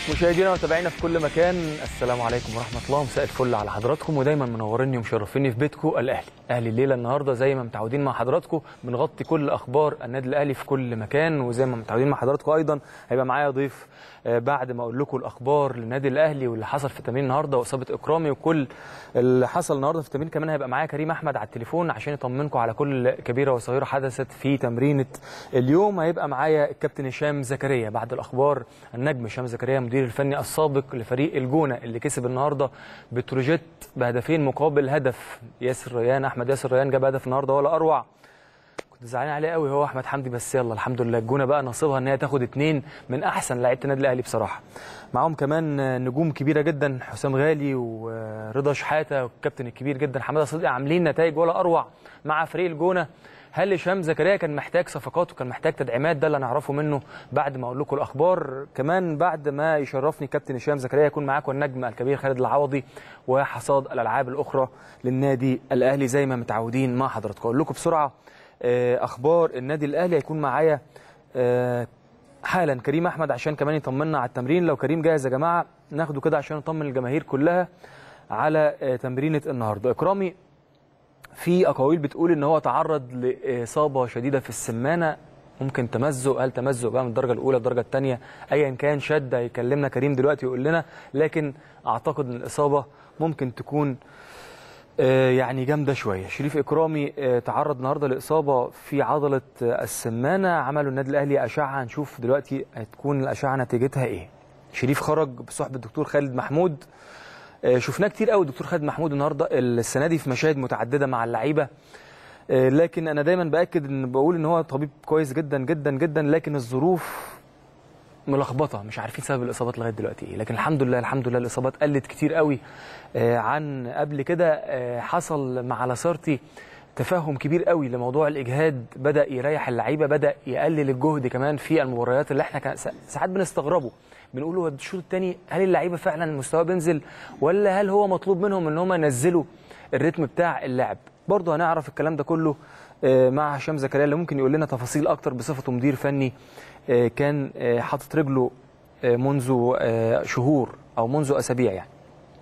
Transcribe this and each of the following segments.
مشاهدينا ومتابعينا في كل مكان السلام عليكم ورحمه الله مساء الفل على حضراتكم ودايما منوريني ومشرفيني في بيتكم الاهلي اهلي الليله النهارده زي ما متعودين مع حضراتكم بنغطي كل اخبار النادي الاهلي في كل مكان وزي ما متعودين مع حضراتكم ايضا هيبقى معايا ضيف آه، بعد ما اقول لكم الاخبار للنادي الاهلي واللي حصل في التمرين النهارده واصابه اكرامي وكل اللي حصل النهارده في التمرين كمان هيبقى معايا كريم احمد على التليفون عشان يطمنكم على كل كبيره وصغيره حدثت في تمرينه اليوم هيبقى معايا الكابتن هشام زكريا بعد الاخبار النجم هشام زكريا مدير الفني السابق لفريق الجونه اللي كسب النهارده بتروجيت بهدفين مقابل هدف ياسر ريان احمد ياسر ريان جاب هدف النهارده ولا اروع كنت زعلان عليه قوي هو احمد حمدي بس يلا الحمد لله الجونه بقى نصيبها ان هي تاخد اتنين من احسن لعيبه النادي الاهلي بصراحه معاهم كمان نجوم كبيره جدا حسام غالي ورضا شحاته والكابتن الكبير جدا حماده صديقي عاملين نتائج ولا اروع مع فريق الجونه هل هشام زكريا كان محتاج صفقات وكان محتاج تدعيمات ده اللي هنعرفه منه بعد ما اقول لكم الاخبار كمان بعد ما يشرفني كابتن هشام زكريا يكون معاكم النجم الكبير خالد العوضي وحصاد الالعاب الاخرى للنادي الاهلي زي ما متعودين مع حضراتكم اقول لكم بسرعه آه، اخبار النادي الاهلي هيكون معايا آه، حالا كريم احمد عشان كمان يطمنا على التمرين لو كريم جاهز يا جماعه ناخده كده عشان نطمن الجماهير كلها على آه، تمرينه النهارده اكرامي في اقاويل بتقول ان هو تعرض لاصابه شديده في السمانه ممكن تمزق هل تمزق بقى من الدرجه الاولى الدرجه الثانيه ايا كان شد هيكلمنا كريم دلوقتي ويقول لنا لكن اعتقد ان الاصابه ممكن تكون آه، يعني جامده شويه شريف اكرامي آه، تعرض النهارده لاصابه في عضله آه، السمانه عملوا النادي الاهلي اشعه هنشوف دلوقتي هتكون الاشعه نتيجتها ايه شريف خرج بصحبه الدكتور خالد محمود آه، شفناه كتير قوي الدكتور خالد محمود النهارده السنه دي في مشاهد متعدده مع اللعيبه آه، لكن انا دايما باكد ان بقول ان هو طبيب كويس جدا جدا جدا لكن الظروف ملخبطه مش عارفين سبب الاصابات لغايه دلوقتي ايه لكن الحمد لله الحمد لله الاصابات قلت كتير قوي آه، عن قبل كده آه، حصل مع لاسارتي تفاهم كبير قوي لموضوع الاجهاد بدا يريح اللعيبه بدا يقلل الجهد كمان في المباريات اللي احنا كان سا- ساعات بنستغربه بنقول هو الشوط الثاني هل اللعيبه فعلا مستواه بينزل ولا هل هو مطلوب منهم ان هم ينزلوا الريتم بتاع اللعب برضه هنعرف الكلام ده كله آه، مع هشام زكريا اللي ممكن يقول لنا تفاصيل اكتر بصفته مدير فني آه، كان آه، حاطط رجله آه، منذ آه، شهور او منذ اسابيع يعني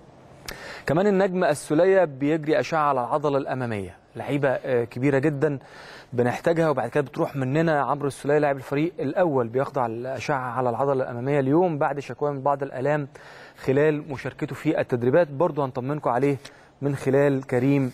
كمان النجم السوليه بيجري اشعه على العضله الاماميه لعيبه آه، كبيره جدا بنحتاجها وبعد كده بتروح مننا عمرو السوليه لاعب الفريق الاول بيخضع الاشعه على العضله الاماميه اليوم بعد شكوى من بعض الالام خلال مشاركته في التدريبات برضه هنطمنكم عليه من خلال كريم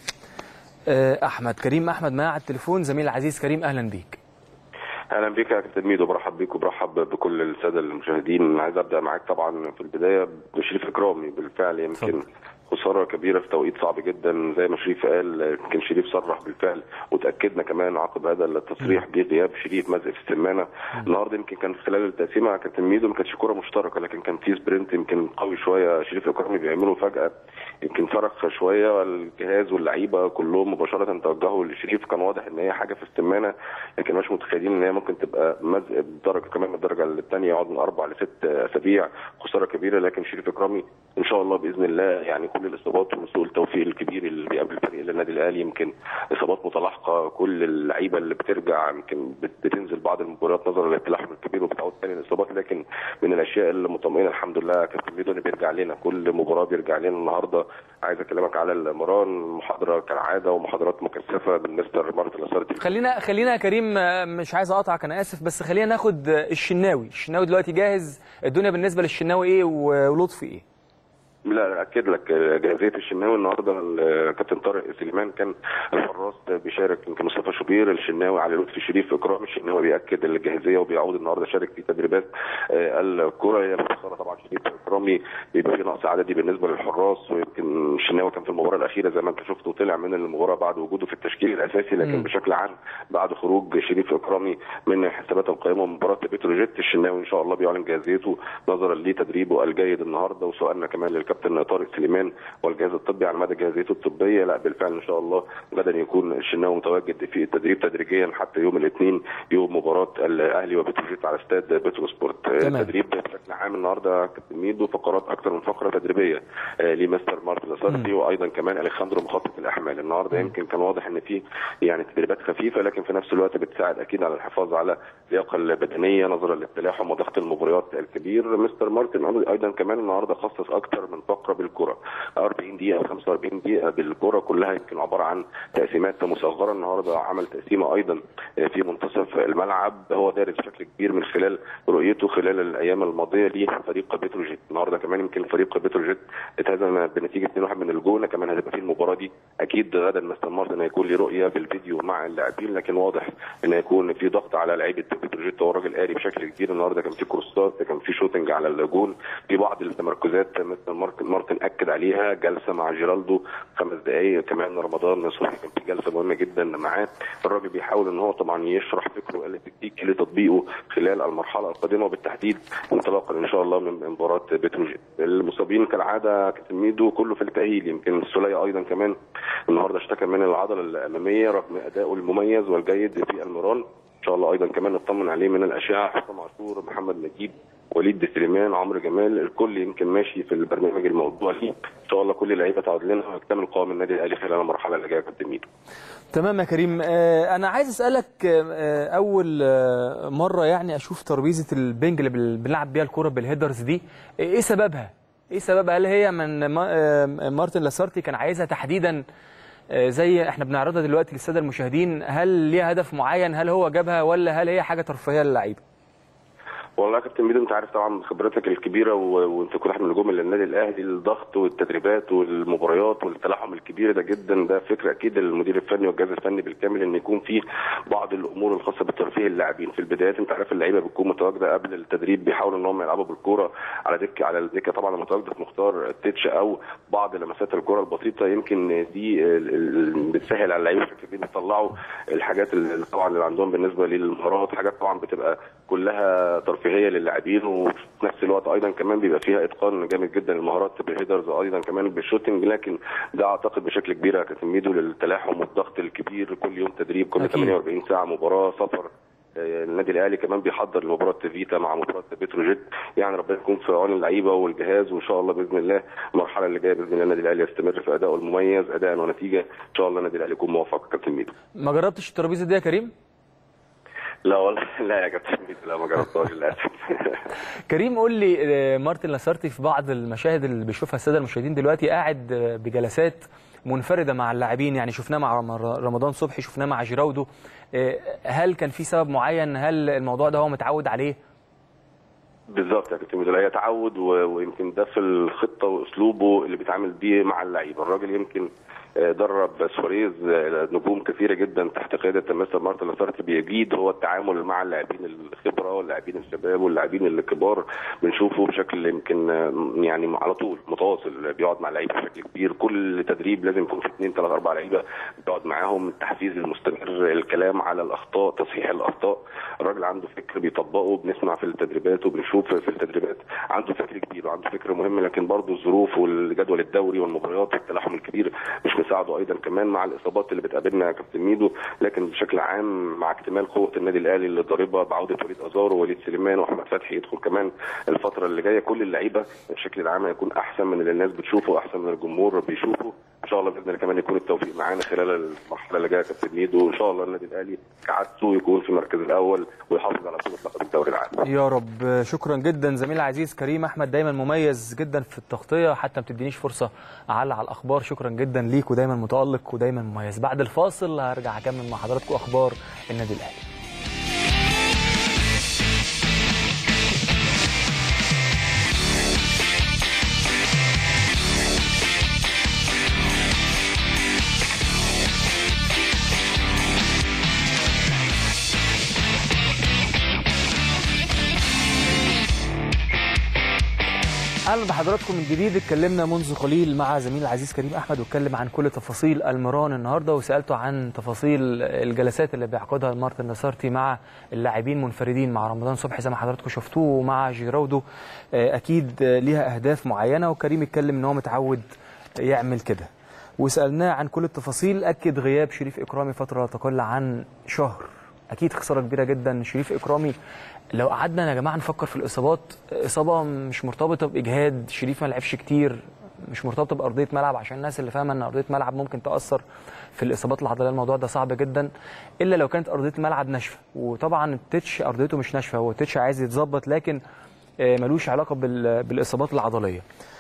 آه، احمد كريم احمد معايا على التليفون زميل العزيز كريم اهلا بيك اهلا بك يا كابتن ميدو برحب بيك وبرحب بكل الساده المشاهدين عايز ابدا معاك طبعا في البدايه بشريف اكرامي بالفعل يمكن اتفضل. خساره كبيره في توقيت صعب جدا زي ما شريف قال يمكن شريف صرح بالفعل وتاكدنا كمان عقب هذا التصريح بغياب شريف مزق في السمانه النهارده يمكن كان خلال التقسيمه يا كابتن ميدو ما كانتش كوره مشتركه لكن كان في سبرنت يمكن قوي شويه شريف اكرامي بيعمله فجاه يمكن فرق شويه والجهاز واللعيبه كلهم مباشره توجهوا لشريف كان واضح ان هي حاجه في السمانه لكن مش متخيلين ان هي ممكن تبقى مزق بدرجه كمان من الدرجه الثانيه يقعد من اربع لست اسابيع خساره كبيره لكن شريف اكرامي ان شاء الله باذن الله يعني كل الاصابات وسوء التوفيق الكبير اللي بيقابل فريق النادي الاهلي يمكن اصابات متلاحقه كل اللعيبه اللي بترجع يمكن بت- بتنزل بعض المباريات نظرا للتلاحم الكبير وبتعود تاني الاصابات لكن من الاشياء اللي مطمئنه الحمد لله كابتن ميدو إن بيرجع لنا كل مباراه بيرجع لنا النهارده عايز اكلمك على المران محاضره كالعاده ومحاضرات مكثفه بالمستر مارتن لاسارتي خلينا خلينا يا كريم آه، مش عايز اقاطعك انا اسف بس خلينا ناخد آه، الشناوي الشناوي دلوقتي جاهز الدنيا بالنسبه للشناوي ايه و- ولطفي ايه لا لا اكد لك جاهزيه الشناوي النهارده الكابتن طارق سليمان كان الحراس بيشارك يمكن مصطفى شوبير الشناوي علي لطفي شريف اكرام الشناوي بياكد الجاهزيه وبيعود النهارده شارك في تدريبات آه، الكره هي مخسره طبعا شريف اكرامي بيبقى في نقص عددي بالنسبه للحراس ويمكن الشناوي كان في المباراه الاخيره زي ما انت شفت وطلع من المباراه بعد وجوده في التشكيل الاساسي لكن مم. بشكل عام بعد خروج شريف اكرامي من حسابات القائمه من مباراه بتروجيت الشناوي ان شاء الله بيعلن جاهزيته نظرا لتدريبه الجيد النهارده وسؤالنا كمان للكابتن كابتن طارق سليمان والجهاز الطبي على مدى جاهزيته الطبيه لا بالفعل ان شاء الله غدا يكون الشناوي متواجد في التدريب تدريجيا حتى يوم الاثنين يوم مباراه الاهلي وبتروجيت على استاد بترو سبورت تمام. التدريب بشكل عام النهارده كابتن ميدو فقرات اكثر من فقره تدريبيه آه، لمستر مارتن لاسارتي وايضا كمان اليخاندرو مخطط الاحمال النهارده يمكن كان واضح ان في يعني تدريبات خفيفه لكن في نفس الوقت بتساعد اكيد على الحفاظ على اللياقه البدنيه نظرا للتلاحم وضغط المباريات الكبير مستر مارتن ايضا كمان النهارده خصص اكثر من فقره بالكره 40 دقيقه او 45 دقيقه بالكره كلها يمكن عباره عن تقسيمات مصغره النهارده عمل تقسيمه ايضا في منتصف الملعب هو دارس بشكل كبير من خلال رؤيته خلال الايام الماضيه لفريق بتروجيت النهارده كمان يمكن فريق بتروجيت اتهزم بنتيجه 2-1 من الجونه كمان هتبقى في المباراه دي اكيد غدا مستر مارتن هيكون ليه رؤيه بالفيديو مع اللاعبين لكن واضح ان هيكون في ضغط على لعيبه بتروجيت هو الراجل قاري بشكل كبير النهارده كان في كروسات كان في شوتنج على الجون في بعض التمركزات مستر مارتن مارتن اكد عليها جلسه مع جيرالدو خمس دقائق كمان رمضان صبحي كان في جلسه مهمه جدا معاه الراجل بيحاول ان هو طبعا يشرح فكره التكتيكي لتطبيقه خلال المرحله القادمه وبالتحديد انطلاقا ان شاء الله من مباراه بتروجيت المصابين كالعاده كابتن ميدو كله في التاهيل يمكن السوليه ايضا كمان النهارده اشتكى من العضله الاماميه رغم ادائه المميز والجيد في المران ان شاء الله ايضا كمان نطمن عليه من الاشعه حسام عاشور محمد نجيب وليد سليمان عمرو جمال الكل يمكن ماشي في البرنامج الموضوع ليه ان شاء الله كل اللعيبه تعود لنا ويكتمل قوام النادي الاهلي خلال المرحله اللي جايه يا كابتن ميدو تمام يا كريم آه، انا عايز اسالك آه، اول آه، مره يعني اشوف ترابيزه البنج اللي بال- بنلعب بيها الكوره بالهيدرز دي ايه سببها ايه سببها هل هي من ما- آه، مارتن لاسارتي كان عايزها تحديدا آه، زي احنا بنعرضها دلوقتي للساده المشاهدين هل ليها هدف معين هل هو جابها ولا هل هي حاجه ترفيهيه للعيبه والله يا كابتن ميدو انت عارف طبعا خبرتك الكبيره و... وانت كنت واحد من نجوم النادي الاهلي الضغط والتدريبات والمباريات والتلاحم الكبير ده جدا ده فكره اكيد المدير الفني والجهاز الفني بالكامل ان يكون في بعض الامور الخاصه بترفيه اللاعبين في البدايات انت عارف اللعيبه بتكون متواجده قبل التدريب بيحاولوا ان هم يلعبوا بالكوره على دكه على الدكه طبعا متواجده في مختار التتش او بعض لمسات الكوره البسيطه يمكن دي ال- ال- بتسهل على اللعيبه بشكل كبير بيطلعوا الحاجات اللي طبعا اللي عندهم بالنسبه للمهارات حاجات طبعا بتبقى كلها ترفيهيه للاعبين وفي نفس الوقت ايضا كمان بيبقى فيها اتقان جامد جدا للمهارات بالهيدرز ايضا كمان بالشوتنج لكن ده اعتقد بشكل كبير يا كابتن ميدو للتلاحم والضغط الكبير كل يوم تدريب كل أكيد. 48 ساعه مباراه سفر آه، النادي الاهلي كمان بيحضر لمباراه فيتا مع مباراه بتروجيت يعني ربنا يكون في عون اللعيبه والجهاز وان شاء الله باذن الله المرحله اللي جايه باذن الله النادي الاهلي يستمر في ادائه المميز اداء ونتيجه ان شاء الله النادي الاهلي يكون موفق يا كابتن ميدو ما جربتش الترابيزه دي يا كريم لا والله لا يا كابتن ميدو لا ما جربتهاش للاسف كريم قول لي آه، مارتن لاسارتي في بعض المشاهد اللي بيشوفها الساده المشاهدين دلوقتي قاعد آه، بجلسات منفرده مع اللاعبين يعني شفناه مع رم- رمضان صبحي شفناه مع جيراودو آه، هل كان في سبب معين هل الموضوع ده هو متعود عليه بالظبط يا كابتن ميدو هي تعود و- ويمكن ده في الخطه واسلوبه اللي بيتعامل بيه مع اللعيبه الراجل يمكن آه، درب سواريز آه، نجوم كثيره جدا تحت قياده مستر مارتن لاسارتي بيجيد هو التعامل مع اللاعبين الخبره واللاعبين الشباب واللاعبين الكبار بنشوفه بشكل يمكن آه، يعني على طول متواصل بيقعد مع اللعيبه بشكل كبير كل تدريب لازم يكون في اثنين ثلاث اربع لعيبه بيقعد معاهم التحفيز المستمر الكلام على الاخطاء تصحيح الاخطاء الراجل عنده فكر بيطبقه بنسمع في التدريبات وبنشوف في التدريبات عنده فكر كبير وعنده فكر مهم لكن برضه الظروف والجدول الدوري والمباريات والتلاحم الكبير مش مساعده ايضا كمان مع الاصابات اللي بتقابلنا يا كابتن ميدو لكن بشكل عام مع اكتمال قوه النادي الاهلي اللي ضاربه بعوده وليد ازارو ووليد سليمان واحمد فتحي يدخل كمان الفتره اللي جايه كل اللعيبه بشكل العام هيكون احسن من اللي الناس بتشوفه احسن من الجمهور بيشوفه ان شاء الله باذن الله كمان يكون التوفيق معانا خلال المرحله اللي جايه يا كابتن ميدو وان شاء الله النادي الاهلي كعادته يكون في المركز الاول ويحافظ على بطوله لقب الدوري العام يا رب شكرا جدا زميل العزيز كريم احمد دايما مميز جدا في التغطيه حتى ما بتدينيش فرصه اعلق على الاخبار شكرا جدا ليك ودايما متالق ودايما مميز بعد الفاصل هرجع اكمل مع حضراتكم اخبار النادي الاهلي اهلا بحضراتكم من جديد اتكلمنا منذ قليل مع زميل العزيز كريم احمد واتكلم عن كل تفاصيل المران النهارده وسالته عن تفاصيل الجلسات اللي بيعقدها مارتن نصارتي مع اللاعبين منفردين مع رمضان صبحي زي ما حضراتكم شفتوه ومع جيراودو اكيد ليها اهداف معينه وكريم اتكلم ان هو متعود يعمل كده وسالناه عن كل التفاصيل اكد غياب شريف اكرامي فتره لا تقل عن شهر اكيد خساره كبيره جدا شريف اكرامي لو قعدنا يا جماعه نفكر في الاصابات اصابه مش مرتبطه باجهاد شريف ما لعبش كتير مش مرتبطه بارضيه ملعب عشان الناس اللي فاهمه ان ارضيه ملعب ممكن تاثر في الاصابات العضليه الموضوع ده صعب جدا الا لو كانت ارضيه الملعب ناشفه وطبعا التتش ارضيته مش ناشفه هو التتش عايز يتظبط لكن ملوش علاقه بالاصابات العضليه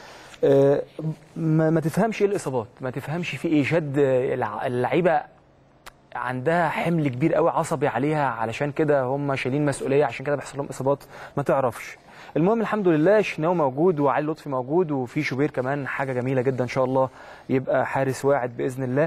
ما تفهمش ايه الاصابات ما تفهمش في ايه شد اللعيبه عندها حمل كبير قوي عصبي عليها علشان كده هم شايلين مسؤوليه عشان كده بيحصل لهم اصابات ما تعرفش المهم الحمد لله شناوي موجود وعلي لطفي موجود وفي شوبير كمان حاجه جميله جدا ان شاء الله يبقى حارس واعد باذن الله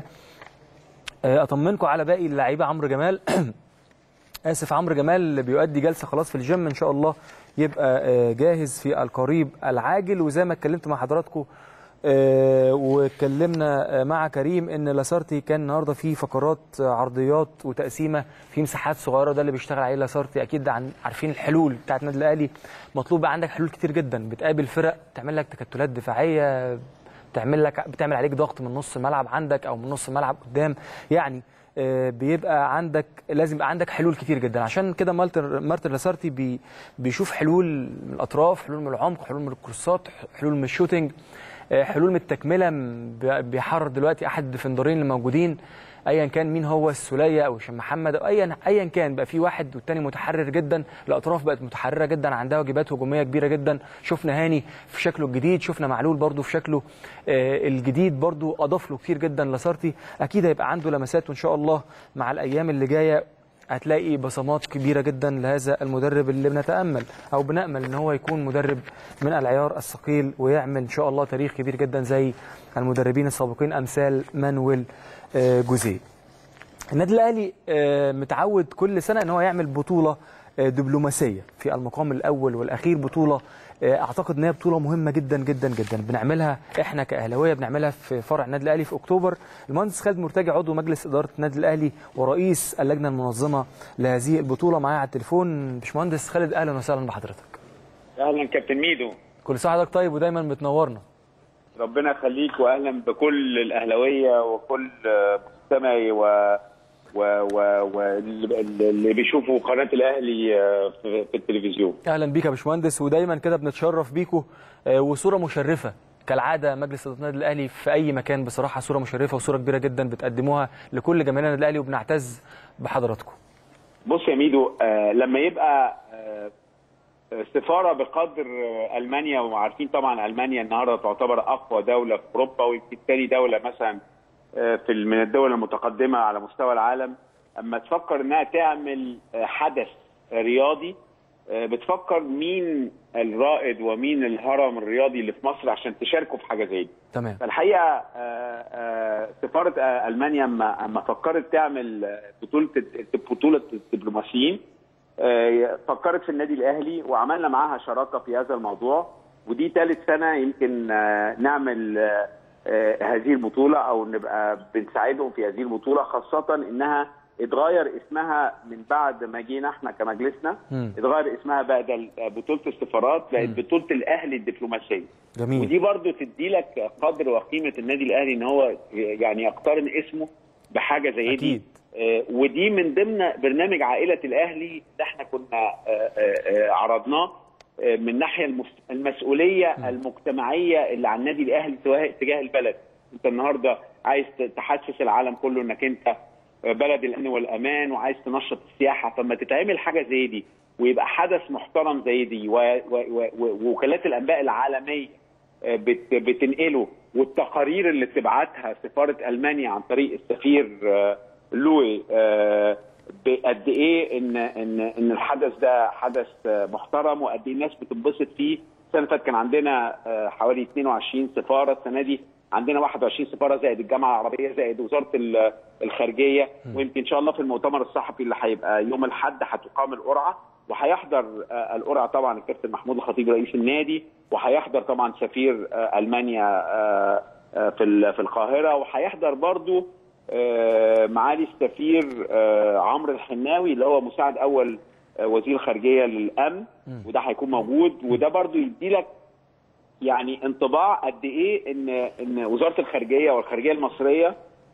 اطمنكم على باقي اللعيبه عمرو جمال اسف عمرو جمال بيؤدي جلسه خلاص في الجيم ان شاء الله يبقى جاهز في القريب العاجل وزي ما اتكلمت مع حضراتكم آه واتكلمنا مع كريم ان لاسارتي كان النهارده في فقرات عرضيات وتقسيمه في مساحات صغيره ده اللي بيشتغل عليه لاسارتي اكيد عن عارفين الحلول بتاعت النادي الاهلي مطلوب عندك حلول كتير جدا بتقابل فرق تعمل لك تكتلات دفاعيه بتعمل لك بتعمل عليك ضغط من نص الملعب عندك او من نص الملعب قدام يعني آه بيبقى عندك لازم يبقى عندك حلول كتير جدا عشان كده مارتن لاسارتي بي بيشوف حلول من الاطراف حلول من العمق حلول من الكروسات حلول من الشوتنج حلول من التكمله بيحرر دلوقتي احد الديفندرين اللي موجودين ايا كان مين هو السوليه او هشام محمد او ايا ايا كان بقى في واحد والتاني متحرر جدا الاطراف بقت متحرره جدا عندها واجبات هجوميه كبيره جدا شفنا هاني في شكله الجديد شفنا معلول برده في شكله الجديد برده اضاف له كتير جدا لاسارتي اكيد هيبقى عنده لمسات وان شاء الله مع الايام اللي جايه هتلاقي بصمات كبيره جدا لهذا المدرب اللي بنتامل او بنامل ان هو يكون مدرب من العيار الثقيل ويعمل ان شاء الله تاريخ كبير جدا زي المدربين السابقين امثال مانويل جوزيه. النادي الاهلي متعود كل سنه ان هو يعمل بطوله دبلوماسيه في المقام الاول والاخير بطوله اعتقد ان هي بطوله مهمه جدا جدا جدا بنعملها احنا كاهلاويه بنعملها في فرع النادي الاهلي في اكتوبر المهندس خالد مرتجي عضو مجلس اداره النادي الاهلي ورئيس اللجنه المنظمه لهذه البطوله معايا على التليفون باشمهندس خالد اهلا وسهلا بحضرتك اهلا كابتن ميدو كل سنه حضرتك طيب ودايما بتنورنا ربنا يخليك واهلا بكل الاهلاويه وكل مستمعي و واللي بيشوفوا قناه الاهلي في التلفزيون اهلا بيك يا باشمهندس ودايما كده بنتشرف بيكم وصوره مشرفه كالعاده مجلس اداره النادي الاهلي في اي مكان بصراحه صوره مشرفه وصوره كبيره جدا بتقدموها لكل جماهير النادي الاهلي وبنعتز بحضراتكم بص يا ميدو آه لما يبقى آه سفاره بقدر المانيا وعارفين طبعا المانيا النهارده تعتبر اقوى دوله في اوروبا ويمكن ثاني دوله مثلا في من الدول المتقدمه على مستوى العالم اما تفكر انها تعمل حدث رياضي بتفكر مين الرائد ومين الهرم الرياضي اللي في مصر عشان تشاركوا في حاجه زي دي. تمام. فالحقيقه سفاره المانيا اما اما فكرت تعمل بطوله بطوله الدبلوماسيين فكرت في النادي الاهلي وعملنا معاها شراكه في هذا الموضوع ودي ثالث سنه يمكن نعمل هذه البطولة أو نبقى بنساعدهم في هذه البطولة خاصة إنها اتغير اسمها من بعد ما جينا احنا كمجلسنا م. اتغير اسمها بدل بطولة السفارات بقت بطولة الأهلي الدبلوماسية جميل ودي برضو تدي لك قدر وقيمة النادي الأهلي إن هو يعني يقترن اسمه بحاجة زي أكيد. دي آه ودي من ضمن برنامج عائلة الأهلي اللي احنا كنا آه آه عرضناه من الناحيه المسؤوليه م. المجتمعيه اللي على النادي الاهلي تجاه البلد انت النهارده عايز تحسس العالم كله انك انت بلد الامن والامان وعايز تنشط السياحه فما تتعمل حاجه زي دي ويبقى حدث محترم زي دي ووكالات الانباء العالميه بتنقله والتقارير اللي بتبعتها سفاره المانيا عن طريق السفير لوي بقد ايه ان ان ان الحدث ده حدث محترم وقد ايه الناس بتنبسط فيه السنه اللي فاتت كان عندنا حوالي 22 سفاره السنه دي عندنا 21 سفاره زائد الجامعه العربيه زائد وزاره الخارجيه ويمكن ان شاء الله في المؤتمر الصحفي اللي هيبقى يوم الاحد هتقام القرعه وهيحضر القرعه طبعا الكابتن محمود الخطيب رئيس النادي وهيحضر طبعا سفير آه، المانيا آه، آه، في ال- في القاهره وهيحضر برضو آه، معالي السفير آه، عمرو الحناوي اللي هو مساعد اول آه، وزير الخارجيه للامن وده هيكون موجود وده برضو يدي لك يعني انطباع قد ايه ان ان وزاره الخارجيه والخارجيه المصريه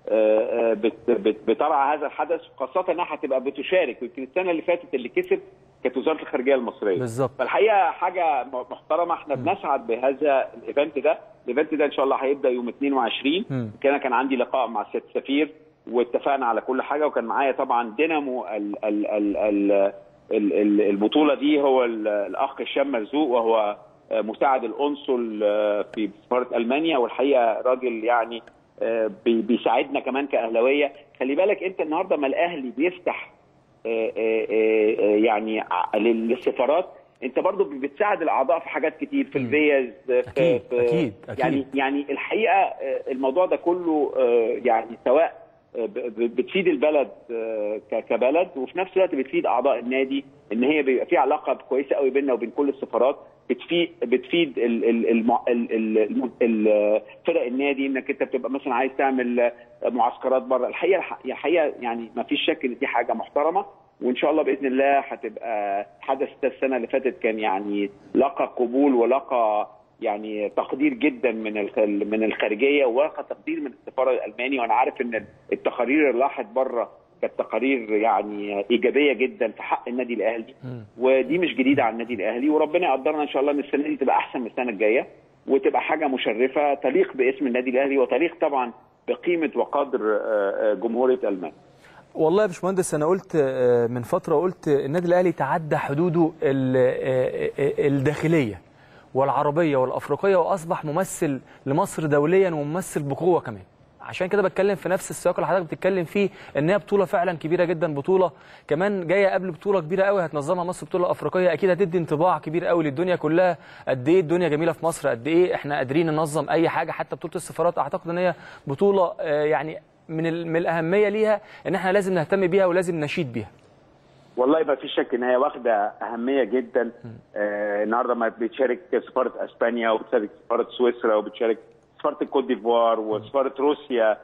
آه، آه، بت- بت- بترعى هذا الحدث خاصه انها هتبقى بتشارك يمكن السنه اللي فاتت اللي كسب كانت وزاره الخارجيه المصريه بالظبط. فالحقيقه حاجه م- محترمه احنا بنسعد بهذا الايفنت ده الايفنت ده ان شاء الله هيبدا يوم 22 مم. كان كان عندي لقاء مع السيد السفير واتفقنا على كل حاجه وكان معايا طبعا دينامو ال ال ال ال ال- ال- البطوله دي هو ال- الاخ هشام مرزوق وهو آه، مساعد القنصل آه، في سفاره المانيا والحقيقه راجل يعني آه، بي- بيساعدنا كمان كاهلاويه خلي بالك انت النهارده ما الاهلي بيفتح آه، آه، آه، يعني ع- لل- للسفارات انت برضو بتساعد الاعضاء في حاجات كتير في الفيز في أكيد، في أكيد، أكيد. يعني يعني الحقيقه آه، الموضوع ده كله آه، يعني سواء آه، ب- ب- بتفيد البلد آه، ك- كبلد وفي نفس الوقت بتفيد اعضاء النادي ان هي بيبقى في علاقه كويسه قوي بيننا وبين كل السفارات بتفيد بتفيد ال- ال- الم- ال- ال- الم- ال- فرق النادي انك انت بتبقى مثلا عايز تعمل آه، معسكرات بره الحقيقه الحقيقه يعني ما فيش شك ان دي حاجه محترمه وان شاء الله باذن الله هتبقى حدث ده السنه اللي فاتت كان يعني لقى قبول ولقى يعني تقدير جدا من الخ- من الخارجيه ولقى تقدير من السفاره الالماني وانا عارف ان التقارير اللي راحت بره كانت تقارير يعني ايجابيه جدا في حق النادي الاهلي ودي مش جديده على النادي الاهلي وربنا يقدرنا ان شاء الله ان السنه دي تبقى احسن من السنه الجايه وتبقى حاجه مشرفه تليق باسم النادي الاهلي وتليق طبعا بقيمه وقدر آه، آه، جمهوريه المانيا والله يا باشمهندس انا قلت آه، من فتره قلت النادي الاهلي تعدى حدوده ال- آه، آه، الداخليه والعربيه والافريقيه واصبح ممثل لمصر دوليا وممثل بقوه كمان عشان كده بتكلم في نفس السياق اللي حضرتك بتتكلم فيه ان هي بطوله فعلا كبيره جدا بطوله كمان جايه قبل بطوله كبيره قوي هتنظمها مصر بطوله افريقيه اكيد هتدي انطباع كبير قوي للدنيا كلها قد ايه الدنيا جميله في مصر قد ايه احنا قادرين ننظم اي حاجه حتى بطوله السفارات اعتقد ان هي بطوله آه، يعني من ال- من الاهميه ليها ان احنا لازم نهتم بيها ولازم نشيد بيها والله ما فيش شك ان هي واخده اهميه جدا آه النهارده ما بتشارك سفاره اسبانيا وبتشارك سفاره سويسرا وبتشارك سفاره الكوت ديفوار وسفاره روسيا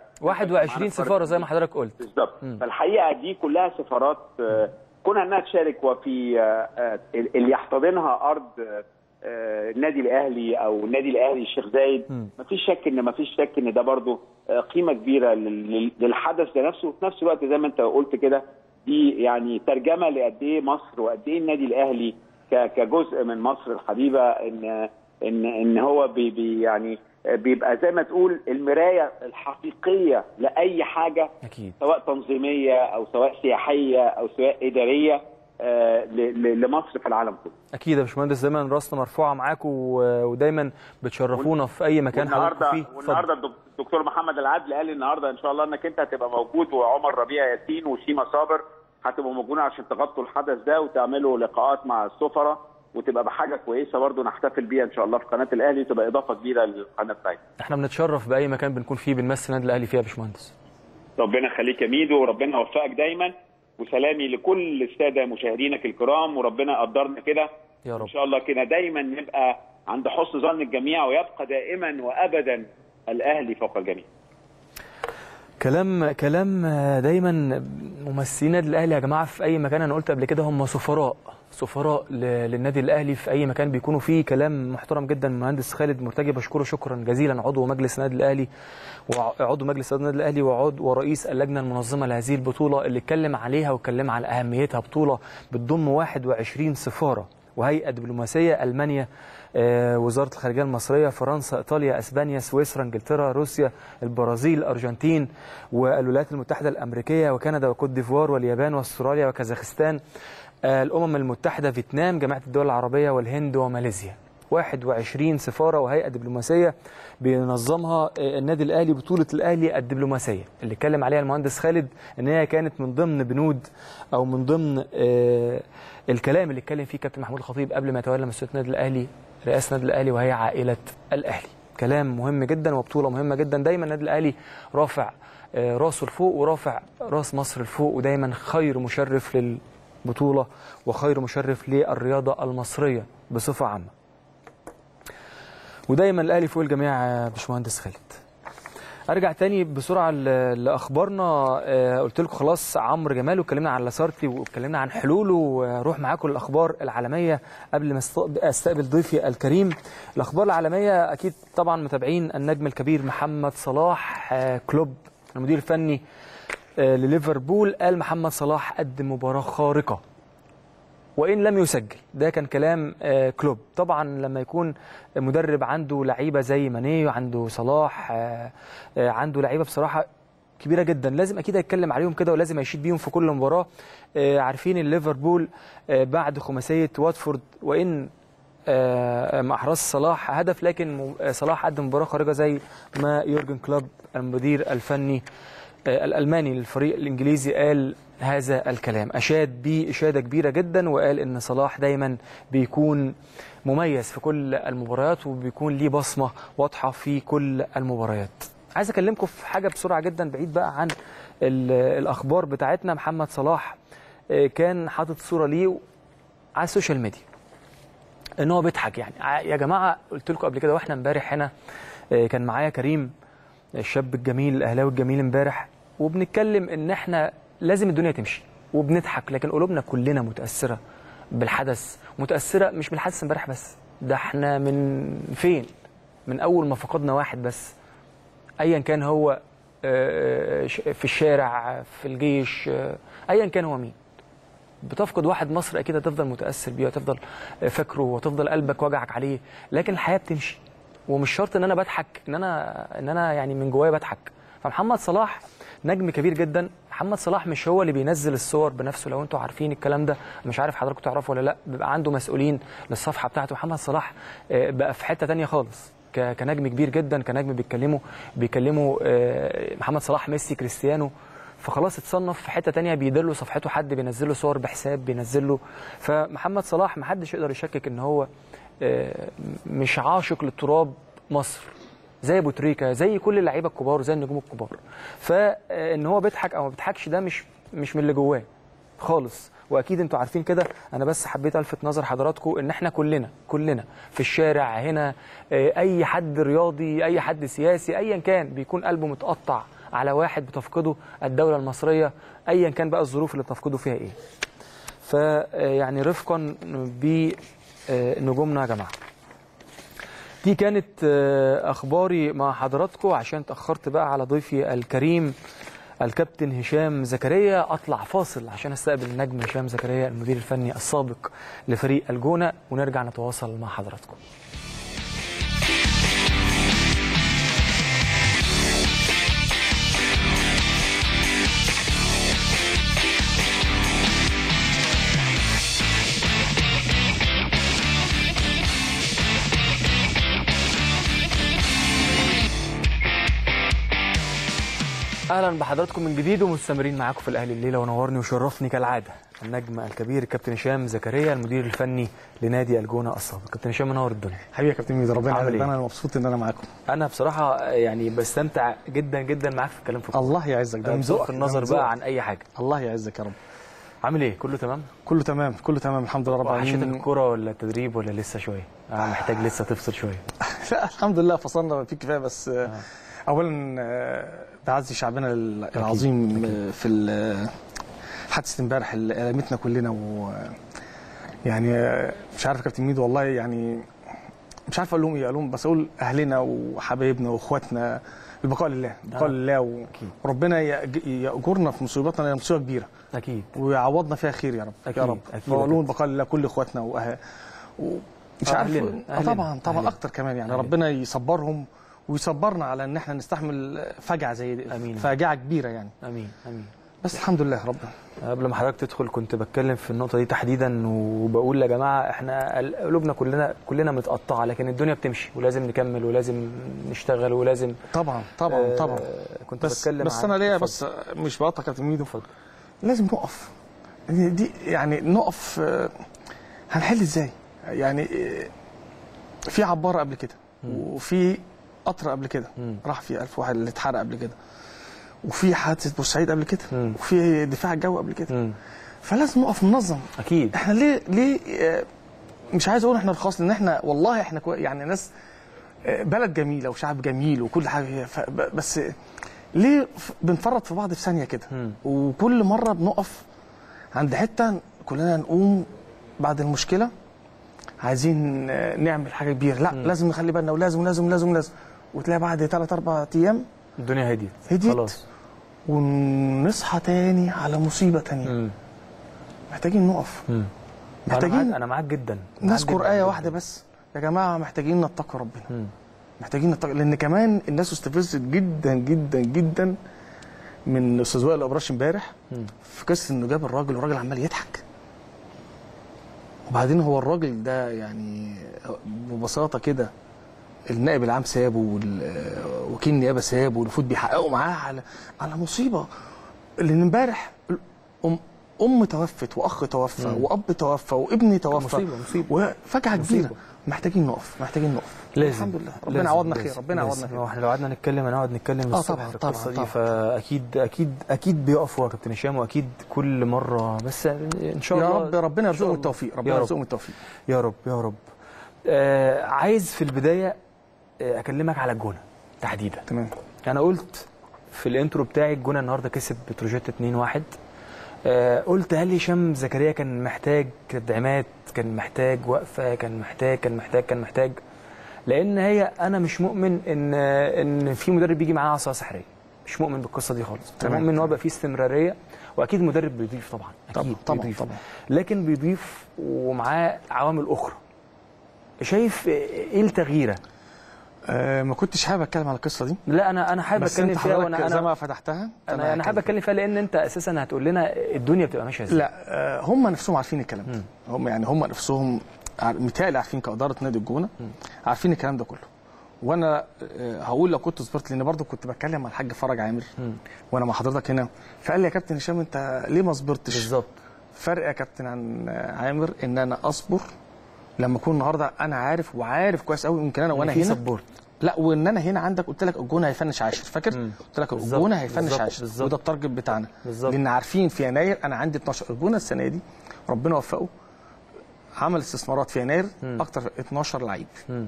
21 سفاره زي ما حضرتك قلت بالظبط فالحقيقه دي كلها سفارات آه، كونها انها تشارك وفي آه، آه، اللي يحتضنها ارض آه، آه، النادي الاهلي او النادي الاهلي الشيخ زايد مفيش شك ان مفيش شك ان ده برضو آه، قيمه كبيره لل- لل- للحدث ده نفسه وفي نفس الوقت زي ما انت قلت كده دي يعني ترجمه لقد ايه مصر وقد ايه النادي الاهلي ك- كجزء من مصر الحبيبه ان ان ان هو بي بي يعني بيبقى زي ما تقول المرايه الحقيقيه لاي حاجه اكيد سواء تنظيميه او سواء سياحيه او سواء اداريه آه، ل- ل- لمصر في العالم كله. اكيد يا باشمهندس دايما راسنا مرفوعه معاكم و- ودايما بتشرفونا في اي مكان حضرتك والنهارده فيه اتفضل. والنهارده الدك- الدكتور محمد العدل قال لي النهارده ان شاء الله انك انت هتبقى موجود وعمر ربيع ياسين وشيما صابر هتبقوا موجودين عشان تغطوا الحدث ده وتعملوا لقاءات مع السفراء وتبقى بحاجه كويسه برضو نحتفل بيها ان شاء الله في قناه الاهلي وتبقى اضافه كبيره للقناه بتاعتنا. احنا بنتشرف باي مكان بنكون فيه بنمثل النادي الاهلي فيها يا باشمهندس ربنا يخليك يا ميدو وربنا يوفقك دايما وسلامي لكل الساده مشاهدينك الكرام وربنا يقدرنا كده يا ان رب شاء الله كده دايما نبقى عند حسن ظن الجميع ويبقى دائما وابدا الاهلي فوق الجميع. كلام كلام دايما ممثلين النادي الاهلي يا جماعه في اي مكان انا قلت قبل كده هم سفراء سفراء ل- للنادي الاهلي في اي مكان بيكونوا فيه كلام محترم جدا المهندس خالد مرتجي بشكره شكرا جزيلا عضو مجلس النادي الاهلي وعضو مجلس النادي الاهلي وعضو ورئيس اللجنه المنظمه لهذه البطوله اللي اتكلم عليها واتكلم على اهميتها بطوله بتضم 21 سفاره وهيئه دبلوماسيه المانيا آه، وزاره الخارجيه المصريه فرنسا ايطاليا اسبانيا سويسرا انجلترا روسيا البرازيل الارجنتين والولايات المتحده الامريكيه وكندا وكوت ديفوار واليابان واستراليا وكازاخستان آه، الامم المتحده فيتنام جماعه الدول العربيه والهند وماليزيا 21 سفاره وهيئه دبلوماسيه بينظمها آه، النادي الاهلي بطوله الاهلي الدبلوماسيه اللي اتكلم عليها المهندس خالد ان هي كانت من ضمن بنود او من ضمن آه، الكلام اللي اتكلم فيه كابتن محمود الخطيب قبل ما يتولى مسؤوليه النادي الاهلي رئاسه النادي الاهلي وهي عائله الاهلي كلام مهم جدا وبطوله مهمه جدا دايما النادي الاهلي رافع آه، راسه لفوق ورافع راس مصر لفوق ودايما خير مشرف للبطوله وخير مشرف للرياضه المصريه بصفه عامه ودايما الاهلي فوق الجميع يا باشمهندس خالد ارجع تاني بسرعه ل- لاخبارنا آه، قلت لكم خلاص عمرو جمال واتكلمنا عن لاسارتي واتكلمنا عن حلوله واروح معاكم الاخبار العالميه قبل ما است- استقبل ضيفي الكريم الاخبار العالميه اكيد طبعا متابعين النجم الكبير محمد صلاح آه، كلوب المدير الفني آه، لليفربول قال محمد صلاح قدم مباراه خارقه وان لم يسجل ده كان كلام آه، كلوب طبعا لما يكون مدرب عنده لعيبه زي ماني وعنده صلاح آه، آه، عنده لعيبه بصراحه كبيره جدا لازم اكيد هيتكلم عليهم كده ولازم يشيد بيهم في كل مباراه آه، عارفين الليفربول آه، بعد خماسيه واتفورد وان آه، ما احرز صلاح هدف لكن م- آه، صلاح قدم مباراه خارجه زي ما يورجن كلوب المدير الفني آه، الالماني للفريق الانجليزي قال هذا الكلام اشاد بيه اشاده كبيره جدا وقال ان صلاح دايما بيكون مميز في كل المباريات وبيكون ليه بصمه واضحه في كل المباريات عايز اكلمكم في حاجه بسرعه جدا بعيد بقى عن ال- الاخبار بتاعتنا محمد صلاح آه، كان حاطط صوره ليه على السوشيال ميديا ان هو بيضحك يعني ع- يا جماعه قلت لكم قبل كده واحنا امبارح هنا آه، كان معايا كريم الشاب الجميل الاهلاوي الجميل امبارح وبنتكلم ان احنا لازم الدنيا تمشي وبنضحك لكن قلوبنا كلنا متاثره بالحدث متاثره مش بالحدث امبارح بس ده احنا من فين من اول ما فقدنا واحد بس ايا كان هو آه، ش- في الشارع في الجيش آه، ايا كان هو مين بتفقد واحد مصر اكيد هتفضل متاثر بيه وتفضل فاكره وتفضل قلبك وجعك عليه لكن الحياه بتمشي ومش شرط ان انا بضحك ان انا ان انا يعني من جوايا بضحك فمحمد صلاح نجم كبير جدا محمد صلاح مش هو اللي بينزل الصور بنفسه لو انتوا عارفين الكلام ده مش عارف حضراتكم تعرفوا ولا لا بيبقى عنده مسؤولين للصفحه بتاعته محمد صلاح آه، بقى في حته تانية خالص ك- كنجم كبير جدا كنجم بيتكلموا بيكلموا آه، محمد صلاح ميسي كريستيانو فخلاص اتصنف في حته تانية بيدير له صفحته حد بينزل له صور بحساب بينزل له فمحمد صلاح ما حدش يقدر يشكك ان هو آه، مش عاشق للتراب مصر زي ابو تريكه زي كل اللعيبه الكبار زي النجوم الكبار فان هو بيضحك او ما بيضحكش ده مش مش من اللي جواه خالص واكيد انتوا عارفين كده انا بس حبيت الفت نظر حضراتكم ان احنا كلنا كلنا في الشارع هنا آه، اي حد رياضي اي حد سياسي ايا كان بيكون قلبه متقطع على واحد بتفقده الدوله المصريه ايا كان بقى الظروف اللي بتفقده فيها ايه فيعني رفقا بنجومنا يا جماعه دي كانت آه، اخباري مع حضراتكم عشان تاخرت بقى على ضيفي الكريم الكابتن هشام زكريا اطلع فاصل عشان استقبل النجم هشام زكريا المدير الفني السابق لفريق الجونه ونرجع نتواصل مع حضراتكم اهلا بحضراتكم من جديد ومستمرين معاكم في الاهلي الليله ونورني وشرفني كالعاده النجم الكبير الكابتن هشام زكريا المدير الفني لنادي الجونه السابق كابتن هشام منور الدنيا حبيبي يا كابتن ميدو ربنا عامل يعزك إيه؟ انا مبسوط ان انا معاكم انا بصراحه يعني بستمتع جدا جدا معاك في الكلام في الكوره الله يعزك ده من بصرف ذوقك، ده النظر من بقى ذوقك. عن اي حاجه الله يعزك يا رب عامل ايه كله تمام كله تمام كله تمام الحمد لله رب وحشتك العالمين الكوره ولا التدريب ولا لسه شويه آه محتاج لسه تفصل شويه لا الحمد لله فصلنا في كفايه بس آه. اولا آه، بعزي شعبنا ال- العظيم آه، في ال- حادثه امبارح اللي ألمتنا كلنا و يعني آه، مش عارف يا كابتن ميدو والله يعني مش عارف اقول لهم ايه اقول لهم بس اقول اهلنا وحبايبنا واخواتنا البقاء لله البقاء آه. لله أكيد. وربنا يأج- يأجرنا في مصيبتنا لأن مصيبه كبيره اكيد ويعوضنا فيها خير يا رب أكيد، يا رب أكيد. وأقول بقاء لله كل اخواتنا وأه... ومش آه، عارف أهلنا، آه أهلنا، طبعا طبعا أهلنا. اكتر كمان يعني أهلنا. ربنا يصبرهم ويصبرنا على ان احنا نستحمل فجعه زي دي آمين. فجعه كبيره يعني امين امين بس الحمد لله ربنا قبل ما حضرتك تدخل كنت بتكلم في النقطه دي تحديدا وبقول يا جماعه احنا قلوبنا كلنا كلنا متقطعه لكن الدنيا بتمشي ولازم نكمل ولازم نشتغل ولازم طبعا طبعا آه، طبعا كنت بس بتكلم بس عن- انا ليا اتفضل. بس مش بقطع كابتن ميدو اتفضل. لازم نقف يعني دي يعني نقف آه، هنحل ازاي يعني آه، في عباره قبل كده وفي قطر قبل كده مم. راح في ألف واحد اللي اتحرق قبل كده وفي حادثه بورسعيد قبل كده مم. وفي دفاع الجو قبل كده مم. فلازم نقف ننظم اكيد احنا ليه ليه آه، مش عايز اقول احنا رخاص لان احنا والله احنا كوي يعني ناس آه، بلد جميله وشعب جميل وكل حاجه ف- ب- بس ليه ف- بنفرط في بعض في ثانيه كده وكل مره بنقف عند حته كلنا نقوم بعد المشكله عايزين آه، نعمل حاجه كبيره لا لازم نخلي بالنا ولازم ولازم ولازم ولازم وتلاقي بعد ثلاث اربع ايام الدنيا هديت هديت. خلاص ونصحى تاني على مصيبه تانيه مم. محتاجين نقف أنا محتاجين معاك انا معاك جدا معاك نذكر جداً آية جداً. واحدة بس يا جماعة محتاجين نتقي ربنا مم. محتاجين نتقي لأن كمان الناس استفزت جدا جدا جدا من أستاذ وائل الأبراش امبارح في قصة إنه جاب الراجل والراجل عمال يضحك وبعدين هو الراجل ده يعني ببساطة كده النائب العام سابه وال- وكيل النيابة سابه والمفروض بيحققوا معاه على على مصيبة لأن امبارح أم أم توفت وأخ توفى وأب توفى وابن توفى مصيبة- مصيبة. وفجعة مصيبة. كبيرة محتاجين نقف محتاجين نقف لازم الحمد لله ربنا لازم، يعوضنا لازم، خير ربنا لازم. يعوضنا خير هو احنا لو قعدنا نتكلم هنقعد نتكلم آه الصبح طبعاً، في طبعاً، القصه دي طبعاً. فاكيد اكيد اكيد بيقفوا يا كابتن هشام واكيد كل مره بس ان شاء يا الله رب ربنا إن شاء يرزقهم الله. التوفيق يا ربنا رب. يرزقهم التوفيق يا رب يا رب آه عايز في البدايه آه اكلمك على الجونه تحديدا تمام انا قلت في الانترو بتاعي الجونه النهارده كسب بتروجيت 2-1 آه قلت هل هشام زكريا كان محتاج تدعيمات كان محتاج وقفه كان محتاج كان محتاج كان محتاج لان هي انا مش مؤمن ان ان في مدرب بيجي معاه عصا سحريه مش مؤمن بالقصه دي خالص تمام، مؤمن ان هو تمام. يبقى فيه استمراريه واكيد المدرب بيضيف طبعا اكيد طبعا طبعا بيضيف. طبعا لكن بيضيف ومعاه عوامل اخرى شايف ايه التغييره آه ما كنتش حابب اتكلم على القصه دي لا انا انا حابب بس اتكلم انت فيها حضرتك وانا زي انا ما فتحتها انا انا حابب اتكلم فيها لان انت اساسا هتقول لنا الدنيا بتبقى ماشيه ازاي لا آه هم نفسهم عارفين الكلام ده هم يعني هم نفسهم عار- متهيألي عارفين كاداره نادي الجونه عارفين الكلام ده كله وانا آه هقول لو كنت صبرت لان برضو كنت بتكلم مع الحاج فرج عامر وانا مع حضرتك هنا فقال لي يا كابتن هشام انت ليه ما صبرتش بالظبط فرق يا كابتن عن عامر ان انا اصبر لما اكون النهارده انا عارف وعارف كويس قوي يمكن انا وانا في هنا سبورت لا وان انا هنا عندك قلت لك الجونه هيفنش عاشر فاكر قلت لك بالظبط، الجونه هيفنش بالظبط، عاشر بالظبط. وده التارجت بتاعنا بالظبط. لان عارفين في يناير انا عندي 12 الجونه السنه دي ربنا وفقه عمل استثمارات في يناير اكتر 12 لعيب مم.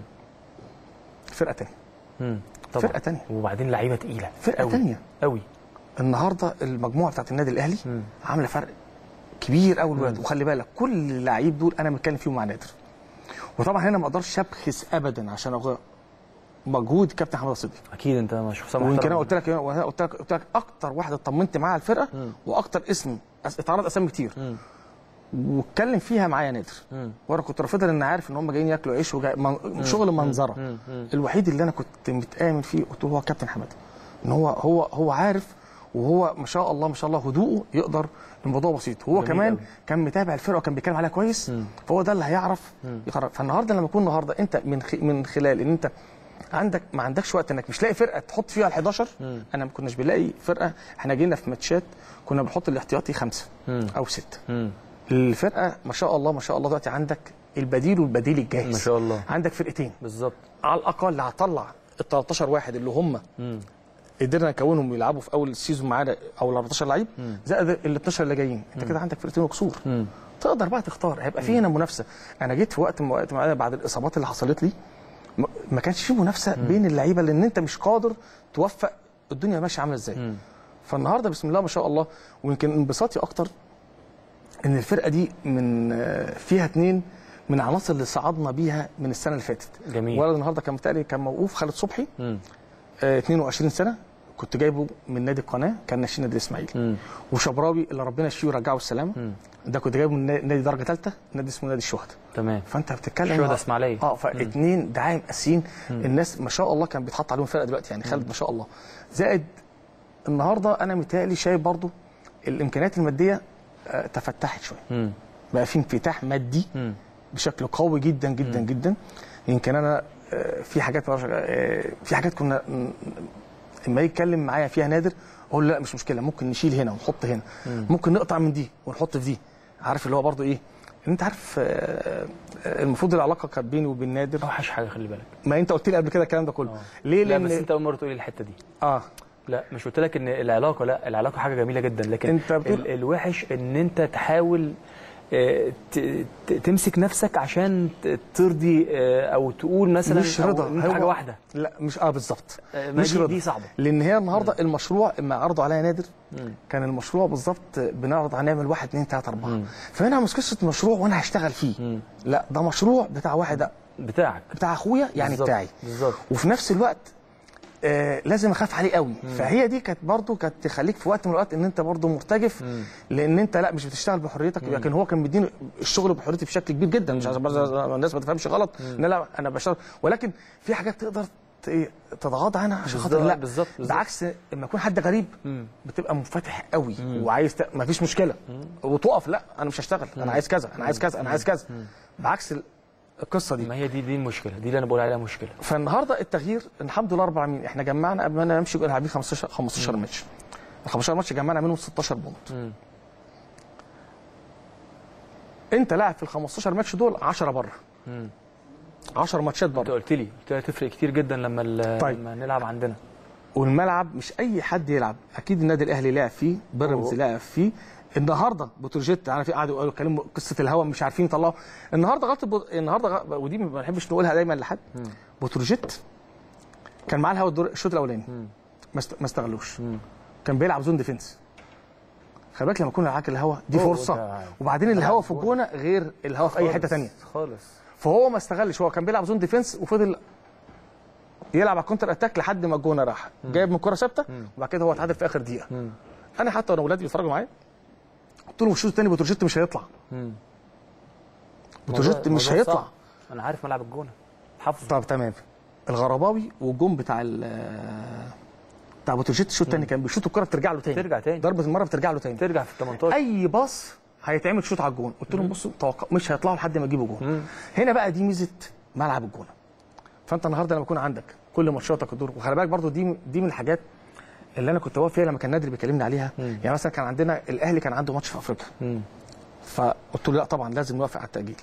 فرقه تانية مم. طبعا فرقة تانية. وبعدين لعيبه تقيله فرقه أوي. تانية قوي النهارده المجموعه بتاعت النادي الاهلي عامله فرق كبير قوي الولاد وخلي بالك كل اللعيب دول انا متكلم فيهم مع نادر وطبعا هنا ما اقدرش ابخس ابدا عشان أغ... مجهود كابتن حماده صدقي اكيد انت مش حسام ويمكن محترم. انا قلت لك وأنا قلت لك قلت لك اكتر واحد اطمنت معاه على الفرقه واكتر اسم أس- اتعرض اسامي كتير واتكلم فيها معايا نادر وانا كنت رافضها لان عارف ان هم جايين ياكلوا عيش وجاي من... شغل منظره الوحيد اللي انا كنت متامن فيه قلت له هو كابتن حماده ان هو هو هو عارف وهو ما شاء الله ما شاء الله هدوءه يقدر الموضوع بسيط هو جميل كمان أوي. كان متابع الفرقه وكان بيتكلم عليها كويس فهو ده اللي هيعرف يقرر فالنهارده لما يكون النهارده انت من خ... من خلال ان انت عندك ما عندكش وقت انك مش لاقي فرقه تحط فيها ال 11 انا ما كناش بنلاقي فرقه احنا جينا في ماتشات كنا بنحط الاحتياطي خمسه او سته مم. الفرقه ما شاء الله ما شاء الله دلوقتي عندك البديل والبديل الجاهز ما شاء الله. عندك فرقتين بالظبط على الاقل هطلع ال 13 واحد اللي هم قدرنا نكونهم يلعبوا في اول السيزون معانا او ال 14 لعيب زائد ال 12 اللي جايين انت كده عندك فرقتين وكسور تقدر بقى تختار هيبقى في هنا منافسه انا جيت في وقت من وقت معايا بعد الاصابات اللي حصلت لي ما- ما كانش في منافسه بين اللعيبه لان انت مش قادر توفق الدنيا ماشيه عامله ازاي فالنهارده بسم الله ما شاء الله ويمكن انبساطي اكتر ان الفرقه دي من آه، فيها اتنين من العناصر اللي صعدنا بيها من السنه اللي فاتت جميل. ولد النهارده كان متهيألي كان موقوف خالد صبحي مم. آه 22 سنه كنت جايبه من نادي القناه كان ناشئ نادي الاسماعيلي وشبراوي اللي ربنا يشفيه ويرجعه السلامه ده كنت جايبه من نا- نادي درجه ثالثه نادي اسمه نادي الشهداء تمام فانت بتتكلم الشهداء إسماعيلية. اه فاثنين دعايم اساسيين الناس ما شاء الله كان بيتحط عليهم فرقه دلوقتي يعني خالد ما شاء الله زائد النهارده انا متهيألي شايف برضو الامكانيات الماديه آه، تفتحت شويه مم. بقى في انفتاح مادي مم. بشكل قوي جدا جدا جدا يمكن انا آه، في حاجات آه، في حاجات كنا م- اما يتكلم معايا فيها نادر اقول له لا مش مشكله ممكن نشيل هنا ونحط هنا ممكن نقطع من دي ونحط في دي عارف اللي هو برضو ايه انت عارف آه، آه، المفروض العلاقه كانت بيني وبين نادر اوحش حاجه خلي بالك ما انت قلت لي قبل كده الكلام ده كله ليه لا لان بس انت اول مره تقولي الحته دي اه لا مش قلت لك ان العلاقه لا العلاقه حاجه جميله جدا لكن انت بتقول- ال الوحش ان انت تحاول آه، ت- ت- تمسك نفسك عشان ت- ترضي آه، او تقول مثلا مش أو رضا إن هو- حاجه واحده لا مش اه بالظبط آه، ما مش دي- رضا دي صعبة. لان هي النهارده المشروع اما عرضوا عليا نادر كان المشروع بالظبط بنعرض هنعمل واحد اثنين ثلاثه اربعه فهنا مش قصه مشروع وانا هشتغل فيه لا ده مشروع بتاع واحد بتاعك بتاع اخويا يعني بالظبط، بتاعي بالظبط. وفي نفس الوقت آه لازم اخاف عليه قوي فهي دي كانت برضو كانت تخليك في وقت من الاوقات ان انت برضو مرتجف لان انت لا مش بتشتغل بحريتك لكن هو كان مديني الشغل بحريتي بشكل كبير جدا مش عشان بس الناس ما تفهمش غلط ان لا انا بشتغل ولكن في حاجات تقدر ت- إيه، تتغاضى عنها عشان خاطر بالظبط، لا بالظبط، بالظبط. بعكس لما يكون حد غريب بتبقى منفتح قوي وعايز ت... ما فيش مشكله وتقف لا انا مش هشتغل انا عايز كذا انا عايز كذا انا عايز كذا بعكس ال- القصه دي ما هي دي دي المشكله دي اللي انا بقول عليها مشكله فالنهارده التغيير الحمد لله رب العالمين احنا جمعنا قبل ما انا امشي لاعبين 15 15 ماتش ال 15 ماتش جمعنا منهم 16 بونت انت لاعب في ال 15 ماتش دول 10 بره 10 ماتشات انت بره قلت لي قلت لي هتفرق كتير جدا لما ال- طيب. لما نلعب عندنا والملعب مش اي حد يلعب اكيد النادي الاهلي لعب فيه بيراميدز لعب فيه النهارده بتروجيت انا في قعدوا يقولوا يتكلموا قصه الهوا مش عارفين يطلعوا النهارده غلط البو... النهارده غ... ودي ما بنحبش نقولها دايما لحد بتروجيت كان معاه الهوا الدور الشوط الاولاني ما است... ما استغلوش كان بيلعب زون ديفنس خلي بالك لما يكون معاك الهوا دي أوه، فرصه ده- وبعدين الهوا في الجونه غير الهوا في اي حته تانية خالص فهو ما استغلش هو كان بيلعب زون ديفنس وفضل يلعب على الكونتر اتاك لحد ما الجونه راح جايب من كره ثابته وبعد كده هو اتعادل في اخر دقيقه انا حتى وانا اولادي بيتفرجوا معايا قلت لهم الشوط الثاني بتروجيت مش هيطلع بتروجيت موضوع- مش موضوع هيطلع صعب. انا عارف ملعب الجونه حافظ طب تمام الغرباوي والجون بتاع ال بتاع بتروجيت الشوط الثاني كان بيشوط الكره بترجع له تاني ترجع تاني. ضربه المره بترجع له تاني ترجع في ال 18 اي باص هيتعمل شوط على الجون قلت لهم بصوا توقع مش هيطلعوا لحد ما يجيبوا جون هنا بقى دي ميزه ملعب الجونه فانت النهارده لما يكون عندك كل ماتشاتك الدور وخلي بالك برضو دي دي من الحاجات اللي انا كنت واقف فيها لما كان نادر بيكلمني عليها يعني مثلا كان عندنا الاهلي كان عنده ماتش في افريقيا فقلت له لا طبعا لازم نوافق على التاجيل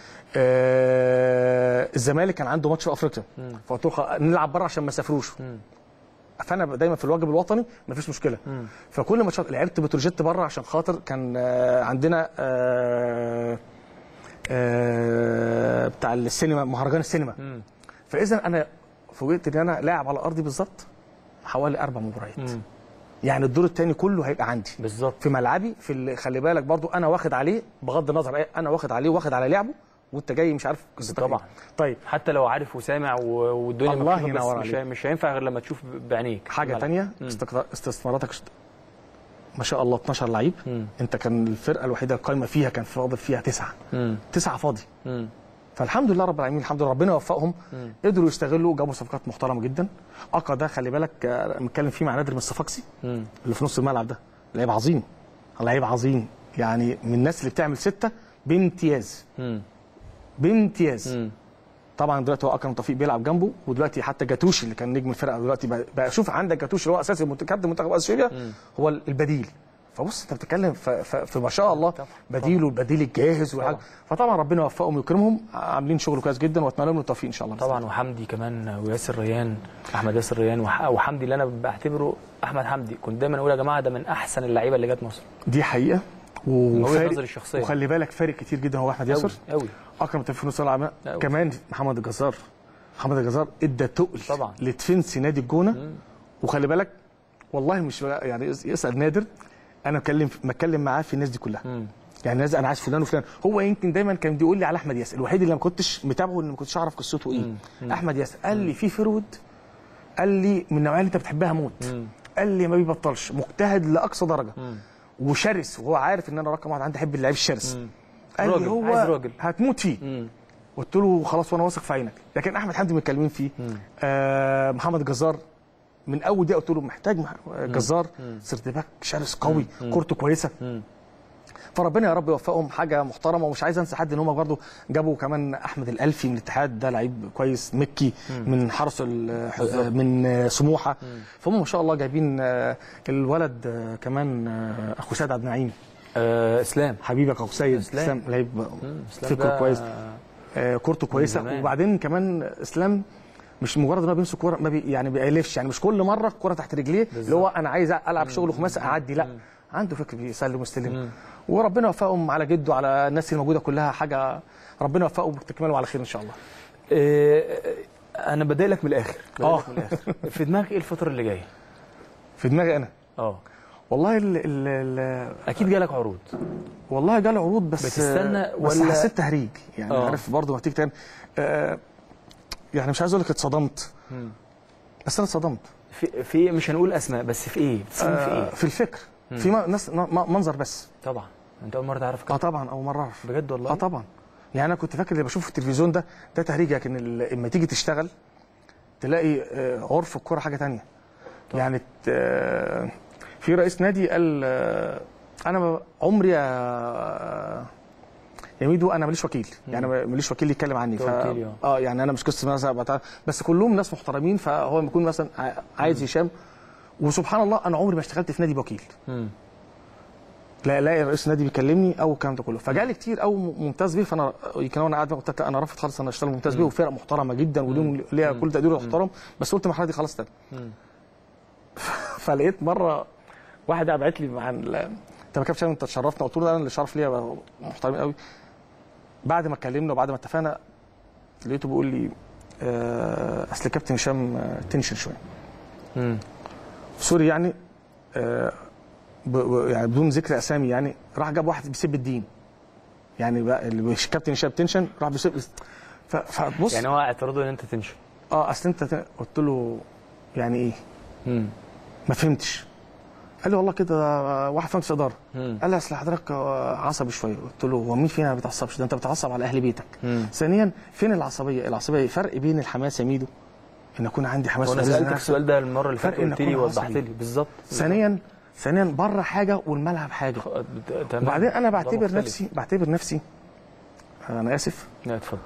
آه الزمالك كان عنده ماتش في افريقيا فقلت له خ- نلعب بره عشان ما يسافروش فانا دايما في الواجب الوطني مفيش مشكله فكل ماتشات لعبت بتروجيت بره عشان خاطر كان آه، عندنا آه، آه، بتاع السينما مهرجان السينما فاذا انا فوجئت ان انا لاعب على ارضي بالظبط حوالي اربع مباريات يعني الدور الثاني كله هيبقى عندي بالظبط في ملعبي في اللي خلي بالك برضو انا واخد عليه بغض النظر إيه، انا واخد عليه واخد على لعبه وانت جاي مش عارف قصتك طبعا. إيه. طيب حتى لو عارف وسامع و- والدنيا الله مفتوحة، بس ينور مش عليك. هي- مش هينفع غير لما تشوف بعينيك حاجه الملعب. تانية استقرار استثماراتك شت- ما شاء الله 12 لعيب انت كان الفرقه الوحيده القايمه فيها كان فاضل فيها تسعه مم. تسعه فاضي مم. فالحمد لله رب العالمين الحمد لله ربنا يوفقهم قدروا يستغلوا جابوا صفقات محترمه جدا اقا ده خلي بالك آه، بنتكلم فيه مع نادر من الصفاقسي مم. اللي في نص الملعب ده لعيب عظيم لعيب عظيم يعني من الناس اللي بتعمل سته بامتياز مم. بامتياز مم. طبعا دلوقتي هو اكرم توفيق بيلعب جنبه ودلوقتي حتى جاتوشي اللي كان نجم الفرقه دلوقتي بقى, بقى شوف عندك جاتوشي اللي هو اساسي المنتخب كابتن منتخب اثيوبيا هو البديل فبص انت بتتكلم في, في, في ما شاء الله طبعا. بديل والبديل الجاهز والحاجة. فطبعا ربنا يوفقهم ويكرمهم عاملين شغل كويس جدا واتمنى لهم التوفيق ان شاء الله طبعا وحمدي كمان وياسر ريان احمد ياسر ريان وح- وحمدي اللي انا بعتبره احمد حمدي كنت دايما اقول يا جماعه ده من احسن اللعيبه اللي جت مصر دي حقيقه وجهة وفارق نظري الشخصية. وخلي بالك فارق كتير جدا هو احمد ياسر قوي قوي اكرم توفيق في نص الملعب أوي. كمان محمد الجزار محمد الجزار ادى تقل طبعا. لدفنس نادي الجونه وخلي بالك والله مش يعني يسال نادر انا اتكلم بتكلم معاه في الناس دي كلها يعني ناس انا عايز فلان وفلان هو يمكن دايما كان بيقول لي على احمد ياسر الوحيد اللي ما كنتش متابعه اللي ما كنتش اعرف قصته ايه احمد ياسر قال لي في فرود قال لي من النوعيه اللي انت بتحبها موت قال لي ما بيبطلش مجتهد لاقصى درجه وشرس وهو عارف ان انا رقم واحد عندي احب اللعيب الشرس قال راجل، لي هو عايز راجل. هتموت فيه قلت له خلاص وانا واثق في عينك لكن احمد حمدي متكلمين فيه آه محمد جزار من اول دقيقه قلت له محتاج مح- جزار سيرت باك شرس قوي كورته كويسه فربنا يا رب يوفقهم حاجه محترمه ومش عايز انسى حد ان هم برضه جابوا كمان احمد الالفي من الاتحاد ده لعيب كويس مكي من حرس ال- ح- من سموحه فهم ما شاء الله جايبين آه، الولد آه، كمان آه، اخو سيد عبد النعيم آه اسلام حبيبك اخو سيد إسلام. اسلام لعيب اسلام فكره ده- كويس آه، كورته كويسه زمان. وبعدين كمان اسلام مش مجرد ان هو بيمسك كوره ما بي يعني بيألفش يعني مش كل مره الكوره تحت رجليه اللي هو انا عايز العب شغل خماسي اعدي لا عنده فكر بيسلم ويستلم وربنا يوفقهم على جده على الناس اللي موجوده كلها حاجه ربنا يوفقهم وتكملوا على خير ان شاء الله إيه انا بادئ لك من الاخر بادئ آه. لك من الاخر في دماغك ايه الفتره اللي جايه في دماغي انا اه والله ال ال ال اكيد جالك عروض والله جالي عروض بس بتستنى بس ولا- حسيت تهريج يعني آه. عارف برضه ما تيجي تعمل آه يعني مش عايز اقول لك اتصدمت بس انا اتصدمت في في مش هنقول اسماء بس في ايه بتصمم في آه ايه في الفكر في م- ناس م- منظر بس طبعا انت اول مره تعرف اه كده طبعا اول مره اعرف بجد والله اه طبعا يعني انا كنت فاكر اللي بشوفه في التلفزيون ده ده تهريج لكن ال- اما تيجي تشتغل تلاقي آه، عرف الكوره حاجه تانية يعني ت- آه، في رئيس نادي قال آه، انا ب- عمري يا يا ميدو انا ماليش وكيل يعني ماليش وكيل يتكلم عني ف... وكيلي، آه. اه يعني انا مش قصه مثلا بتاع بس كلهم ناس محترمين فهو لما يكون مثلا ع- عايز هشام وسبحان الله انا عمري ما اشتغلت في نادي بوكيل مم. لا الاقي رئيس النادي بيكلمني او الكلام ده كله فجالي كتير او ممتاز بيه فانا يمكن وانا قاعد قلت لا، انا رافض خالص انا اشتغل ممتاز بيه وفرق محترمه جدا وليهم ليها كل تقدير واحترام بس قلت المرحله دي خلاص تاني فلقيت مره واحد قاعد بعت لي مع ال- انت ما كابتن انت تشرفنا قلت له لا، انا اللي شرف ليا محترمين قوي بعد ما اتكلمنا وبعد ما اتفقنا لقيته بيقول لي آه، اصل كابتن هشام آه، تنشن شويه مم. سوري يعني آه، ب- ب- يعني بدون ذكر اسامي يعني راح جاب واحد بيسب الدين يعني بقى اللي مش كابتن هشام تنشن راح بيسب ف- فبص يعني هو اعتراضه ان انت تنشن اه اصل انت ت- قلت له يعني ايه مم. ما فهمتش قال لي والله كده آه، واحد في مجلس اداره مم. قال لي اصل حضرتك آه، عصبي شويه قلت له هو مين فينا ما بيتعصبش ده انت بتعصب على اهل بيتك مم. ثانيا فين العصبيه العصبيه فرق بين الحماس يا ميدو ان اكون عندي حماس وانا وغيظ سالتك نفسي. السؤال ده المره اللي فرق فاتت إن قلت لي أكون وضحت عصبي. لي بالظبط ثانيا ثانيا بره حاجه والملعب حاجه خ- تمام. وبعدين انا ده بعتبر مختلف. نفسي بعتبر نفسي انا اسف لا اتفضل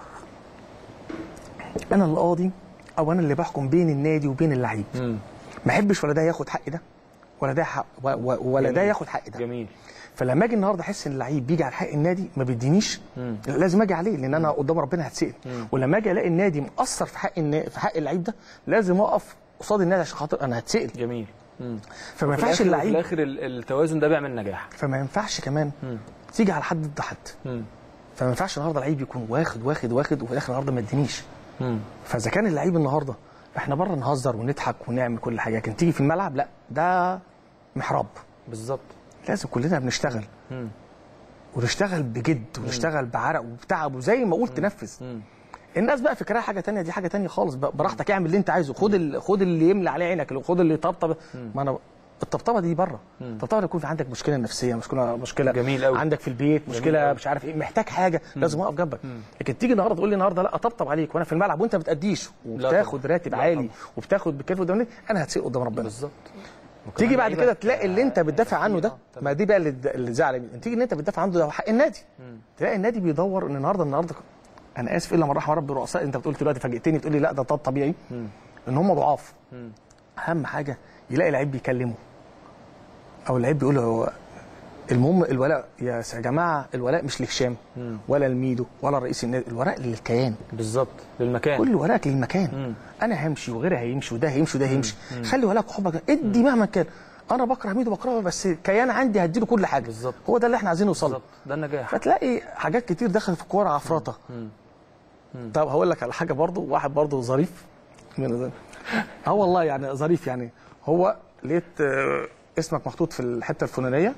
انا اللي قاضي او انا اللي بحكم بين النادي وبين اللعيب مم. ما احبش ولا ده ياخد حق ده ولا ده حق و- و- ولا ده جميل. ياخد حق ده جميل فلما اجي النهارده احس ان اللعيب بيجي على حق النادي ما بيدينيش مم. لازم اجي عليه لان انا قدام ربنا هتسال ولما اجي الاقي النادي مقصر في حق النا... في حق اللعيب ده لازم اقف قصاد النادي عشان خاطر انا هتسال جميل مم. فما في ينفعش الآخر- في اللعيب الاخر ال- التوازن ده بيعمل نجاح فما ينفعش كمان مم. تيجي على حد ضد حد مم. فما ينفعش النهارده لعيب يكون واخد واخد واخد وفي الاخر النهارده ما ادينيش مم. فاذا كان اللعيب النهارده احنا بره نهزر ونضحك ونعمل كل حاجه لكن تيجي في الملعب لا ده محراب بالظبط لازم كلنا بنشتغل مم. ونشتغل بجد ونشتغل بعرق وبتعب وزي ما قلت نفذ مم. الناس بقى فكرها حاجه تانية دي حاجه تانية خالص بقى براحتك اعمل اللي انت عايزه خد ال... خد اللي يملى عليه عينك خد اللي يطبطب ما انا الطبطبه دي بره الطبطبه يكون في عندك مشكله نفسيه مشكله مشكله جميل أوي. عندك في البيت مشكله أوي. مش عارف ايه محتاج حاجه لازم اقف جنبك لكن تيجي النهارده تقول لي النهارده لا اطبطب عليك وانا في الملعب وانت ما بتاديش وبتاخد طبعا. راتب لا عالي طبعا. وبتاخد بكيف قدام النادي، انا هتسيء قدام ربنا بالظبط تيجي بعد لعيبة- كده تلاقي اللي انت بتدافع عنه ده ما دي بقى اللي اللي زعل مني. تيجي ان انت بتدافع عنه ده حق النادي تلاقي النادي بيدور ان النهارده النهارده انا اسف الا من رحم ربي رؤساء انت بتقول دلوقتي فاجئتني تقول لي لا ده طب طبيعي ان هم ضعاف اهم حاجه يلاقي لعيب بيكلمه او اللعيب بيقول له هو المهم الولاء يا س- يا جماعه الولاء مش لهشام ولا لميدو ولا رئيس النادي الولاء للكيان بالظبط للمكان كل ولاك للمكان انا همشي وغيري هيمشي وده هيمشي وده هيمشي خلي ولاك وحبك ادي مهما كان انا بكره ميدو بكرهه بس كيان عندي هديله كل حاجه بالظبط. هو ده اللي احنا عايزين نوصل له بالظبط ده النجاح فتلاقي حاجات كتير دخلت في الكوره عفرطه طب هقول لك على حاجه برضو واحد برضو ظريف من اه والله يعني ظريف يعني هو لقيت آه، اسمك محطوط في الحته الفلانيه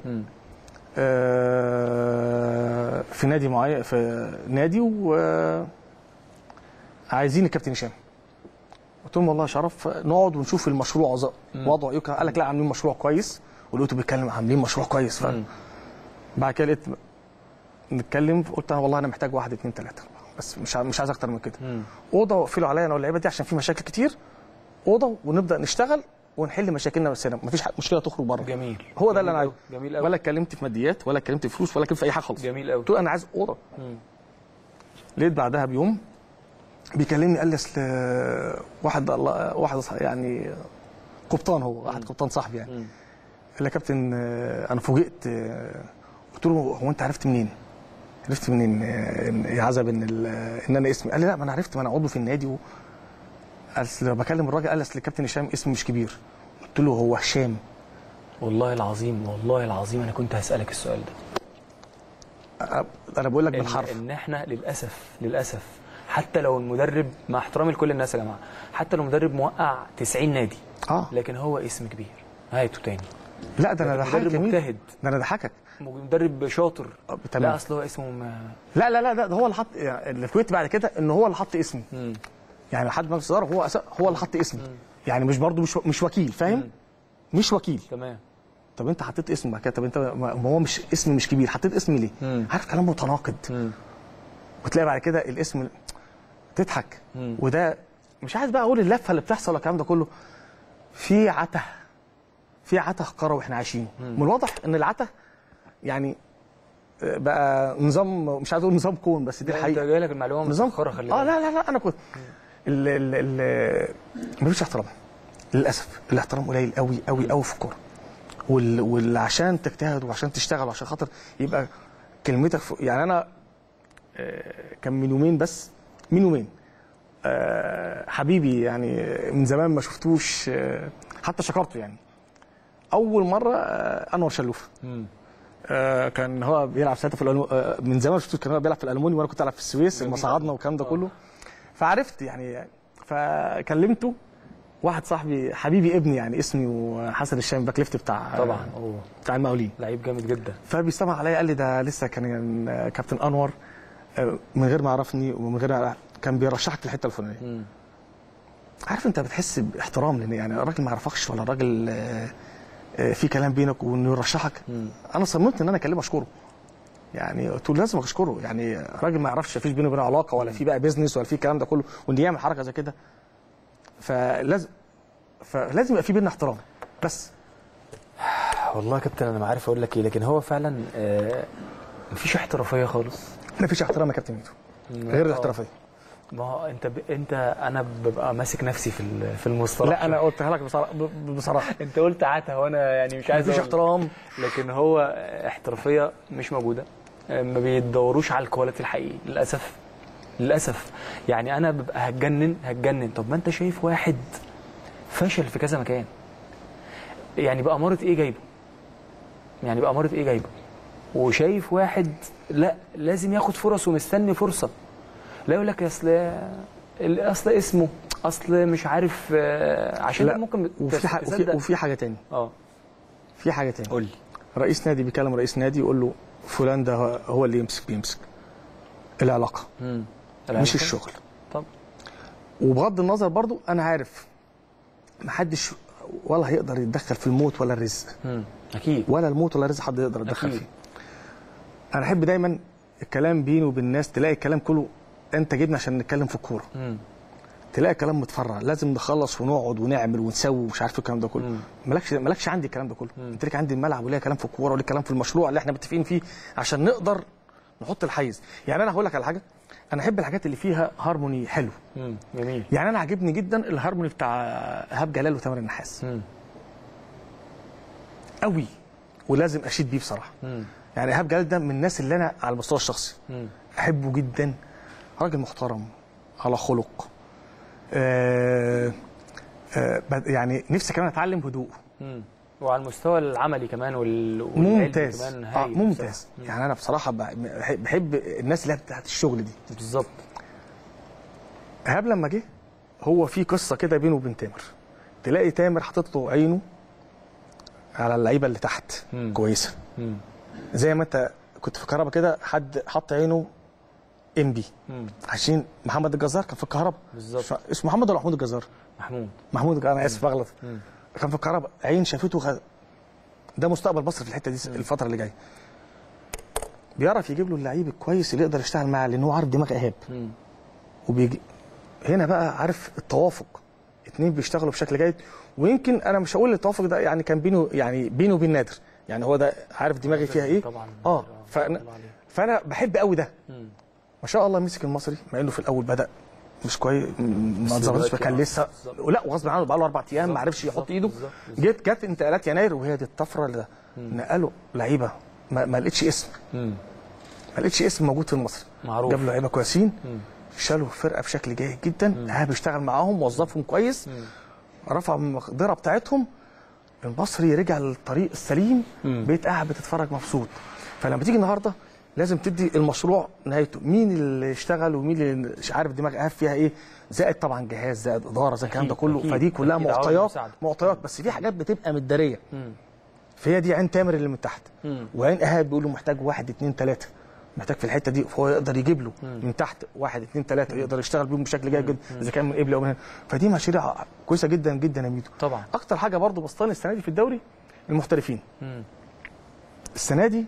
آه، في نادي معين في نادي و عايزين الكابتن هشام قلت لهم والله شرف نقعد ونشوف المشروع ز- وضعه ايه قال لك لا عاملين مشروع كويس ولقيته بيتكلم عاملين مشروع كويس ف... بعد كده لقيت نتكلم قلت انا والله انا محتاج واحد اثنين ثلاثه بس مش ع- مش عايز اكتر من كده اوضه وقفلوا عليا انا واللعيبه دي عشان في مشاكل كتير اوضه ونبدا نشتغل ونحل مشاكلنا بس هنا مفيش ح- مشكله تخرج بره جميل هو ده اللي جميل انا عايزه أوي. جميل قوي ولا اتكلمت في ماديات ولا اتكلمت في فلوس ولا اتكلمت في اي حاجه خالص جميل قوي قلت له انا عايز اوضه لقيت بعدها بيوم بيكلمني قال لي اصل واحد الله واحد يعني قبطان هو واحد قبطان صاحبي يعني قال لي يا كابتن آه، انا فوجئت آه، قلت له هو انت عرفت منين؟ عرفت منين آه، إن- يا عزب ان ال- ان انا اسمي قال لي لا ما انا عرفت ما انا عضو في النادي و... اصل بكلم الراجل قال لي اصل الكابتن هشام اسمه مش كبير قلت له هو هشام والله العظيم والله العظيم انا كنت هسالك السؤال ده انا بقول لك إن, بالحرف ان احنا للاسف للاسف حتى لو المدرب مع احترامي لكل الناس يا جماعه حتى لو المدرب موقع 90 نادي اه لكن هو اسم كبير هاته تاني لا ده انا لكن ضحكك مدرب يا ميدو. مجتهد. ده انا ضحكك مدرب شاطر آه، تمام. لا اصل هو اسمه ما لا لا لا ده ده هو اللي حط يعني اللي فوت بعد كده ان هو اللي حط اسمي مم. يعني لحد مجلس الاداره هو أسا- هو اللي حط اسمي يعني مش برضه مش مش وكيل فاهم مش وكيل تمام طب انت حطيت اسم بعد كده طب انت ما ما هو مش اسم مش كبير حطيت اسم ليه مم. عارف كلام متناقض مم. وتلاقي بعد كده الاسم تضحك مم. وده مش عايز بقى اقول اللفه اللي بتحصل الكلام ده كله في عته في عته قاره واحنا عايشين من الواضح ان العته يعني آه، بقى نظام مش عايز اقول نظام كون بس دي انت الحقيقه جاي لك المعلومه نظام متاخره خلي اه بالك لا لا لا انا كنت ال ال ال مفيش احترام للاسف الاحترام قليل قوي قوي قوي في الكوره وال وال عشان تجتهد وعشان تشتغل وعشان خاطر يبقى كلمتك في يعني انا آه، كان من يومين بس من يومين آه، حبيبي يعني من زمان ما شفتوش آه، حتى شكرته يعني اول مره آه، انور شلوف مم. آه، كان هو بيلعب ساعتها في الألمو... آه، من زمان شفته كان هو بيلعب في الالموني وانا كنت العب في السويس لما صعدنا والكلام ده كله فعرفت يعني فكلمته واحد صاحبي حبيبي ابني يعني اسمه حسن الشام باك ليفت بتاع طبعا هو بتاع المقاولين لعيب جامد جدا فبيستمع عليا قال لي ده لسه كان كابتن انور آه، من غير ما يعرفني ومن غير كان بيرشحك الحته الفلانيه مم. عارف انت بتحس باحترام لان يعني الراجل ما يعرفكش ولا الراجل آه، آه، في كلام بينك وانه يرشحك مم. انا صممت ان انا اكلمه اشكره يعني قلت له لازم اشكره يعني راجل ما يعرفش مفيش بينه وبينه علاقه ولا في بقى بيزنس ولا في الكلام ده كله وان يعمل حركه زي كده فلازم فلازم يبقى في بيننا احترام بس والله يا كابتن انا ما عارف اقول لك ايه لكن هو فعلا آه مفيش احترافيه خالص مفيش احترام يا كابتن ميدو غير آه. الاحترافيه ما هو انت ب... انت انا ببقى ماسك نفسي في ال- في المصطلح لا انا قلتها لك بصراحه ب- بصراحه انت قلت عتا وانا يعني مش عايز مفيش أقول. احترام لكن هو احترافيه مش موجوده ما بيدوروش على الكواليتي الحقيقي للاسف للاسف يعني انا ببقى هتجنن هتجنن طب ما انت شايف واحد فشل في كذا مكان يعني بقى مرض ايه جايبه يعني بقى مرض ايه جايبه وشايف واحد لا لازم ياخد فرص ومستني فرصه لا يقول لك اصل اصل اسمه اصل مش عارف آه، عشان لا ممكن وفي ح- وفي, تصدق- وفي حاجه تاني اه في حاجه تاني قول لي رئيس نادي بيكلم رئيس نادي يقول له فلان ده هو- هو اللي يمسك بيمسك العلاقه مم. مش الشغل طب وبغض النظر برضو انا عارف محدش ولا هيقدر يتدخل في الموت ولا الرزق مم. اكيد ولا الموت ولا الرزق حد يقدر يتدخل أكيد. فيه انا احب دايما الكلام بيني وبين الناس تلاقي الكلام كله انت جبنا عشان نتكلم في الكوره مم. تلاقي كلام متفرع لازم نخلص ونقعد ونعمل ونسوي ومش عارف إيه الكلام ده كله مم. مالكش مالكش عندي الكلام ده كله انت ليك عندي الملعب وليا كلام في الكوره وليا كلام في المشروع اللي احنا متفقين فيه عشان نقدر نحط الحيز يعني انا هقول لك على حاجه انا احب الحاجات اللي فيها هارموني حلو مم. جميل يعني انا عاجبني جدا الهارموني بتاع ايهاب جلال وتامر النحاس مم. قوي ولازم اشيد بيه بصراحه مم. يعني ايهاب جلال ده من الناس اللي انا على المستوى الشخصي مم. احبه جدا راجل محترم على خلق آه آه بد- يعني نفسي كمان اتعلم هدوء مم. وعلى المستوى العملي كمان وال... والعلمي ممتاز كمان آه هايل ممتاز بصراحة. يعني انا بصراحه بحب بحب الناس اللي هي بتاعت الشغل دي مم. بالظبط ايهاب لما جه هو في قصه كده بينه وبين تامر تلاقي تامر حاطط له عينه على اللعيبه اللي تحت مم. كويسه مم. زي ما انت كنت في الكهرباء كده حد حط عينه ام بي مم. عشان محمد الجزار كان في الكهرباء بالظبط. ش- اسمه محمد ولا محمود الجزار؟ محمود محمود الجزار انا اسف اغلط مم. كان في الكهرباء عين شافته غ... ده مستقبل مصر في الحته دي الفتره اللي جايه بيعرف يجيب له اللعيب الكويس اللي يقدر يشتغل معاه لان هو عارف دماغ ايهاب مم. وبيجي هنا بقى عارف التوافق اتنين بيشتغلوا بشكل جيد ويمكن انا مش هقول التوافق ده يعني كان بينه يعني بينه وبين نادر يعني هو ده عارف دماغي فيها ايه طبعا اه فانا الله عليه. فانا بحب قوي ده مم. ما شاء الله مسك المصري مع انه في الاول بدا مش كويس م- ما بس اتظبطش دلوقتي كان آه، لسه بالظبط. لا وغصب عنه بقى له اربع ايام ما بالظبط، عرفش يحط بالظبط، ايده بالظبط، بالظبط. جت جت انتقالات يناير وهي دي الطفره اللي نقلوا لعيبه ما, ما لقيتش اسم مم. ما لقيتش اسم موجود في المصري معروف. جاب له لعيبه كويسين مم. شالوا الفرقه بشكل جيد جدا ايهاب اشتغل معاهم وظفهم كويس رفع من المقدره بتاعتهم المصري رجع للطريق السليم مم. بقيت قاعد بتتفرج مبسوط فلما تيجي النهارده لازم تدي المشروع نهايته مين اللي اشتغل ومين اللي مش عارف دماغ قاعد فيها ايه زائد طبعا جهاز زائد اداره زائد الكلام ده أكيد، كله أكيد، فدي كلها أكيد، عوامل معطيات مساعدة. معطيات بس في حاجات بتبقى متداريه مم. فهي دي عين تامر اللي من تحت مم. وعين ايهاب بيقول له محتاج واحد اتنين تلاته محتاج في الحته دي فهو يقدر يجيب له من تحت واحد اتنين تلاته يقدر يشتغل بيهم بشكل جيد جدا اذا كان من قبل او من هنا فدي مشاريع كويسه جدا جدا يا ميدو طبعا اكتر حاجه برضو بسطاني السنه دي في الدوري المحترفين مم. السنه دي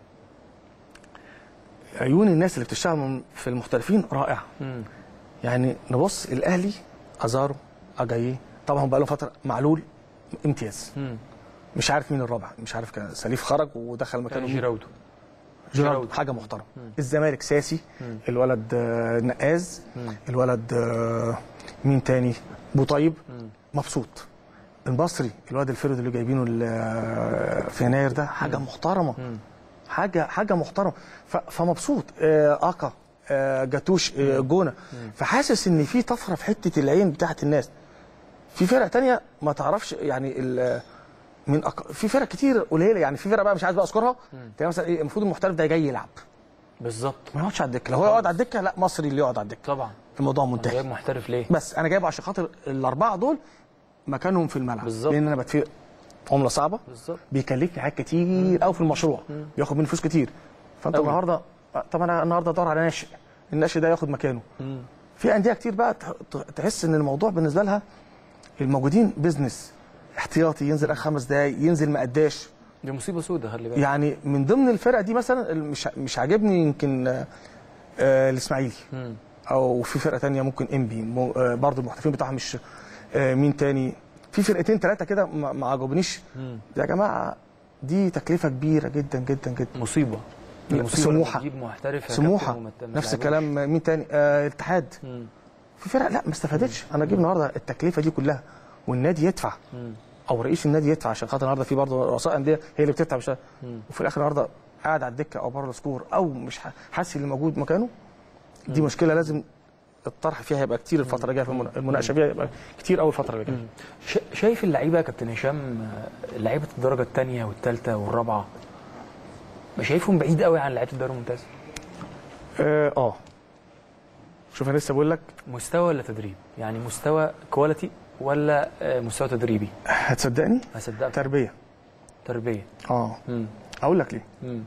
عيون الناس اللي بتشتغل من- في المحترفين رائعه مم. يعني نبص الاهلي ازارو اجاييه طبعا بقى له فتره معلول امتياز مم. مش عارف مين الرابع مش عارف كان سليف خرج ودخل مكانه كان مين. جيراودو جيرارد جيراودو. حاجه محترمه الزمالك ساسي الولد آه، نقاز الولد آه، مين تاني بوطيب مبسوط المصري الواد الفرد اللي جايبينه ال- آه، في يناير ده حاجه محترمه حاجه حاجه محترمه ف- فمبسوط آه، اكا آه، جاتوش آه، جونه فحاسس ان في طفره في حته العين بتاعت الناس في فرق تانية ما تعرفش يعني ال- من أق... في فرق كتير قليله يعني في فرق بقى مش عايز بقى اذكرها تلاقي مثلا ايه المفروض المحترف ده جاي يلعب بالظبط ما يقعدش على الدكه لو هو يقعد على الدكه لا مصري اللي يقعد على الدكه طبعا الموضوع جايب منتهي محترف ليه؟ بس انا جايبه عشان خاطر الاربعه دول مكانهم في الملعب بالظبط. لان انا بدفع عمله صعبه بالظبط بيكلفني حاجات كتير قوي في المشروع بياخد مني فلوس كتير فانت أوي. النهارده طب انا النهارده ادور على ناشئ الناشئ ده ياخد مكانه في انديه كتير بقى تح- تحس ان الموضوع بالنسبه لها الموجودين بيزنس احتياطي ينزل اخر خمس دقايق ينزل ما قداش دي مصيبه سودة خلي بالك يعني من ضمن الفرق دي مثلا مش مش عاجبني يمكن آه، آه، الاسماعيلي مم. او في فرقه تانية ممكن انبي مو- آه، برضو المحترفين بتاعها مش آه، مين تاني في فرقتين ثلاثه كده ما ما عجبونيش يا جماعه دي تكلفه كبيره جدا جدا جدا مصيبه دي لا، مصيبة لما سموحة. تجيب محترف يا سموحه كابتن وما ت- ما نفس تلعبوش. الكلام آه، مين تاني آه الاتحاد مم. في فرق لا ما استفادتش انا اجيب النهارده التكلفه دي كلها والنادي يدفع مم. او رئيس النادي يدفع عشان خاطر النهارده في برضه رؤساء انديه هي اللي بتدفع مش وفي الاخر النهارده قاعد على الدكه او بره السكور او مش ح- حاسس اللي موجود مكانه دي مشكله لازم الطرح فيها هيبقى كتير الفتره الجايه في المنا- المناقشه فيها هيبقى كتير قوي الفتره اللي جايه ش- شايف اللعيبه يا كابتن هشام آه، لعيبه الدرجه الثانيه والثالثه والرابعه مش شايفهم بعيد قوي عن لعيبه الدوري الممتاز اه آه. شوف انا لسه بقول لك مستوى ولا تدريب يعني مستوى كواليتي ولا آه، مستوى تدريبي هتصدقني هصدقك تربيه تربيه اه مم. اقول لك ليه مم.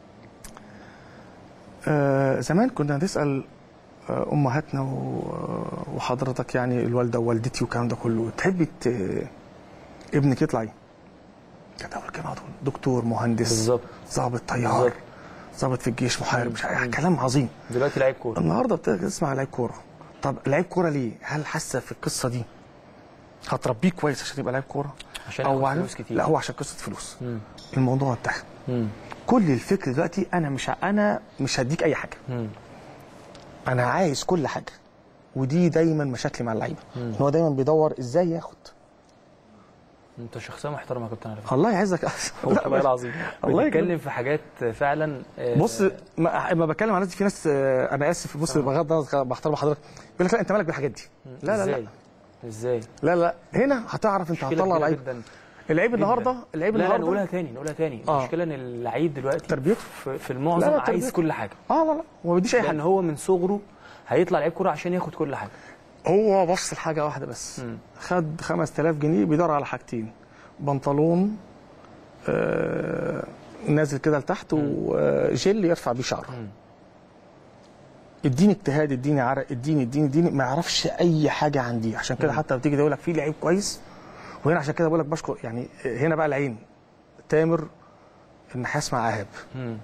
آه زمان كنا نسال آه امهاتنا و- وحضرتك يعني الوالده ووالدتي والكلام ده كله تحبي ت- ابنك يطلع ايه؟ كانت اول كلمه على طول دكتور مهندس بالظبط ضابط طيار بالظبط. ضابط في الجيش محارب مش عارف كلام عظيم دلوقتي لعيب كوره النهارده بتسمع لعيب كوره طب لعيب كوره ليه؟ هل حاسه في القصه دي هتربيه كويس عشان يبقى لعيب كوره؟ عشان أو ياخد عن- فلوس كتير لا هو عشان قصه فلوس مم. الموضوع انتهى مم. كل الفكر دلوقتي انا مش ه- انا مش هديك اي حاجه مم. انا عايز كل حاجه ودي دايما مشاكلي مع اللعيبه ان هو دايما بيدور ازاي ياخد انت شخصيه محترمه يا كابتن على فكره الله يعزك والله العظيم الله بتتكلم يكرمك. في حاجات فعلا آه، بص ما ما بتكلم عن ناس في ناس آه، انا اسف بص بغض النظر بحترم حضرتك بيقول لك لا انت مالك بالحاجات دي لا لا ازاي لا ازاي لا لا هنا هتعرف انت مشكلة هتطلع كبيرة لعيب جدا اللعيب النهارده جداً. اللعيب لا لا النهارده نقولها تاني نقولها تاني آه. المشكله ان اللعيب دلوقتي تربيته. في, في المعظم لا، لا، عايز تربيته. كل حاجه اه لا لا هو ما بيديش اي لان حاجه هو من صغره هيطلع لعيب كوره عشان ياخد كل حاجه هو بص لحاجه واحده بس مم. خد 5000 جنيه بيدور على حاجتين بنطلون آه نازل كده لتحت وجل يرفع بيه شعره اديني اجتهاد اديني عرق اديني اديني اديني ما يعرفش اي حاجه عن دي عشان كده حتى بتيجي تقول لك في لعيب كويس وهنا عشان كده بقول لك بشكر يعني هنا بقى العين تامر النحاس مع ايهاب مم.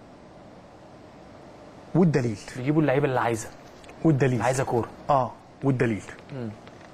والدليل بيجيبوا اللعيبه اللي عايزه والدليل عايزه كوره اه والدليل مم.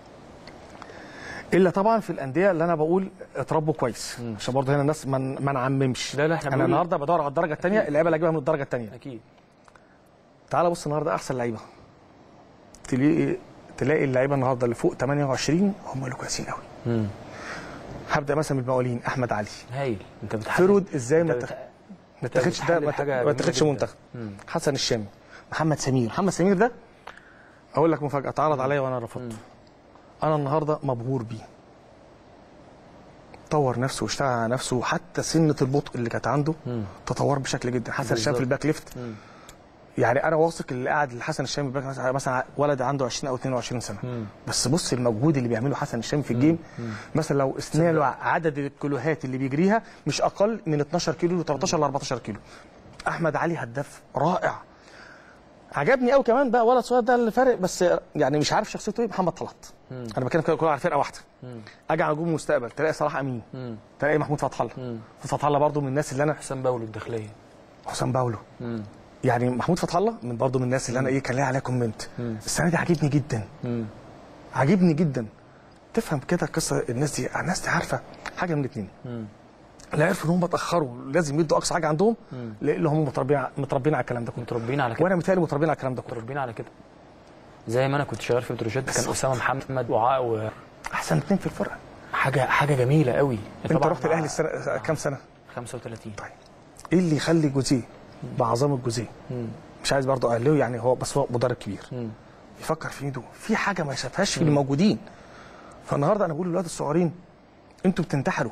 الا طبعا في الانديه اللي انا بقول اتربوا كويس عشان برضه هنا الناس ما ما نعممش لا، لا، إحنا انا بنقول- النهارده بدور على الدرجه الثانيه اللعيبه اللي هجيبها من الدرجه الثانيه اكيد تعال بص النهارده احسن لعيبه تلاقي تلاقي اللعيبه النهارده اللي فوق 28 هم اللي كويسين قوي مم. هبدا مثلا بالمقاولين احمد علي هايل انت بتحدد فرود ازاي ما أنت تخ- بت- ما اتاخدش ده بتحلل ما حاجة ت- ما جميلة اتاخدش جدا. منتخب مم. حسن الشامي محمد سمير محمد سمير ده اقول لك مفاجاه اتعرض عليا وانا رفضت انا النهارده مبهور بيه طور نفسه واشتغل على نفسه حتى سنه البطء اللي كانت عنده تطور بشكل جدا حسن الشام في الباك ليفت يعني انا واثق اللي قاعد حسن الشامي باك مثلا مثلا ولد عنده 20 او 22 سنه بس بص المجهود اللي بيعمله حسن الشامي في الجيم مثلا لو قسنا له عدد الكيلوهات اللي بيجريها مش اقل من 12 كيلو ل 13 ل 14 كيلو احمد علي هداف رائع عجبني قوي كمان بقى ولد صغير ده اللي فارق بس يعني مش عارف شخصيته ايه محمد طلعت انا بتكلم كده كله على فرقه واحده اجي على نجوم المستقبل تلاقي صلاح امين تلاقي محمود فتح الله فتح الله برضه من الناس اللي انا حسام باولو الداخليه حسام باولو يعني محمود فتح الله من برضه من الناس اللي انا ايه كان ليا عليها كومنت السنه دي عاجبني جدا عاجبني جدا تفهم كده قصه الناس دي الناس دي عارفه حاجه من الاثنين لا عرفوا ان هم اتاخروا لازم يدوا اقصى حاجه عندهم لان هم متربيين ع- متربيين على الكلام ده كله متربيين على كده وانا متهيألي متربيين على الكلام ده كله متربيين على كده زي ما انا كنت شغال في بتروجيت كان اسامه محمد وعاء وحاجه احسن اثنين في الفرقه حاجه جميله قوي انت طبعاً رحت مع الاهلي السنه كام سنه 35 طيب ايه اللي يخلي جوزيه بعظمه جوزيه مش عايز برضه اقلله يعني هو بس هو مدرب كبير يفكر في ايده في حاجه ما شافهاش في الموجودين فالنهارده انا بقول للولاد الصغيرين انتوا بتنتحروا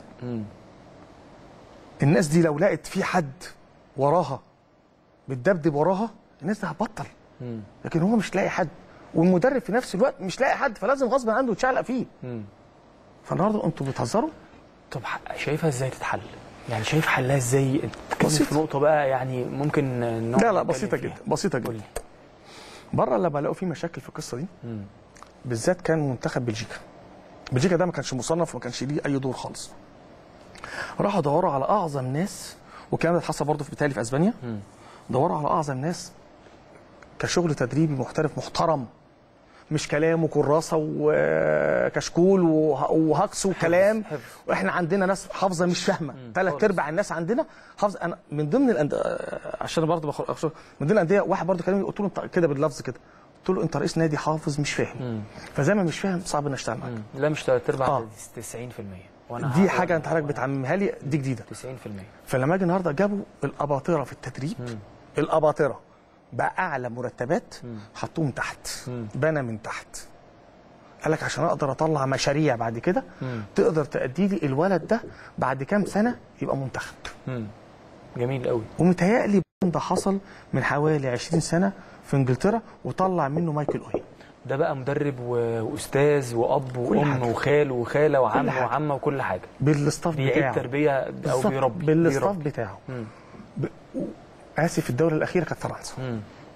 الناس دي لو لقت في حد وراها بتدبدب وراها الناس دي هتبطل لكن هو مش لاقي حد والمدرب في نفس الوقت مش لاقي حد فلازم غصب عنه يتشعلق فيه فالنهارده انتوا بتهزروا طب ح- شايفها ازاي تتحل؟ يعني شايف حلها ازاي؟ انت بتتكلم بسيط. في نقطه بقى يعني ممكن نقعد لا لا نتكلم بسيطه فيها. جدا بسيطه قول جدا لي. بره لما لقوا في مشاكل في القصه دي بالذات كان منتخب بلجيكا بلجيكا ده ما كانش مصنف وما كانش ليه اي دور خالص راحوا دوروا على اعظم ناس والكلام ده اتحصل برضه في بالتالي في اسبانيا دوروا على اعظم ناس كشغل تدريبي محترف محترم مش كلام وكراسه وكشكول وه- وهكس وكلام حفظ. واحنا عندنا ناس حافظه مش فاهمه ثلاث ارباع الناس عندنا حافظه انا من ضمن الانديه عشان برضه بخ... من ضمن الانديه واحد برضه كلمني قلت له انت كده باللفظ كده قلت له انت رئيس نادي حافظ مش فاهم فزي ما مش فاهم صعب اني اشتغل معاك لا مش تلات ارباع آه. 90% وانا دي ه- حاجه انت حضرتك بتعممها لي دي جديده 90% فلما اجي النهارده جابوا الاباطره في التدريب الاباطره باعلى مرتبات حطوهم تحت بنى من تحت قال لك عشان اقدر اطلع مشاريع بعد كده تقدر تأدي لي الولد ده بعد كام سنه يبقى منتخب جميل قوي ومتهيألي ده حصل من حوالي 20 سنه في انجلترا وطلع منه مايكل اوين ده بقى مدرب و- واستاذ واب كل وام حاجة. وخال وخاله وعم حاجة. وعمه وكل حاجه بالاستاف بيعيد بتاعه تربيه او بالظبط، بيربي بالاستاف بيربي. بتاعه ب... اسف الدوله الاخيره كانت فرنسا مم.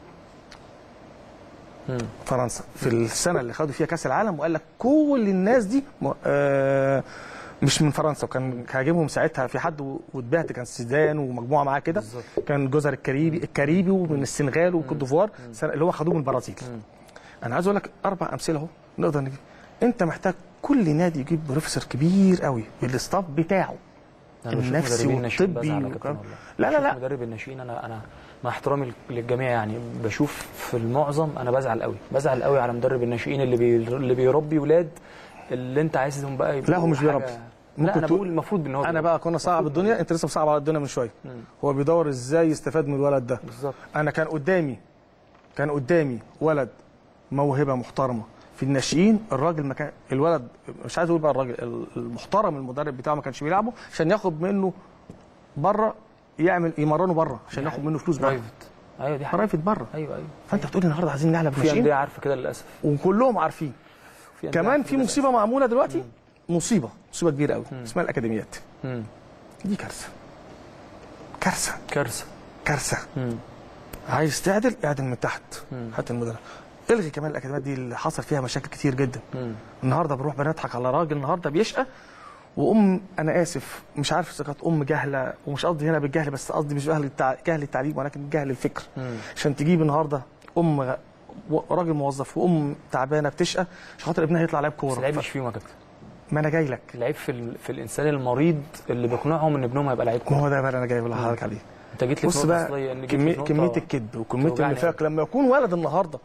فرنسا في السنه اللي خدوا فيها كاس العالم وقال لك كل الناس دي م... آه مش من فرنسا وكان هاجمهم ساعتها في حد و- واتبعت كان سيدان ومجموعه معاه كده بالظبط. كان جزر الكاريبي الكاريبي ومن السنغال وكوت ديفوار السنة اللي هو خدوه من البرازيل انا عايز اقول لك اربع امثله اهو نقدر نجيب انت محتاج كل نادي يجيب بروفيسور كبير قوي بالاستاف بتاعه أنا بشوف النفسي مدربين ناشئين والطبي بزعل يا كابتن وكم- والله. لا لا بشوف لا مدرب الناشئين انا انا مع احترامي للجميع يعني بشوف في المعظم انا بزعل قوي بزعل قوي على مدرب الناشئين اللي بي اللي بيربي ولاد اللي انت عايزهم بقى يبقوا لا، هو مش حاجة- بيربي. لا ممكن انا تقول- بقول المفروض ان هو انا بيربي. بقى كنا صعب الدنيا انت لسه صعب على الدنيا من شويه هو بيدور ازاي يستفاد من الولد ده بالظبط انا كان قدامي كان قدامي ولد موهبه محترمه في الناشئين الراجل ما كان الولد مش عايز اقول بقى الراجل المحترم المدرب بتاعه ما كانش بيلعبه عشان ياخد منه بره يعمل يمرنه بره عشان ياخد منه فلوس بره برايفت ايوه دي حاجه برايفت بره ايوه ايوه فانت بتقول لي النهارده عايزين نلعب في ناشئين انديه عارفه كده للاسف وكلهم عارفين في أندية كمان عارفة في كده مصيبه معموله دلوقتي مصيبه مصيبه كبيره قوي اسمها الاكاديميات مم. دي كارثه كارثه كارثه كارثه عايز تعدل اعدل من تحت حتى المدرب الغي كمان الاكاديميات دي اللي حصل فيها مشاكل كتير جدا النهارده بروح بنضحك على راجل النهارده بيشقى وام انا اسف مش عارف اذا كانت ام جهله ومش قصدي هنا بالجهل بس قصدي مش جهل التع... جهل التعليم ولكن جهل الفكر عشان تجيب النهارده ام غ... و- راجل موظف وام تعبانه بتشقى عشان خاطر ابنها يطلع لاعب بس كوره العيب ف... مش فيهم يا كابتن ما انا جاي لك العيب في ال... في الانسان المريض اللي بيقنعهم ان ابنهم هيبقى لعيب ما كوره هو ده بقى اللي انا جاي لحضرتك عليه انت جيت لي في بص نقطه بقى اصليه ان جيت لي كمية, في نقطة كمية الكذب وكمية توجعني النفاق لما يكون ولد النهارده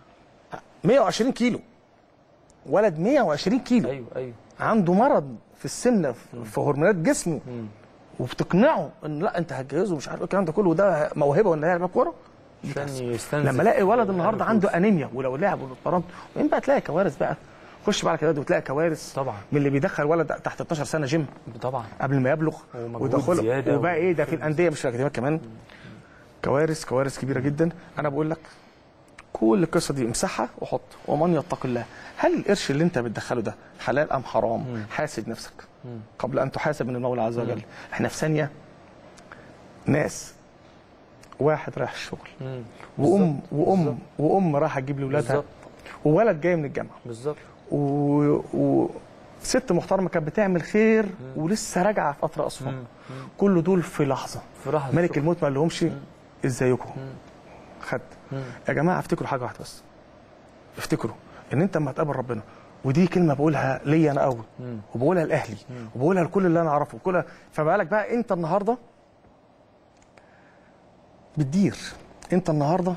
120 كيلو ولد 120 كيلو ايوه ايوه عنده مرض في السمنه في- في هرمونات جسمه وبتقنعه ان لا انت هتجهزه مش عارف ايه الكلام ده كله وده موهبه وان هيلعب كوره عشان يستنزف لما الاقي ولد النهارده الفلوس. عنده انيميا ولو لعب واتمرنت وين بقى تلاقي كوارث بقى خش بعد كده وتلاقي كوارث طبعا. من اللي بيدخل ولد تحت 12 سنه جيم طبعا قبل ما يبلغ ومجهود ودخل زيادة وبقى و- ايه ده في الانديه مش في الاكاديميات كمان كوارث كوارث كبيره جدا انا بقول لك كل القصه دي امسحها وحط ومن يتق الله هل القرش اللي انت بتدخله ده حلال ام حرام حاسب نفسك قبل ان تحاسب من المولى عز وجل احنا في ثانيه ناس واحد رايح الشغل مم. وام وام وام رايحه تجيب لاولادها بالظبط. وولد جاي من الجامعه بالظبط و... و... ست محترمه كانت بتعمل خير ولسه راجعه في قطر اسوان كل دول في لحظه في لحظة ملك شكراً. الموت ما قالهمش ازيكم خد يا جماعه افتكروا حاجه واحده بس افتكروا ان انت اما تقابل ربنا ودي كلمه بقولها ليا انا قوي وبقولها لاهلي وبقولها لكل اللي انا اعرفه وكل فما بالك بقى انت النهارده بتدير انت النهارده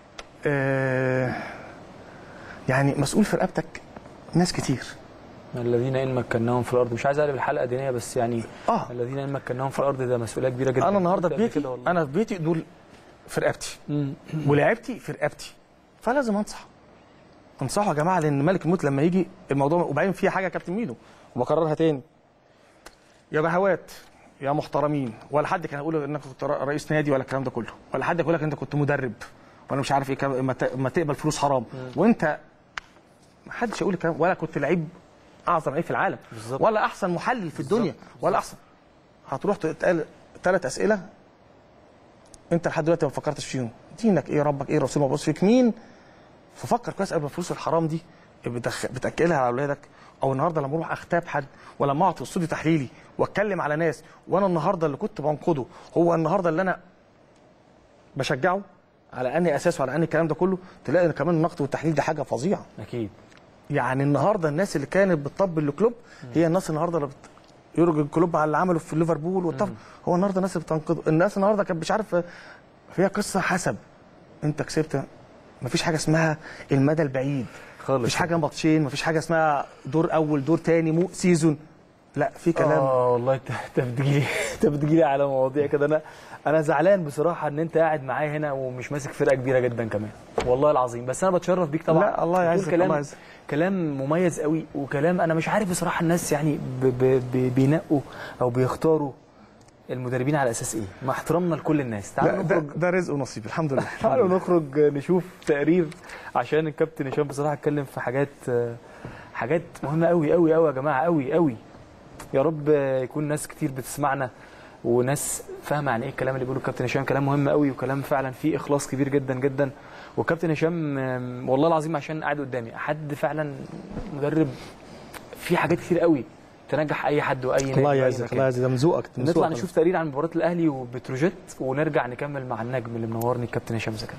آه يعني مسؤول في رقبتك ناس كتير الذين ان مكناهم في الارض مش عايز اقلب الحلقه دينيه بس يعني اه الذين ان مكناهم في الارض ده مسؤوليه كبيره جدا انا النهارده في قلت قبل بيتي كده والله. انا في بيتي دول في رقبتي مم. ولعبتي في رقبتي فلازم انصح انصحوا يا جماعه لان ملك الموت لما يجي الموضوع وبعدين في حاجه يا كابتن ميدو وبكررها تاني يا بهوات يا محترمين ولا حد كان يقول انك كنت رئيس نادي ولا الكلام ده كله ولا حد يقول لك انت كنت مدرب وانا مش عارف ايه كم- ما ت- ما تقبل فلوس حرام وانت ما حدش يقول الكلام ولا كنت لعيب اعظم لعيب في العالم بالظبط. ولا احسن محلل في الدنيا ولا احسن هتروح تتقال ثلاث اسئله انت لحد دلوقتي ما فكرتش فيهم دينك ايه ربك ايه رسول مبعوث فيك مين ففكر كويس قبل ما الفلوس الحرام دي بتخ... بتاكلها على اولادك او النهارده لما اروح اغتاب حد ولما اقعد في استوديو تحليلي واتكلم على ناس وانا النهارده اللي كنت بنقده هو النهارده اللي انا بشجعه على اني اساس وعلى اني الكلام ده كله تلاقي ان كمان النقد والتحليل ده حاجه فظيعه اكيد يعني النهارده الناس اللي كانت بتطبل الكلوب هي الناس النهارده اللي بت... يرجع الكلوب على اللي عمله في ليفربول والطف هو النهارده الناس اللي بتنقذه الناس النهارده كانت مش عارف فيها قصه حسب انت كسبت مفيش حاجه اسمها المدى البعيد خالص. مفيش حاجه ماتشين مفيش حاجه اسمها دور اول دور تاني مو سيزون لا في كلام اه والله انت انت بتجيلي انت بتجيلي على مواضيع كده انا انا زعلان بصراحه ان انت قاعد معايا هنا ومش ماسك فرقه كبيره جدا كمان والله العظيم بس انا بتشرف بيك طبعا لا، الله بتقول يعزك، كلام الله يعزك. كلام مميز قوي وكلام انا مش عارف بصراحه الناس يعني ب ب ب بينقوا او بيختاروا المدربين على اساس ايه مع احترامنا لكل الناس لا تعالوا ده, نخرج ده رزق ونصيب الحمد لله تعالوا نخرج نشوف تقرير عشان الكابتن هشام بصراحه اتكلم في حاجات حاجات مهمه قوي قوي قوي يا جماعه قوي قوي يا رب يكون ناس كتير بتسمعنا وناس فاهمه عن ايه الكلام اللي بيقوله الكابتن هشام كلام مهم قوي وكلام فعلا فيه اخلاص كبير جدا جدا والكابتن هشام آم، والله العظيم عشان قاعد قدامي حد فعلا مدرب في حاجات كتير قوي تنجح اي حد واي نادي الله وأي يعزك مكان. الله يعزك ده من ذوقك من نطلع ذوقك. نشوف تقرير عن مباراه الاهلي وبتروجيت ونرجع نكمل مع النجم اللي منورني الكابتن هشام زكريا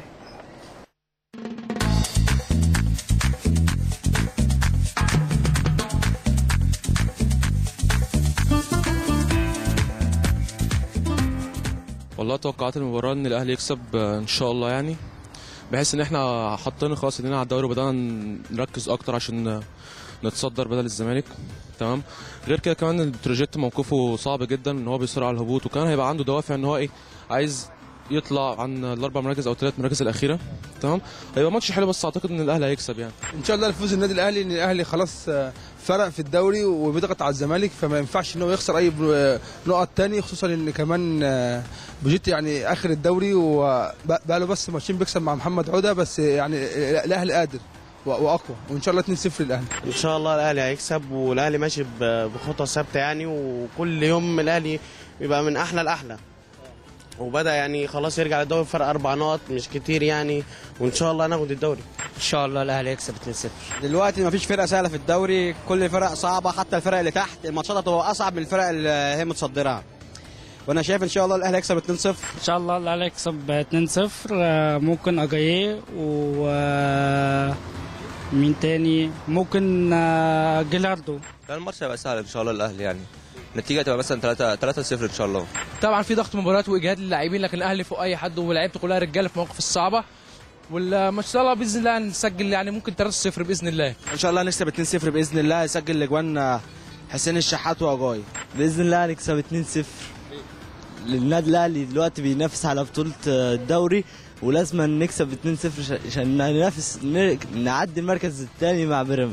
والله توقعات المباراة ان الاهلي يكسب آه، ان شاء الله يعني بحيث ان احنا حطينا خلاص ايدينا على الدوري وبدانا نركز اكتر عشان آه، نتصدر بدل الزمالك تمام غير كده كمان البروجيت موقفه صعب جدا ان هو بيصر على الهبوط وكمان هيبقى عنده دوافع ان هو ايه عايز يطلع عن الاربع مراكز او الثلاث مراكز الاخيره تمام هيبقى ماتش حلو بس اعتقد ان الاهلي هيكسب يعني ان شاء الله يفوز النادي الاهلي ان الاهلي خلاص آه، فرق في الدوري وبيضغط على الزمالك فما ينفعش ان هو يخسر اي بر- نقط تاني خصوصا ان كمان آه، بوجيت يعني اخر الدوري وبقى له بس ماتشين بيكسب مع محمد عوده بس يعني الاهلي قادر و- واقوى وان شاء الله 2-0 للاهلي ان شاء الله الاهلي هيكسب والاهلي ماشي ب- بخطى ثابته يعني وكل يوم الاهلي بيبقى من احلى لاحلى وبدا يعني خلاص يرجع للدوري فرق اربع نقط مش كتير يعني وان شاء الله ناخد الدوري ان شاء الله الاهلي يكسب 2-0 دلوقتي مفيش فرقه سهله في الدوري كل الفرق صعبه حتى الفرق اللي تحت الماتشات هتبقى اصعب من الفرق اللي هي متصدرها وانا شايف ان شاء الله الاهلي هيكسب 2-0 ان شاء الله الاهلي يكسب 2-0 آه، ممكن اجاييه و آه، مين تاني ممكن آه، جيلاردو لا الماتش هيبقى سهل ان شاء الله الاهلي يعني النتيجه تبقى مثلا 3 3 0 ان شاء الله طبعا في ضغط مباريات واجهاد للاعبين لكن الاهلي فوق اي حد ولاعيبته كلها رجاله في المواقف الصعبه والماتش ان شاء الله باذن الله نسجل يعني ممكن 3-0 باذن الله ان شاء الله هنكسب 2-0 باذن الله يسجل الاجوان حسين الشحات واجاي باذن الله هنكسب 2-0 النادي الاهلي دلوقتي بينافس على بطوله الدوري ولازم نكسب 2-0 عشان ننافس نعدي المركز الثاني مع بيراميدز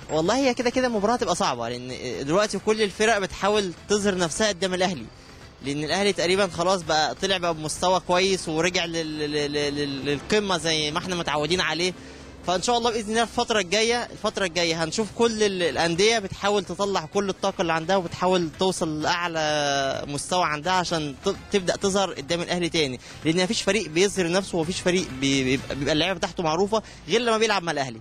والله هي كده كده المباراه هتبقى صعبه لان دلوقتي كل الفرق بتحاول تظهر نفسها قدام الاهلي لان الاهلي تقريبا خلاص بقى طلع بقى بمستوى كويس ورجع لل- لل- لل- للقمه زي ما احنا متعودين عليه فان شاء الله باذن الله الفتره الجايه الفتره الجايه هنشوف كل ال- الانديه بتحاول تطلع كل الطاقه اللي عندها وبتحاول توصل لاعلى مستوى عندها عشان ت- تبدا تظهر قدام الاهلي تاني لان مفيش فريق بيظهر نفسه ومفيش فريق بي- بيبقى, بيبقى اللعيبه بتاعته معروفه غير لما بيلعب مع الاهلي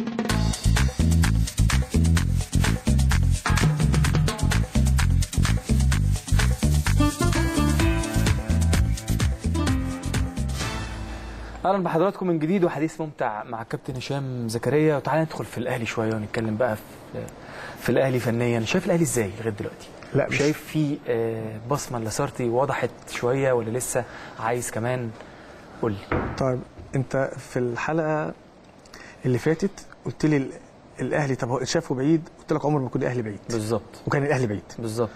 اهلا بحضراتكم من جديد وحديث ممتع مع كابتن هشام زكريا وتعالى ندخل في الاهلي شويه ونتكلم بقى في في الاهلي فنيا شايف الاهلي ازاي لغايه دلوقتي لا، مش- شايف في آه، بصمه لاسارتي وضحت شويه ولا لسه عايز كمان قول لي طيب انت في الحلقه اللي فاتت قلت لي ال- الاهلي طب هو شافه بعيد قلت لك عمر ما يكون الاهلي بعيد بالظبط وكان الاهلي بعيد بالظبط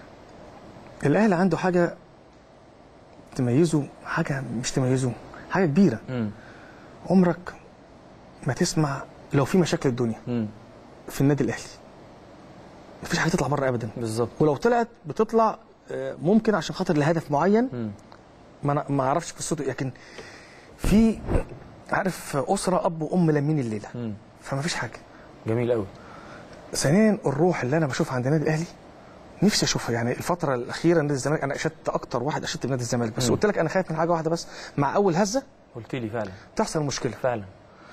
الاهلي عنده حاجه تميزه حاجه مش تميزه حاجه كبيره مم. عمرك ما تسمع لو في مشاكل الدنيا مم. في النادي الاهلي مفيش حاجه تطلع بره ابدا بالظبط ولو طلعت بتطلع آه، ممكن عشان خاطر لهدف معين مم. ما أنا ما اعرفش قصته لكن في عارف اسره اب وام لامين الليله مم. فما فيش حاجه جميل قوي ثانيا الروح اللي انا بشوفها عند النادي الاهلي نفسي اشوفها يعني الفتره الاخيره نادي الزمالك انا اشدت اكتر واحد اشدت بنادي الزمالك بس مم. قلت لك انا خايف من حاجه واحده بس مع اول هزه قلت لي فعلا تحصل مشكله فعلا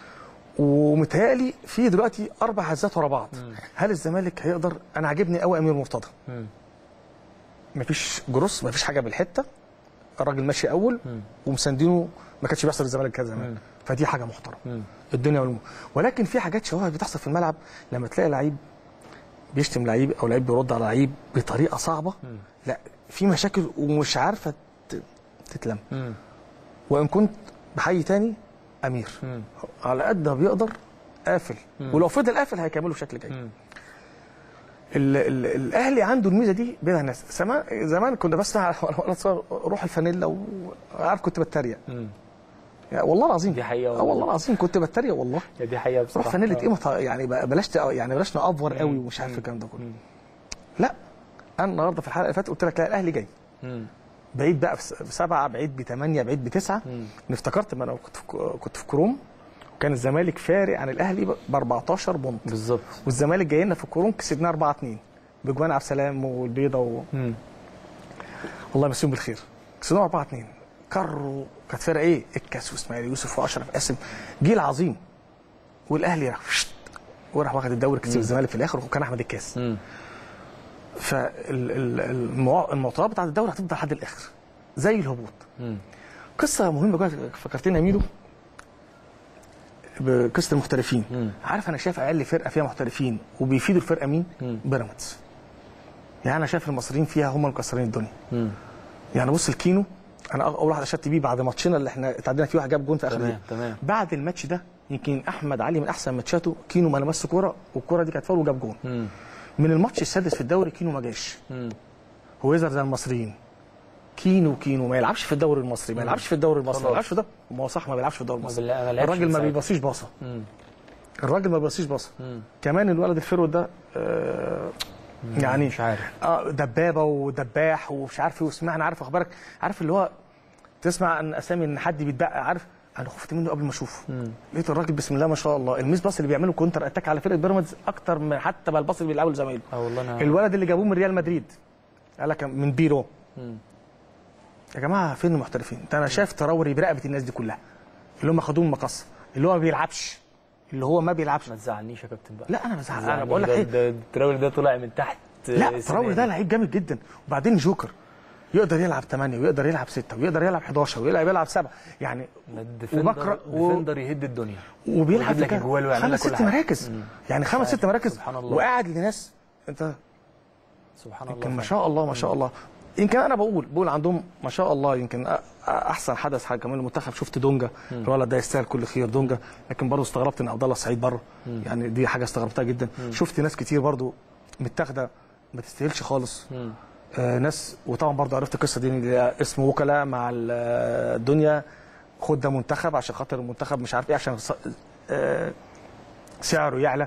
ومتهيألي في دلوقتي اربع هزات ورا بعض هل الزمالك هيقدر انا عاجبني قوي امير مرتضى مم. مفيش جروس مفيش حاجه بالحته الراجل ماشي اول مم. ومساندينه ما كانش بيحصل الزمالك كده مم. زمان فدي حاجه محترمه مم. الدنيا والمو ولكن في حاجات شواهد بتحصل في الملعب لما تلاقي لعيب بيشتم لعيب او لعيب بيرد على لعيب بطريقه صعبه مم. لا في مشاكل ومش عارفه ت- تتلم مم. وان كنت بحيي تاني امير مم. على قد ما بيقدر قافل مم. ولو فضل قافل هيكمله بشكل جيد مم. ال ال الاهلي عنده الميزه دي بين الناس زمان زمان كنا بسمع وانا صغير روح الفانيلا وعارف كنت بتريق مم. يعني والله العظيم دي حقيقة اه والله. والله العظيم كنت بتريق والله يا دي حقيقه بصراحه روح فانيلا آه. ايه مط- يعني ب- بلاش ت- يعني بلاش نافور قوي ومش عارف الكلام ده كله مم. لا انا النهارده في الحلقه اللي فاتت قلت لك لا الاهلي جاي مم. بعيد بقى بس- بسبعه بعيد بثمانيه بعيد بتسعه مم. انا افتكرت ما انا كنت في كنت في كروم وكان الزمالك فارق عن الاهلي ب 14 بونت بالظبط والزمالك جاي لنا في الكروم كسبناه 4 2 بجوان عبد السلام والبيضه و... مم. الله يمسيهم بالخير كسبناه 4 2 كروا كانت فرقه ايه؟ الكاس واسماعيل يوسف واشرف قاسم جيل عظيم والاهلي راح فشت وراح واخد الدوري كسب الزمالك في الاخر وكان احمد الكاس مم. فالمعطيات بتاعت الدوري هتفضل لحد الاخر زي الهبوط مم. قصه مهمه جدا فكرتني يا ميدو بقصه المحترفين مم. عارف انا شايف اقل فرقه فيها محترفين وبيفيدوا الفرقه مين؟ مم. بيراميدز يعني انا شايف المصريين فيها هم مكسرين الدنيا مم. يعني بص الكينو انا اول واحد اشدت بيه بعد ماتشنا اللي احنا اتعدينا فيه واحد جاب جون في اخر تمام دقيقه تمام بعد الماتش ده يمكن احمد علي من احسن ماتشاته كينو ما لمس كوره والكوره دي كانت فاول وجاب جون مم. من الماتش السادس في الدوري كينو ما جاش مم. هو يظهر زي المصريين كينو كينو ما يلعبش في الدوري المصري ما يلعبش في الدوري المصري ما خلاص. يلعبش في الدوري ما هو صح ما بيلعبش في الدوري ما المصري بيلع- ما لعبش الراجل من ما ساعتها. بيبصيش باصه مم. الراجل ما بيبصيش باصه مم. كمان الولد الفرود ده آه يعني مش عارف اه دبابه ودباح ومش عارف ايه وسمعنا عارف اخبارك عارف اللي هو تسمع عن اسامي ان حد بيتبقى عارف انا خفت منه قبل ما اشوفه مم. لقيت الراجل بسم الله ما شاء الله الميس باص اللي بيعمله كونتر اتاك على فرقه بيراميدز اكتر من حتى بقى الباص اللي بيلعبه لزمايله اه والله انا الولد اللي جابوه من ريال مدريد قال لك من بيرو مم. يا جماعه فين المحترفين ده انا شايف تراوري برقبه الناس دي كلها اللي هم خدوهم مقص اللي هو ما بيلعبش اللي هو ما بيلعبش ما تزعلنيش يا كابتن بقى لا انا بزعل انا تزعلنيش. بقول لك ده- ايه ده التراولي ده طلع من تحت لا تراوري ده لعيب جامد جدا وبعدين جوكر يقدر يلعب 8 ويقدر يلعب 6 ويقدر يلعب 11 ويقدر يلعب 7 يعني الديفندر وبكره و... الديفندر يهد الدنيا وبيلعب ويجيب لك في كام- اجوال ويعمل لك خمس كل ست حاجة. مراكز مم. يعني خمس ست مراكز سبحان الله. وقاعد لناس انت سبحان الله يمكن ما فعلا. شاء الله ما شاء الله يمكن انا بقول بقول عندهم ما شاء الله يمكن أ- احسن حدث حاجه كمان المنتخب شفت دونجا الولد ده يستاهل كل خير دونجا لكن برضه استغربت ان عبد الله السعيد بره يعني دي حاجه استغربتها جدا شفت ناس كتير برضه متاخده ما تستاهلش خالص مم. آه ناس وطبعا برضه عرفت القصه دي إن اسم وكلاء مع ال- آه، الدنيا خد ده منتخب عشان خاطر المنتخب مش عارف ايه عشان ص- آه سعره يعلى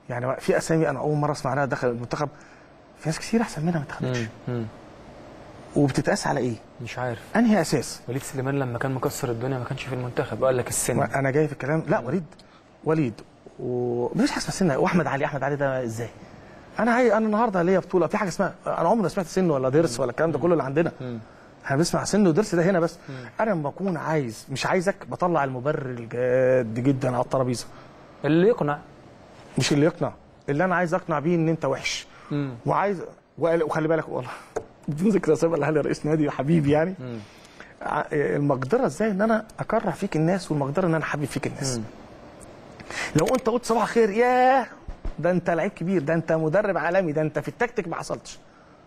يعني في اسامي انا اول مره اسمع عنها دخل المنتخب في ناس كتير احسن منها ما اتخذتش مم. وبتتقاس على ايه؟ مش عارف انهي اساس؟ وليد سليمان لما كان مكسر الدنيا ما كانش في المنتخب قال لك السن انا جاي في الكلام لا وليد وليد ومفيش حاجه اسمها سن واحمد علي احمد علي ده ازاي؟ انا عاي... انا النهارده ليا بطوله في حاجه اسمها انا عمري ما سمعت سن ولا ضرس ولا الكلام ده كله اللي عندنا احنا بنسمع سن وضرس ده هنا بس انا لما بكون عايز مش عايزك بطلع المبرر الجاد جدا على الترابيزه اللي يقنع مش اللي يقنع اللي انا عايز اقنع بيه ان انت وحش مم. وعايز وقال- وخلي بالك والله بدون ذكر اسامي الاهلي رئيس نادي حبيبي يعني ع- المقدره ازاي ان انا اكره فيك الناس والمقدره ان انا حبيب فيك الناس لو انت قلت صباح الخير ياه ده انت لعيب كبير ده انت مدرب عالمي ده انت في التكتيك ما حصلتش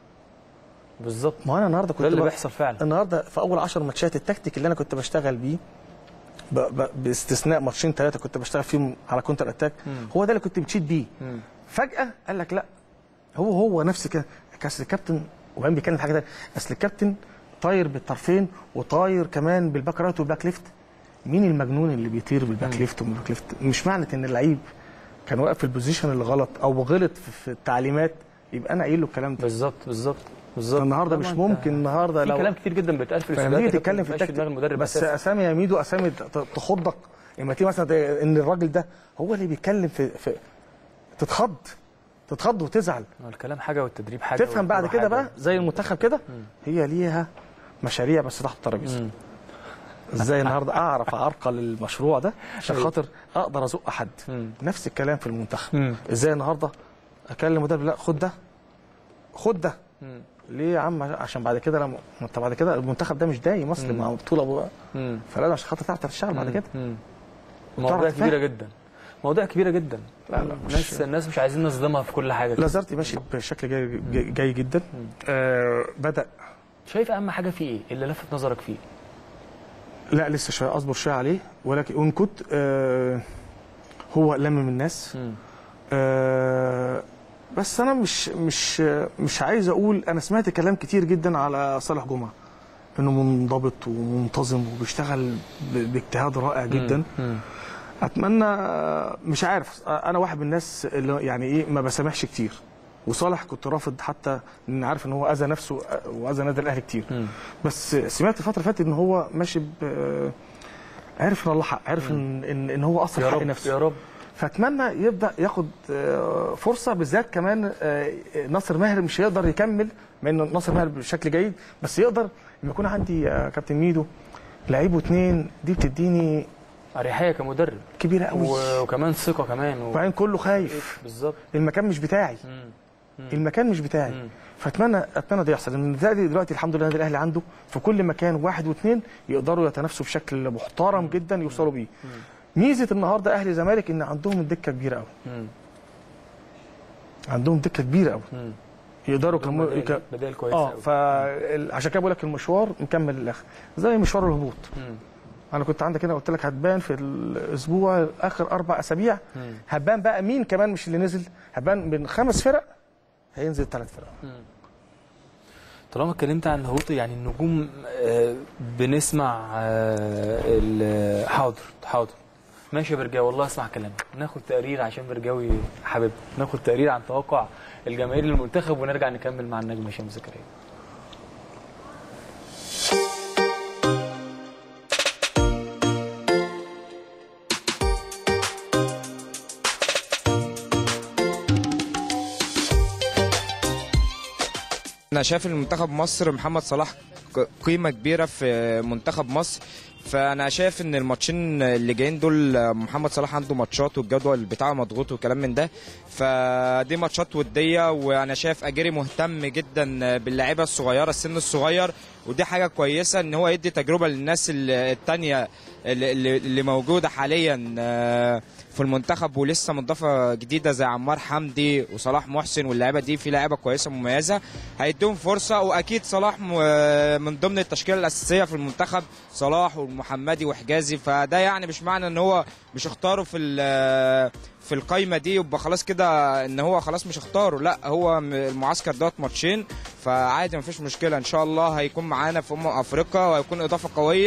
بالظبط ما انا النهارده كنت ده اللي بق- بيحصل فعلا النهارده في اول 10 ماتشات التكتيك اللي انا كنت بشتغل بيه ب... ب... باستثناء ماتشين ثلاثه كنت بشتغل فيهم على كونتر اتاك هو ده اللي كنت بتشيد بيه فجاه قال لك لا هو هو نفس كده اصل الكابتن وبعدين بيتكلم في حاجه تانية اصل الكابتن طاير بالطرفين وطاير كمان بالباك رايت والباك ليفت مين المجنون اللي بيطير بالباك ليفت والباك ليفت مش معنى ان اللعيب كان واقف في البوزيشن اللي غلط او غلط في- في التعليمات يبقى انا قايل له الكلام ده بالظبط بالظبط بالظبط النهارده طبعاً مش أنت- ممكن النهارده في لو كلام كتير جدا بيتقال في فلما الاستوديوهات تيجي يا كابتن تتكلم في ما بيبقاش التكتيك دماغ المدرب بس أساساً. اسامي يا ميدو اسامي ت- تخضك لما تيجي مثلا ت- ان الراجل ده هو اللي بيتكلم في, في تتخض تتخض وتزعل هو الكلام حاجه والتدريب حاجه تفهم بعد والكورة كده حاجة. بقى زي المنتخب كده هي ليها مشاريع بس تحت الترابيزه ازاي النهارده اعرف اعرقل المشروع ده عشان أيوة. خاطر اقدر ازق حد مم. نفس الكلام في المنتخب مم. ازاي النهارده اكلم مدرب لا خد ده خد ده مم. ليه يا عم عشان بعد كده لما ما انت بعد كده المنتخب ده مش دايم اصلا مم. مع بطوله بقى مم. فلازم عشان خاطر تعرف تشتغل بعد كده مم. وتعرف مواضيع تفهم. كبيره جدا مواضيع كبيره جدا لا لا مش- الناس الناس مش عايزين نصدمها في كل حاجه كده. لازارتي ماشي بشكل جاي, جاي, جاي جدا آه بدا شايف اهم حاجه فيه ايه اللي لفت نظرك فيه لا لسه شويه اصبر شويه عليه ولكن وان كنت آه هو لمم الناس مم. آه بس انا مش مش مش عايز اقول انا سمعت كلام كتير جدا على صالح جمعه انه منضبط ومنتظم وبيشتغل ب- باجتهاد رائع جدا مم. اتمنى مش عارف انا واحد من الناس اللي يعني ايه ما بسامحش كتير وصالح كنت رافض حتى ان عارف ان هو اذى نفسه واذى النادي الاهلي كتير مم. بس سمعت الفتره اللي فاتت ان هو ماشي ب عرف ان الله حق عرف ان ان, إن هو اصلا يا حق رب نفسه يا رب فاتمنى يبدا ياخد آه، فرصه بالذات كمان آه، ناصر ماهر مش هيقدر يكمل مع ان ناصر ماهر بشكل جيد بس يقدر لما يكون عندي يا كابتن ميدو لعيب واثنين دي بتديني اريحيه كمدرب كبيره قوي و- وكمان ثقه كمان و... وبعدين كله خايف بالظبط المكان مش بتاعي مم. المكان مش بتاعي مم. فاتمنى اتمنى ده يحصل لان دلوقتي دلوقتي الحمد لله النادي الاهلي عنده في كل مكان واحد واثنين يقدروا يتنافسوا بشكل محترم جدا يوصلوا بيه ميزه النهارده اهلي زمالك ان عندهم الدكه كبيره قوي مم. عندهم دكه كبيره قوي مم. يقدروا عندهم كم... بدائل- يك... بدائل كويسه اه أوي. فعشان كده بقول لك المشوار مكمل للاخر زي مشوار الهبوط مم. انا كنت عندك هنا قلت لك هتبان في الاسبوع اخر اربع اسابيع مم. هتبان بقى مين كمان مش اللي نزل هتبان من خمس فرق هينزل ثلاث فرق طالما اتكلمت عن الهبوط يعني النجوم آه، بنسمع آه، ال- حاضر حاضر ماشي يا برجاوي والله اسمع كلامك ناخد تقرير عشان برجاوي حبيبنا ناخد تقرير عن توقع الجماهير للمنتخب ونرجع نكمل مع النجم هشام زكريا انا شايف ان منتخب مصر محمد صلاح ق- قيمه كبيره في منتخب مصر فانا شايف ان الماتشين اللي جايين دول محمد صلاح عنده ماتشات والجدول بتاعه مضغوط وكلام من ده فدي ماتشات وديه وانا شايف اجيري مهتم جدا باللعيبه الصغيره السن الصغير ودي حاجه كويسه ان هو يدي تجربه للناس ال- التانيه اللي, اللي اللي موجوده حاليا آه، في المنتخب ولسه مضافه جديده زي عمار حمدي وصلاح محسن واللعيبه دي في لعيبه كويسه مميزه هيديهم فرصه واكيد صلاح م- من ضمن التشكيله الاساسيه في المنتخب صلاح والمحمدي وحجازي فده يعني مش معنى ان هو مش اختاره في ال- في القايمه دي يبقى خلاص كده ان هو خلاص مش اختاره لا هو م- المعسكر دوت ماتشين فعادي مفيش مشكله ان شاء الله هيكون معانا في امم افريقيا وهيكون اضافه قويه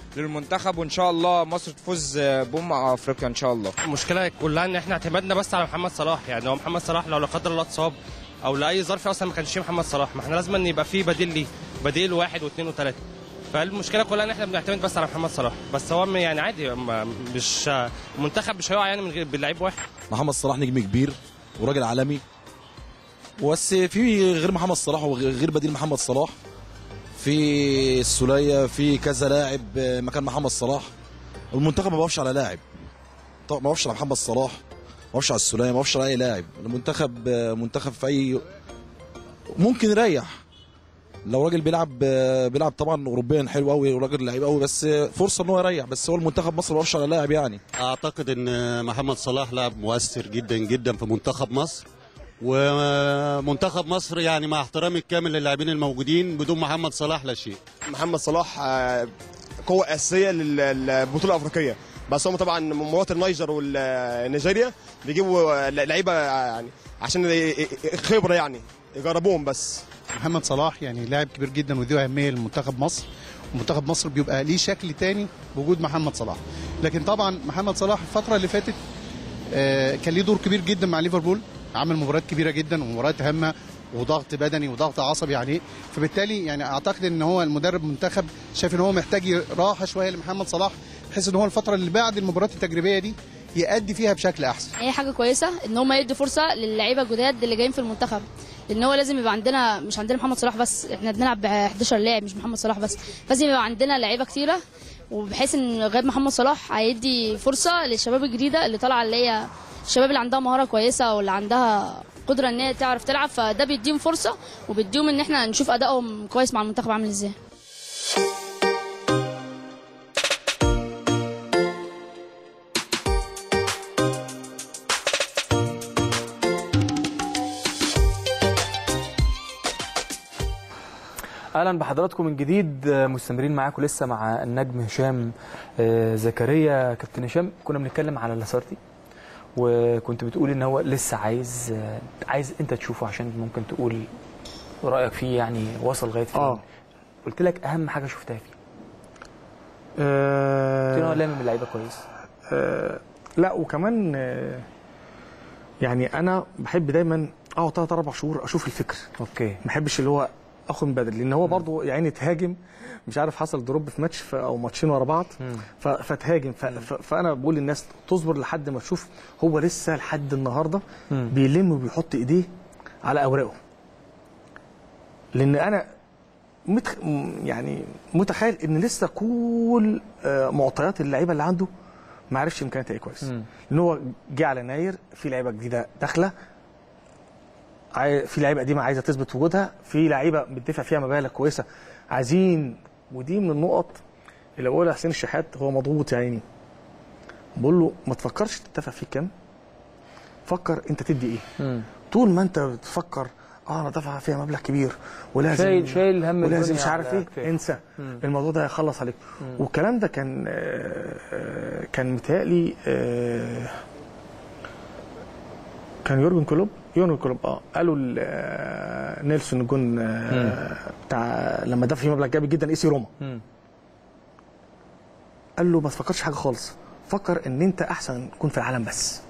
للمنتخب وان شاء الله مصر تفوز بأمم افريقيا ان شاء الله المشكله كلها ان احنا اعتمدنا بس على محمد صلاح يعني هو محمد صلاح لو لا قدر الله اتصاب او لاي ظرف اصلا ما كانش فيه محمد صلاح ما احنا لازم ان يبقى فيه بديل ليه بديل واحد واثنين وثلاثه فالمشكله كلها ان احنا بنعتمد بس على محمد صلاح بس هو يعني عادي ما- مش المنتخب مش هيقع يعني من غير بلعيب واحد محمد صلاح نجم كبير وراجل عالمي بس في غير محمد صلاح وغير بديل محمد صلاح في السولية في كذا لاعب مكان محمد صلاح المنتخب ما بيقفش على لاعب طبعا ما بيقفش على محمد صلاح ما بيقفش على السولية ما بيقفش على اي لاعب المنتخب منتخب في اي ممكن يريح لو راجل بيلعب بيلعب طبعا اوروبيا حلو قوي وراجل لعيب قوي بس فرصه ان هو يريح بس هو المنتخب مصر ما بيقفش على لاعب يعني اعتقد ان محمد صلاح لاعب مؤثر جدا جدا في منتخب مصر ومنتخب مصر يعني مع احترامي الكامل للاعبين الموجودين بدون محمد صلاح لا شيء محمد صلاح آه، قوة أساسية لل- للبطولة الأفريقية بس هم طبعا مباراة النيجر والنيجيريا بيجيبوا لعيبة يعني عشان ي- ي- خبرة يعني يجربوهم بس محمد صلاح يعني لاعب كبير جدا وذو اهميه لمنتخب مصر ومنتخب مصر بيبقى ليه شكل تاني بوجود محمد صلاح لكن طبعا محمد صلاح الفتره اللي فاتت آه، كان ليه دور كبير جدا مع ليفربول عمل مباريات كبيره جدا ومباريات هامه وضغط بدني وضغط عصبي عليه فبالتالي يعني اعتقد ان هو المدرب منتخب شايف ان هو محتاج راحه شويه لمحمد صلاح بحيث ان هو الفتره اللي بعد المباريات التجريبيه دي يأدي فيها بشكل احسن هي حاجه كويسه ان هم يدوا فرصه للعيبه الجداد اللي جايين في المنتخب لان هو لازم يبقى عندنا مش عندنا محمد صلاح بس احنا بنلعب ب 11 لاعب مش محمد صلاح بس لازم يبقى عندنا لعيبه كتيره وبحيث ان غياب محمد صلاح هيدي فرصه للشباب الجديده اللي طالعه اللي هي الشباب اللي عندها مهاره كويسه واللي عندها قدره ان هي تعرف تلعب فده بيديهم فرصه وبيديهم ان احنا نشوف ادائهم كويس مع المنتخب عامل ازاي اهلا بحضراتكم من جديد آه، مستمرين معاكم لسه مع النجم هشام آه، زكريا كابتن هشام كنا بنتكلم على لاسارتي وكنت بتقول ان هو لسه عايز آه، عايز انت تشوفه عشان ممكن تقول رايك فيه يعني وصل لغايه فين اه قلت لك اهم حاجه شفتها فيه آه قلت له هو لامم اللعيبه كويس آه لا وكمان آه يعني انا بحب دايما اقعد ثلاث اربع شهور اشوف الفكر اوكي ما بحبش اللي هو اخد من بدري لان هو برضه يعني تهاجم مش عارف حصل دروب في ماتش ف- او ماتشين ورا بعض ف- فتهاجم ف- ف- فانا بقول للناس تصبر لحد ما تشوف هو لسه لحد النهارده مم. بيلم وبيحط ايديه على اوراقه لان انا متخ... م- يعني متخيل ان لسه كل آه، معطيات اللعيبه اللي عنده ما عرفش امكانياتها ايه كويس مم. ان هو جه على يناير في لعيبه جديده داخله عاي- في لعيبه قديمه عايزه تثبت وجودها في لعيبه بتدفع فيها مبالغ كويسه عايزين ودي من النقط اللي بقولها حسين الشحات هو مضغوط يا عيني بقول له ما تفكرش تدفع فيك كام فكر انت تدي ايه مم. طول ما انت بتفكر اه انا دافع فيها مبلغ كبير ولازم شايل- شايل هم ولازم الدنيا مش عارف على ايه كتافك. انسى مم. الموضوع ده هيخلص عليك مم. والكلام ده كان آه، آه، كان متهيألي آه، كان يورجن كلوب يورجن كلوب اه قالوا ل- آه، نيلسون جون آه، بتاع لما دفع فيه مبلغ جامد جدا ايسي روما مم. قال له ما تفكرش حاجه خالص فكر ان انت احسن تكون في العالم بس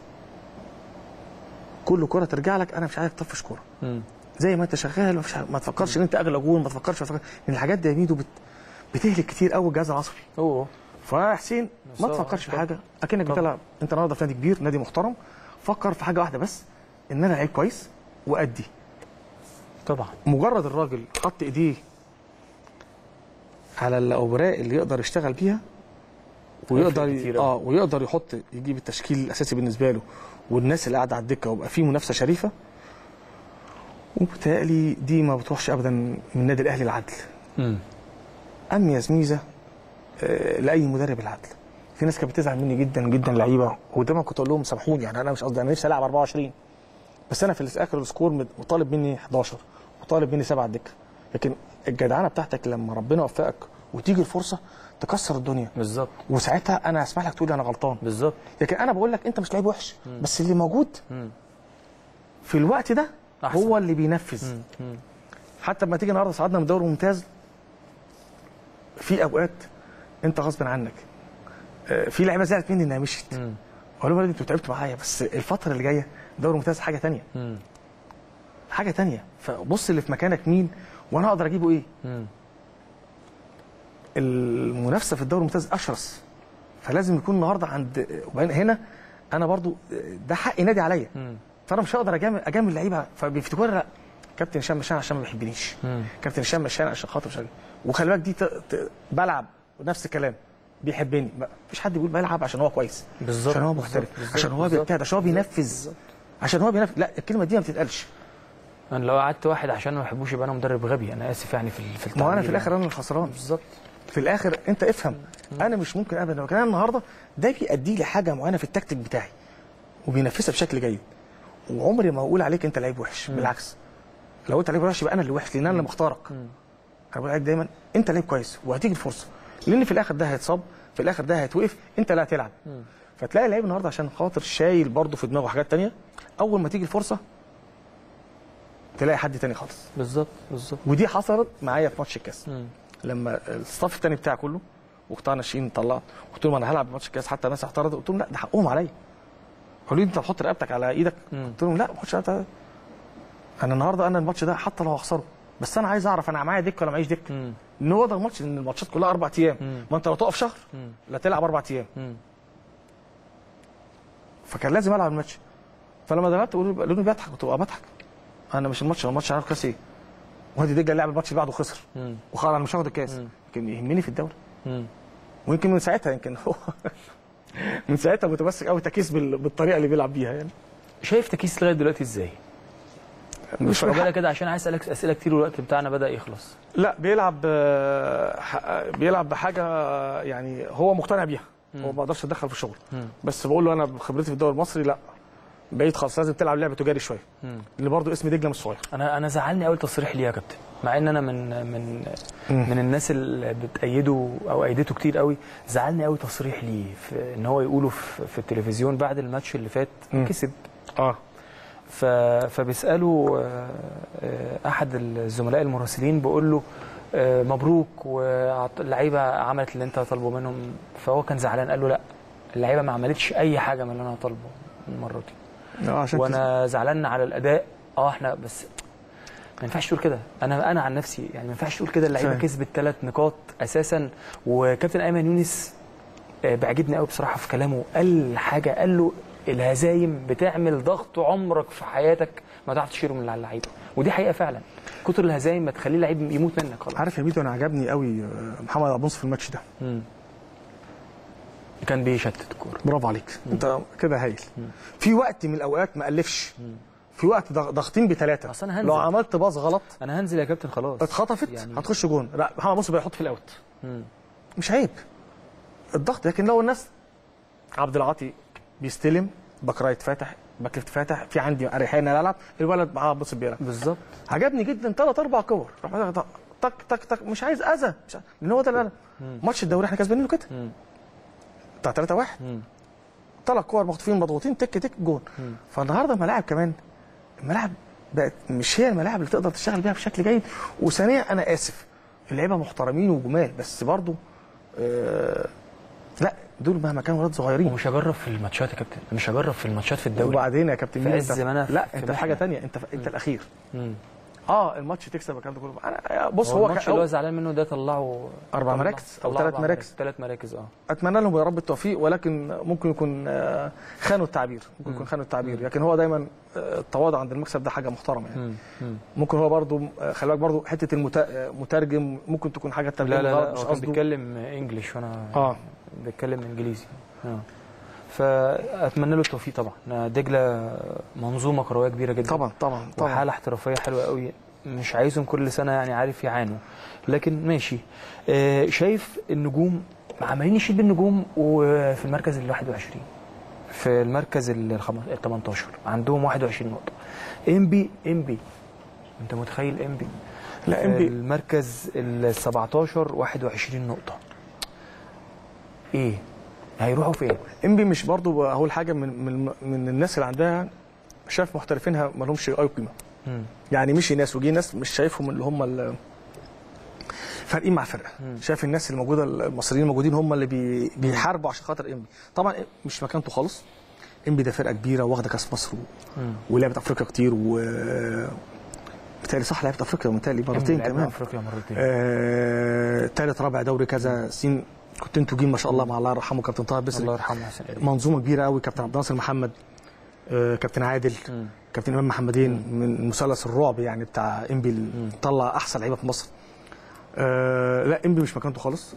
كل كره ترجع لك انا مش عايزك تطفش كوره مم. زي ما انت شغال مفيش حاجة- ما تفكرش ان انت اغلى جول ما تفكرش ان الحاجات دي يا ميدو بت... بتهلك كتير قوي الجهاز العصبي اوه فيا حسين ما بس هو- تفكرش في طبعا. حاجه اكنك طبعا. بتلعب انت النهارده في نادي كبير نادي محترم فكر في حاجه واحده بس ان انا لعيب كويس وادي طبعا مجرد الراجل حط ايديه على الاوراق اللي يقدر يشتغل بيها ويقدر هيفرق كتير ي- أوي. اه ويقدر يحط يجيب التشكيل الاساسي بالنسبه له والناس اللي قاعده على الدكه ويبقى فيه منافسه شريفه وبالتالي دي ما بتروحش ابدا من النادي الاهلي العدل مم. اميز ميزه آه، لاي مدرب العدل في ناس كانت بتزعل مني جدا جدا لعيبه ودايما كنت اقول لهم سامحوني يعني انا مش قصدي انا نفسي العب 24 بس انا في اخر السكور مد- وطالب مني 11 وطالب مني سبعه دكه لكن الجدعانه بتاعتك لما ربنا يوفقك وتيجي الفرصه تكسر الدنيا بالظبط وساعتها انا اسمح لك تقول انا غلطان بالظبط لكن انا بقول لك انت مش لعيب وحش مم. بس اللي موجود مم. في الوقت ده أحسن. هو اللي بينفذ مم. مم. حتى لما تيجي النهارده صعدنا من دوري ممتاز في اوقات انت غصب عنك آه، في لعيبه زعلت مني انها مشيت اقول لهم يا ولد انتوا تعبتوا معايا بس الفتره اللي جايه دوري ممتاز حاجه تانية حاجه تانية فبص اللي في مكانك مين وانا اقدر اجيبه ايه المنافسه في الدوري الممتاز اشرس فلازم يكون النهارده عند وبعدين هنا انا برضو ده حق نادي عليا فانا مش هقدر اجامل اجامل لعيبه فبيفتكروا لا كابتن هشام مشان عشان ما بيحبنيش كابتن هشام مشان عشان خاطر مش عارف إيه. وخلي بالك دي ت... ت... بلعب نفس الكلام بيحبني ما فيش حد بيقول بلعب عشان هو كويس بالظبط، عشان هو بالظبط، محترف بالظبط، عشان هو بالظبط، بيجتهد عشان هو بينفذ عشان هو بينفذ لا الكلمه دي ما بتتقالش انا لو قعدت واحد عشان ما بحبوش يبقى انا مدرب غبي انا اسف يعني في في ما هو انا التعبير في الاخر يعني. انا الخسران بالظبط في الاخر انت افهم انا مش ممكن ابدا لو كان أنا النهارده ده بيأدي لي حاجه معينه في التكتيك بتاعي وبينفذها بشكل جيد وعمري ما اقول عليك انت لعيب وحش مم. بالعكس لو انت لعيب وحش يبقى انا اللي وحش لان انا اللي مختارك انا بقول عليك دايما انت لعيب كويس وهتيجي الفرصه لان في الاخر ده هيتصاب في الاخر ده هيتوقف انت اللي هتلعب فتلاقي اللعيب النهارده عشان خاطر شايل برضه في دماغه حاجات تانية اول ما تيجي الفرصه تلاقي حد تاني خالص بالظبط بالظبط ودي حصلت معايا في ماتش الكاس لما الصف الثاني بتاعي كله وقطاع ناشئين طلعت قلت لهم انا هلعب ماتش الكاس حتى الناس اعترضوا قلت لهم لا ده حقهم عليا قالوا لي انت هتحط رقبتك على ايدك قلت لهم لا ما احطش رقبتي على- انا النهارده انا الماتش ده حتى لو هخسره بس انا عايز اعرف انا معايا دك ولا معيش دك ان هو ده الماتش ان الماتشات كلها اربع ايام ما انت لو تقف شهر لا تلعب اربع ايام فكان لازم العب الماتش فلما دخلت قالوا لي بضحك قلت له اه بضحك انا مش الماتش الماتش عارف كاس ايه وادي دجله لعب الماتش اللي بعده خسر وخلاص انا مش هاخد الكاس لكن يهمني في الدوري ويمكن من ساعتها يمكن هو من ساعتها متمسك قوي تكيس بال- بالطريقه اللي بيلعب بيها يعني شايف تكيس لغايه دلوقتي ازاي؟ مش مش عقبالك كده عشان عايز اسالك اسئله كتير والوقت بتاعنا بدا يخلص لا بيلعب آه، ح- بيلعب بحاجه آه، يعني هو مقتنع بيها هو ما اقدرش اتدخل في الشغل بس بقول له انا بخبرتي في الدوري المصري لا بعيد خالص لازم تلعب لعب تجاري شويه لان برضه اسم دجله مش صغير انا انا زعلني قوي تصريح ليه يا كابتن مع ان انا من من من الناس اللي بتأيده او ايدته كتير قوي زعلني قوي تصريح ليه في ان هو يقوله في, في التلفزيون بعد الماتش اللي فات مم. كسب اه ف... فبيسالوا آه، آه، احد الزملاء المراسلين بيقول له آه، مبروك واللعيبه عملت اللي انت طالبه منهم فهو كان زعلان قال له لا اللعيبه ما عملتش اي حاجه من اللي انا طالبه المره دي اه عشان وانا زعلان على الاداء اه احنا بس ما ينفعش تقول كده انا انا عن نفسي يعني ما ينفعش تقول كده اللعيبه فاهم. كسبت ثلاث نقاط اساسا وكابتن ايمن يونس آه، بيعجبني قوي بصراحه في كلامه قال حاجه قال له الهزايم بتعمل ضغط عمرك في حياتك ما تعرف تشيله من على اللعيبه ودي حقيقه فعلا كتر الهزايم ما تخليه لعيب يموت منك خلاص عارف يا ميدو انا عجبني قوي آه، محمد ابو نصر في الماتش ده مم. كان بيشتت الكوره برافو عليك انت كده هايل في وقت من الاوقات ما الفش في وقت ضغ- ضاغطين بثلاثه أصل أنا هنزل. لو عملت باص غلط انا هنزل يا كابتن خلاص اتخطفت يعني- هتخش جون لا محمد نصر بيحط في الاوت مم. مش عيب الضغط لكن لو الناس عبد العاطي بيستلم باك رايت فاتح باك ليفت فاتح في عندي اريحيه ان أنا العب الولد معاه بص بيلعب بالظبط عجبني جدا ثلاث اربع كور راح بعدها طق طق طق طق مش عايز اذى مش عايز- لان هو ده اللي أنا- ماتش الدوري احنا كسبانينه كده بتاع 3 1 ثلاث كور مخطوفين مضغوطين تك تك جون فالنهارده الملاعب كمان الملاعب بقت مش هي الملاعب اللي تقدر تشتغل بيها بشكل جيد وثانيا انا اسف اللعيبه محترمين وجمال بس برضو آه لا دول مهما كانوا ولاد صغيرين ومش هجرب في الماتشات يا كابتن مش هجرب في الماتشات في الدوري وبعدين يا كابتن في مين عز انت ما انا في- لا في انت محنة. حاجه تانية انت انت الاخير مم. اه الماتش تكسب الكلام ده كله انا بص هو هو الماتش كان- اللي هو زعلان منه ده طلعه أربع طلع- مراكز أو طلعه ثلاث أربع مراكز. ثلاث مراكز اه اتمنى لهم يا رب التوفيق ولكن ممكن يكون آه، خانوا التعبير ممكن يكون خانوا التعبير لكن هو دايما آه، التواضع عند المكسب ده حاجه محترمه يعني مم. مم. ممكن هو برضو آه، خلي بالك برضو حته المترجم ممكن تكون حاجه ترجمه لا لا غلط لا مش هو كان قصده بيتكلم انجلش وانا اه بيتكلم انجليزي اه فاتمنى له التوفيق طبعا دجله منظومه كرويه كبيره جدا طبعا طبعا طبعا وحاله احترافيه حلوه قوي مش عايزهم كل سنه يعني عارف يعانوا لكن ماشي آه شايف النجوم عمالين يشيل بالنجوم وفي المركز ال 21 في المركز ال 18 عندهم 21 نقطه انبي انبي انت متخيل انبي لا، إنبي- المركز ال 17 21 نقطه ايه هيروحوا فين انبي مش برضو اقول حاجه من من من الناس اللي عندها شاف محترفينها ما لهمش اي قيمه مم. يعني مشي ناس وجي ناس مش شايفهم اللي هم ال- فارقين مع الفرقه شايف الناس اللي موجوده المصريين الموجودين هم اللي بي بيحاربوا عشان خاطر انبي طبعا مش مكانته خالص انبي ده فرقه كبيره واخده كاس مصر و... ولعبت افريقيا كتير و بالتالي صح لعبت افريقيا متهيألي مرتين لعبنا كمان افريقيا مرتين آه... تالت رابع دوري كذا سنين كنت انتوا جيل ما شاء الله مع الله يرحمه كابتن طه بسري الله يرحمه حسن منظومه كبيره قوي كابتن عبد الناصر محمد آه، كابتن عادل كابتن امام محمدين من مثلث الرعب يعني بتاع انبي اللي طلع احسن لعيبه في مصر آه لا انبي مش مكانته خالص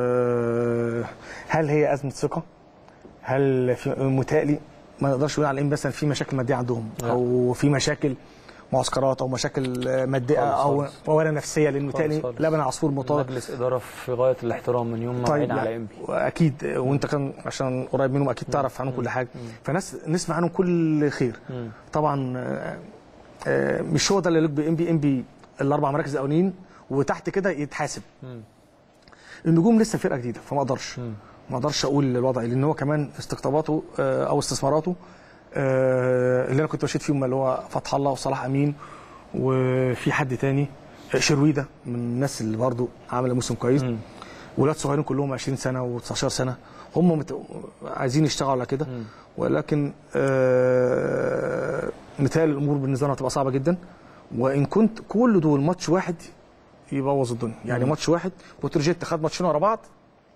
آه هل هي ازمه ثقه هل في متهيألي ما نقدرش نقول على انبي مثلا في مشاكل ماديه عندهم لا. او في مشاكل معسكرات او مشاكل آه، ماديه خالص او خالص. ولا نفسيه لان متهيألي خالص. لبن عصفور مطار مجلس اداره في غايه الاحترام من يوم ما طيب وعينا على يعني انبي اكيد وانت كان عشان قريب منهم اكيد تعرف عنهم كل حاجه فناس نسمع عنهم كل خير مم. طبعا آه، آه، مش هو ده اللي يليق بام بي ام بي الاربع مراكز الاولانيين وتحت كده يتحاسب مم. النجوم لسه فرقه جديده فما اقدرش ما اقدرش اقول الوضع لان هو كمان استقطاباته آه، او استثماراته آه، اللي انا كنت بشيد فيهم اللي هو فتح الله وصلاح امين وفي حد تاني آه، شرويده من الناس اللي برضو عامله موسم كويس ولاد صغيرين كلهم 20 سنه و19 سنه هم مت... عايزين يشتغلوا على كده ولكن آه... متهيألي الامور بالنسبه لنا هتبقى صعبه جدا وان كنت كل دول ماتش واحد يبوظ الدنيا يعني مم. ماتش واحد بوتروجيت خد ماتشين ورا بعض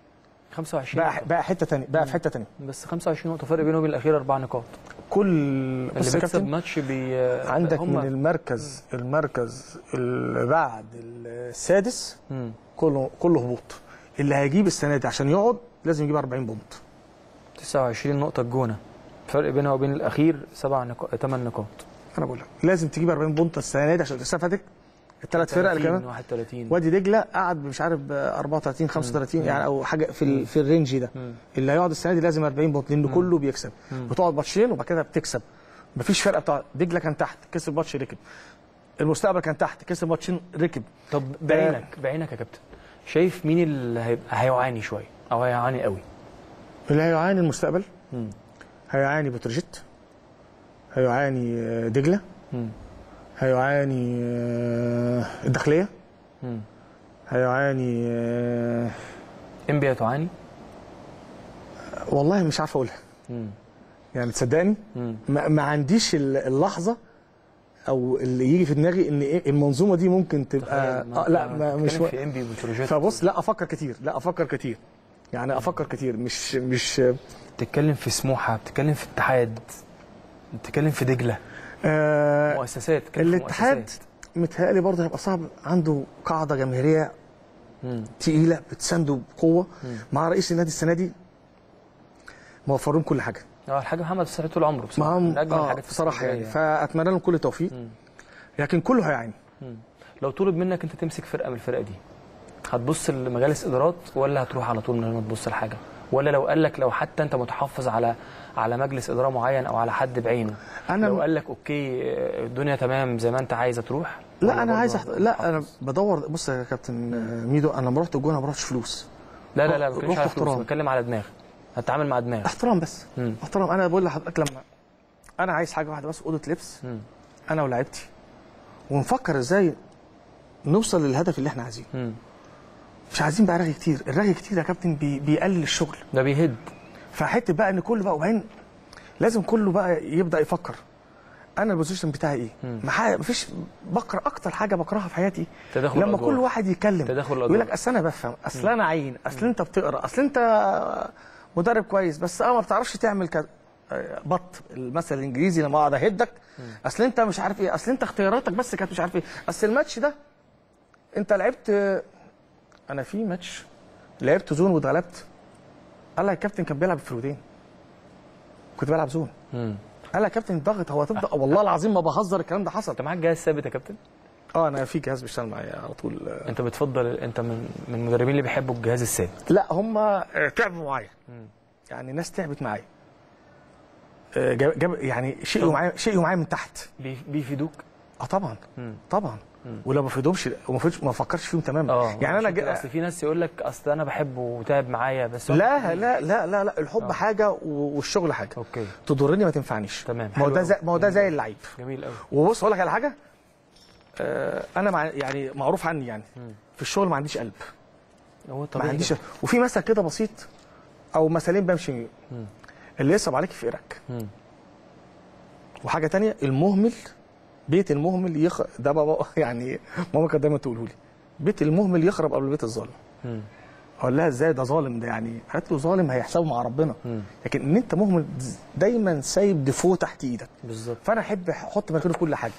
25 بقى بقى حته ثانيه بقى في حته ثانيه بس 25 نقطه فرق بينه وبين الاخير اربع نقاط كل اللي بص يا بيكسب كابتن، ماتش بي عندك هم- من المركز المركز اللي بعد السادس مم. كله كله هبوط اللي هيجيب السنه دي عشان يقعد لازم يجيب 40 بونت 29 نقطه الجونه فرق بينها وبين الاخير سبع نقاط 8 نقاط انا بقول لك لازم تجيب 40 بونت السنه دي عشان استفادك الثلاث فرق اللي 30 كمان 31 وادي دجله قعد مش عارف ب 34 35 يعني او حاجه في ال- في الرينج ده مم. اللي هيقعد السنه دي لازم 40 بونت لان كله بيكسب مم. بتقعد ماتشين وبعد كده بتكسب مفيش فرقه بتاع دجله كان تحت كسب ماتش ركب المستقبل كان تحت كسب ماتشين ركب طب بعينك بعينك يا كابتن شايف مين اللي هيبقى هيعاني شويه او هيعاني قوي اللي هيعاني المستقبل مم. هيعاني بتروجيت هيعاني آه، دجله مم. هيعاني آه، الداخليه مم. هيعاني آه، انبي هتعاني والله مش عارف اقولها مم. يعني تصدقني مم. ما, ما عنديش ال- اللحظه او اللي يجي في دماغي ان إيه المنظومه دي ممكن تبقى تخيل، آه لا ما مش بتتكلم في انبي وبتروجيت فبص لا افكر كتير لا افكر كتير يعني افكر كتير مش مش بتتكلم في سموحه بتتكلم في اتحاد بتتكلم في دجله آه مؤسسات بتتكلم في الاتحاد مؤسسات. متهيألي برضه هيبقى صعب عنده قاعده جماهيريه مم. تقيله بتسانده بقوه مم. مع رئيس النادي السنه دي موفرين كل حاجه اه الحاج محمد السعيد طول عمره بصراحه معاهم من اجمل آه الحاجات في بصراحه يعني الإسكندرية فاتمنى لهم كل التوفيق لكن كله هيعاني مم. لو طلب منك انت تمسك فرقه من الفرق دي هتبص لمجالس ادارات ولا هتروح على طول من غير ما تبص لحاجه ولا لو قال لك لو حتى انت متحفظ على على مجلس اداره معين او على حد بعينه أنا- لو قال لك اوكي آه، الدنيا تمام زي ما انت عايز تروح لا انا عايز أحت... لا انا بدور بص يا كابتن آه، ميدو انا لما رحت الجونه ما رحتش فلوس لا لا لا ما بتكلمش رحت على فلوس احترام. بتكلم على دماغ هتتعامل مع دماغ احترام بس مم. احترام انا بقول لحضرتك لما انا عايز حاجه واحده بس اوضه لبس مم. انا ولاعيبتي ونفكر ازاي نوصل للهدف اللي احنا عايزينه مم. مش عايزين بقى رغي كتير الرغي كتير يا كابتن بي... بيقلل الشغل ده بيهد فحته بقى ان كله بقى وبعدين لازم كله بقى يبدا يفكر انا البوزيشن بتاعي ايه مم. ما مفيش بكره اكتر حاجه بكرهها في حياتي تداخل لما الأدوار. كل واحد يتكلم تداخل يقول الأدوار. لك اصل انا بفهم اصل انا عين اصل انت بتقرا اصل انت مدرب كويس بس اه ما بتعرفش تعمل كذا آه، بط المثل الانجليزي لما اقعد اهدك اصل انت مش عارف ايه اصل انت اختياراتك بس كانت مش عارف ايه اصل الماتش ده انت لعبت انا في ماتش لعبت زون واتغلبت قال لك الكابتن كان بيلعب فرودين كنت بلعب زون مم. قال لك يا كابتن الضغط هو هتفضل والله العظيم ما بهزر الكلام ده حصل انت معاك جهاز ثابت يا كابتن اه انا في جهاز بيشتغل معايا على طول آه، انت بتفضل انت من من المدربين اللي بيحبوا الجهاز الثابت لا هم آه، تعبوا معايا يعني ناس تعبت معايا آه، جاب جاب- يعني شيء معايا شيء معايا من تحت بي- بيفيدوك اه طبعا مم. طبعا مم. ولو ما بفيدهمش وما فيدش- ما فكرش فيهم تماما اه يعني انا عشان كده ج... اصل في ناس يقول لك اصل انا بحبه وتعب معايا بس هو لا لا لا لا لا الحب حاجه و- والشغل حاجه اوكي تضرني ما تنفعنيش تمام ما هو حلو ده أوي. زي ما هو ده زي اللعيب جميل قوي وبص اقول لك على حاجه آه، انا مع يعني معروف عني يعني في الشغل ما عنديش قلب هو ما طبيعي عنديش جدا. وفي مثل كده بسيط او مثالين بمشي مم. اللي يصعب عليك يفقرك مم. وحاجه تانية المهمل بيت المهمل يخ... ده بابا يعني ماما كانت دايما تقوله لي بيت المهمل يخرب قبل بيت الظالم مم. اقول لها ازاي ده ظالم ده يعني قالت له ظالم هيحسبه مع ربنا مم. لكن ان انت مهمل دايما سايب ديفو تحت ايدك بالظبط فانا احب احط مكانه في كل حاجه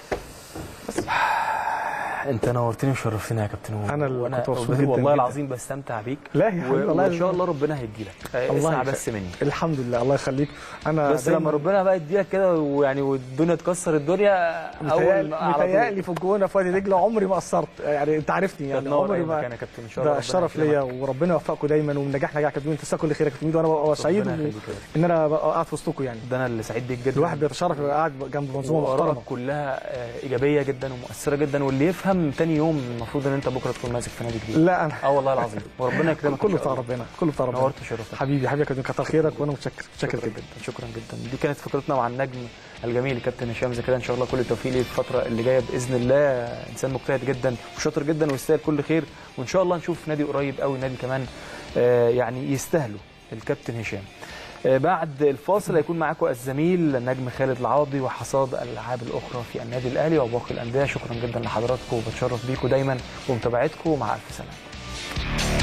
انت نورتني وشرفتني يا كابتن هو أنا اللي وأنا كنت مبسوط والله جداً والله جداً. العظيم بستمتع بيك لا يا حبيبي، و- والله وان شاء الله ربنا هيديلك اسمع يخليك. بس مني الحمد لله الله يخليك انا بس دايماً لما ربنا بقى يديلك كده ويعني والدنيا تكسر الدنيا اول متهيألي ما على طول. متهيألي في الجونه في وادي دجله عمري ما قصرت يعني انت عارفني يعني تنور عمري أي ما مكان يا كابتن، إن شاء الله ده ربنا الشرف يكرمك. ليا وربنا يوفقكم دايما ونجاح نجاح كابتن انت كل خير يا كابتن وانا ببقى سعيد ربنا و- يخليك يا رب. ان انا ببقى قاعد في وسطكم يعني ده انا اللي سعيد بيك جدا الواحد بيتشرف يبقى قاعد جنب منظومه وآرائك محترمه كلها آه، ايجابيه جدا ومؤثره جدا واللي يفهم تاني يوم المفروض ان انت بكره تكون ماسك في نادي كبير لا انا اه والله العظيم وربنا يكرمك كله إن شاء بتاع الله. ربنا كله بتاع ربنا نورت وشرفتك حبيبي حبيبي يا كابتن كتر خيرك وانا متشكر متشكر شكرا جدا جدا شكرا جدا دي كانت فقرتنا مع النجم الجميل الكابتن هشام زكريا ان شاء الله كل التوفيق ليه الفتره اللي جايه باذن الله انسان مجتهد جدا وشاطر جدا ويستاهل كل خير وان شاء الله نشوف نادي قريب قوي نادي كمان آه، يعني يستاهلوا الكابتن هشام آه، بعد الفاصل هيكون معاكم الزميل النجم خالد العاضي وحصاد الالعاب الاخرى في النادي الاهلي وباقي الانديه شكرا جدا لحضراتكم وبتشرف بيكم دايما ومتابعتكم ومع الف سلامه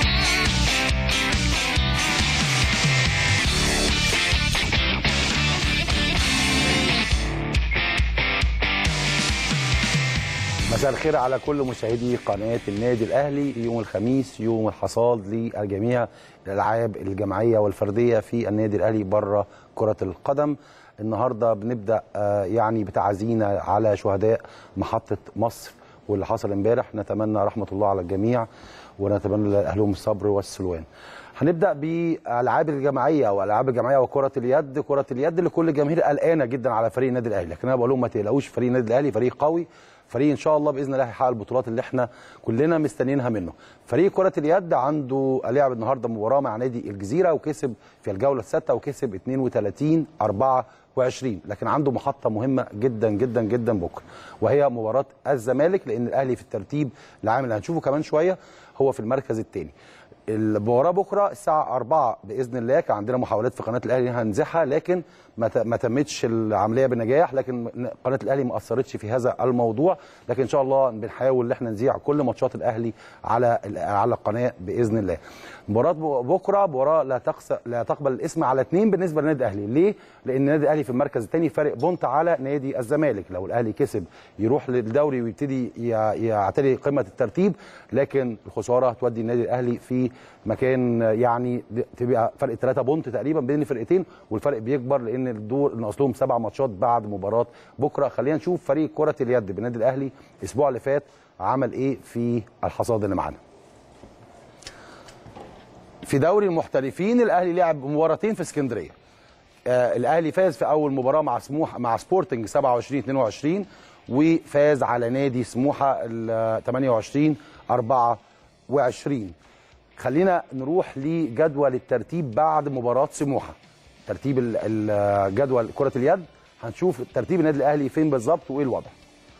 مساء الخير على كل مشاهدي قناة النادي الأهلي يوم الخميس يوم الحصاد للجميع الألعاب الجماعية والفردية في النادي الأهلي بره كرة القدم النهاردة بنبدأ آه، يعني بتعزينا على شهداء محطة مصر واللي حصل امبارح نتمنى رحمة الله على الجميع ونتمنى لأهلهم الصبر والسلوان هنبدا بالالعاب الجماعيه والالعاب الجماعيه وكره اليد كره اليد اللي كل الجماهير قلقانه جدا على فريق النادي الاهلي لكن انا بقول لهم ما تقلقوش فريق النادي الاهلي فريق قوي فريق ان شاء الله باذن الله هيحقق البطولات اللي احنا كلنا مستنيينها منه فريق كره اليد عنده لعب النهارده مباراه مع نادي الجزيره وكسب في الجوله السادسه وكسب 32 24 لكن عنده محطه مهمه جدا جدا جدا بكره وهي مباراه الزمالك لان الاهلي في الترتيب العام اللي هنشوفه كمان شويه هو في المركز الثاني المباراه بكره الساعه 4 باذن الله كان عندنا محاولات في قناه الاهلي هنزحها لكن ما ت- ما تمتش العمليه بنجاح لكن قناه الاهلي ما اثرتش في هذا الموضوع لكن ان شاء الله بنحاول ان احنا نذيع كل ماتشات الاهلي على ال- على القناه باذن الله مباراه ب- بكره مباراه لا تقص لا تقبل الاسم على اثنين بالنسبه للنادي الاهلي ليه لان النادي الاهلي في المركز الثاني فارق بونت على نادي الزمالك لو الاهلي كسب يروح للدوري ويبتدي ي- يعتلي قمه الترتيب لكن الخساره هتودي النادي الاهلي في مكان يعني د- تبقى فرق 3 بونت تقريبا بين الفرقتين والفرق بيكبر لان الدور ناقص لهم سبع ماتشات بعد مباراه بكره خلينا نشوف فريق كره اليد بالنادي الاهلي الاسبوع اللي فات عمل ايه في الحصاد اللي معانا في دوري المحترفين الاهلي لعب مباراتين في اسكندريه آه الاهلي فاز في اول مباراه مع سموحه مع سبورتنج 27 22 وفاز على نادي سموحه ال 28 24 خلينا نروح لجدول الترتيب بعد مباراه سموحه ترتيب ال- ال- جدول كره اليد هنشوف ترتيب النادي الاهلي فين بالظبط وايه الوضع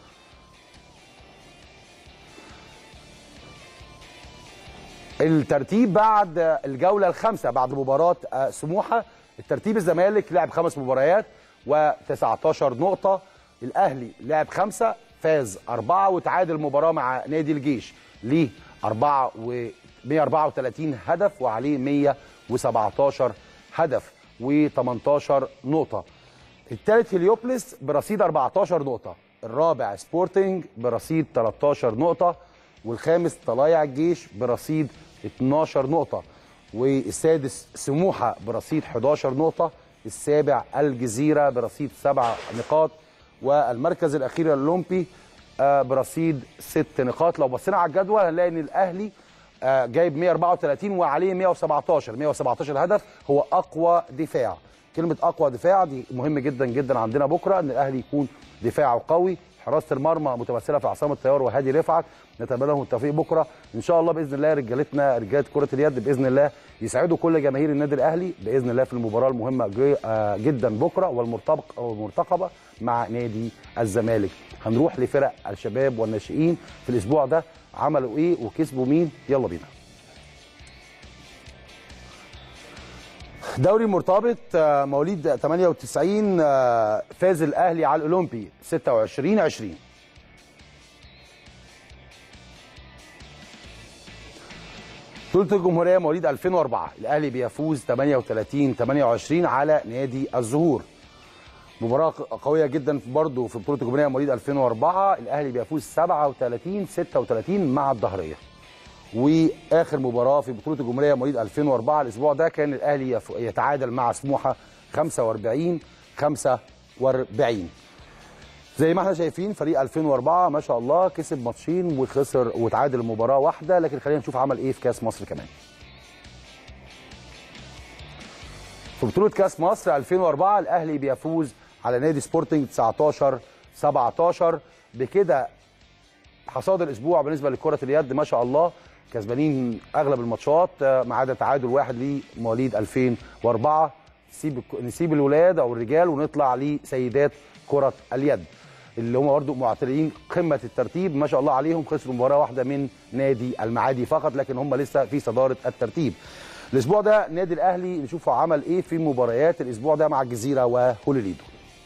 الترتيب بعد الجوله الخامسه بعد مباراه آه، سموحه الترتيب الزمالك لعب خمس مباريات و19 نقطه الاهلي لعب خمسه فاز اربعه وتعادل مباراه مع نادي الجيش ليه 4 و 134 هدف وعليه 117 هدف و18 نقطه الثالث هليوبلس برصيد 14 نقطة الرابع سبورتنج برصيد 13 نقطة والخامس طلايع الجيش برصيد 12 نقطة والسادس سموحة برصيد 11 نقطة السابع الجزيرة برصيد 7 نقاط والمركز الأخير الأولمبي آه، برصيد 6 نقاط لو بصينا على الجدول هنلاقي ان الاهلي آه، جايب 134 وعليه 117 117 هدف هو اقوى دفاع كلمه اقوى دفاع دي مهم جدا جدا عندنا بكره ان الاهلي يكون دفاعه قوي حراسه المرمى متمثله في عصام الطيار وهادي رفعت نتمنى لهم التوفيق بكره ان شاء الله باذن الله رجالتنا رجاله كره اليد باذن الله يسعدوا كل جماهير النادي الاهلي باذن الله في المباراه المهمه جي- آه، جدا بكره والمرتبط والمرتقبه مع نادي الزمالك هنروح لفرق الشباب والناشئين في الاسبوع ده عملوا ايه وكسبوا مين يلا بينا دوري مرتبط آه، مواليد 98 آه، فاز الاهلي على الاولمبي 26 20 بطولة الجمهورية مواليد 2004 الأهلي بيفوز 38 28 على نادي الزهور مباراة قوية جدا برضه في بطولة الجمهورية مواليد 2004 الأهلي بيفوز 37 36 مع الظهرية واخر مباراه في بطوله الجمهوريه مواليد 2004 الاسبوع ده كان الاهلي يف- يتعادل مع سموحه 45 45 زي ما احنا شايفين فريق 2004 ما شاء الله كسب ماتشين وخسر وتعادل مباراه واحده لكن خلينا نشوف عمل ايه في كاس مصر كمان في بطوله كاس مصر 2004 الاهلي بيفوز على نادي سبورتنج 19 17 بكده حصاد الاسبوع بالنسبه لكره اليد ما شاء الله كسبانين اغلب الماتشات آه، ما عدا تعادل واحد لمواليد 2004 نسيب الك- نسيب الولاد او الرجال ونطلع لسيدات كره اليد اللي هم برضه معترين قمه الترتيب ما شاء الله عليهم خسروا مباراه واحده من نادي المعادي فقط لكن هم لسه في صداره الترتيب الاسبوع ده نادي الاهلي نشوفه عمل ايه في مباريات الاسبوع ده مع الجزيره وهوليليدو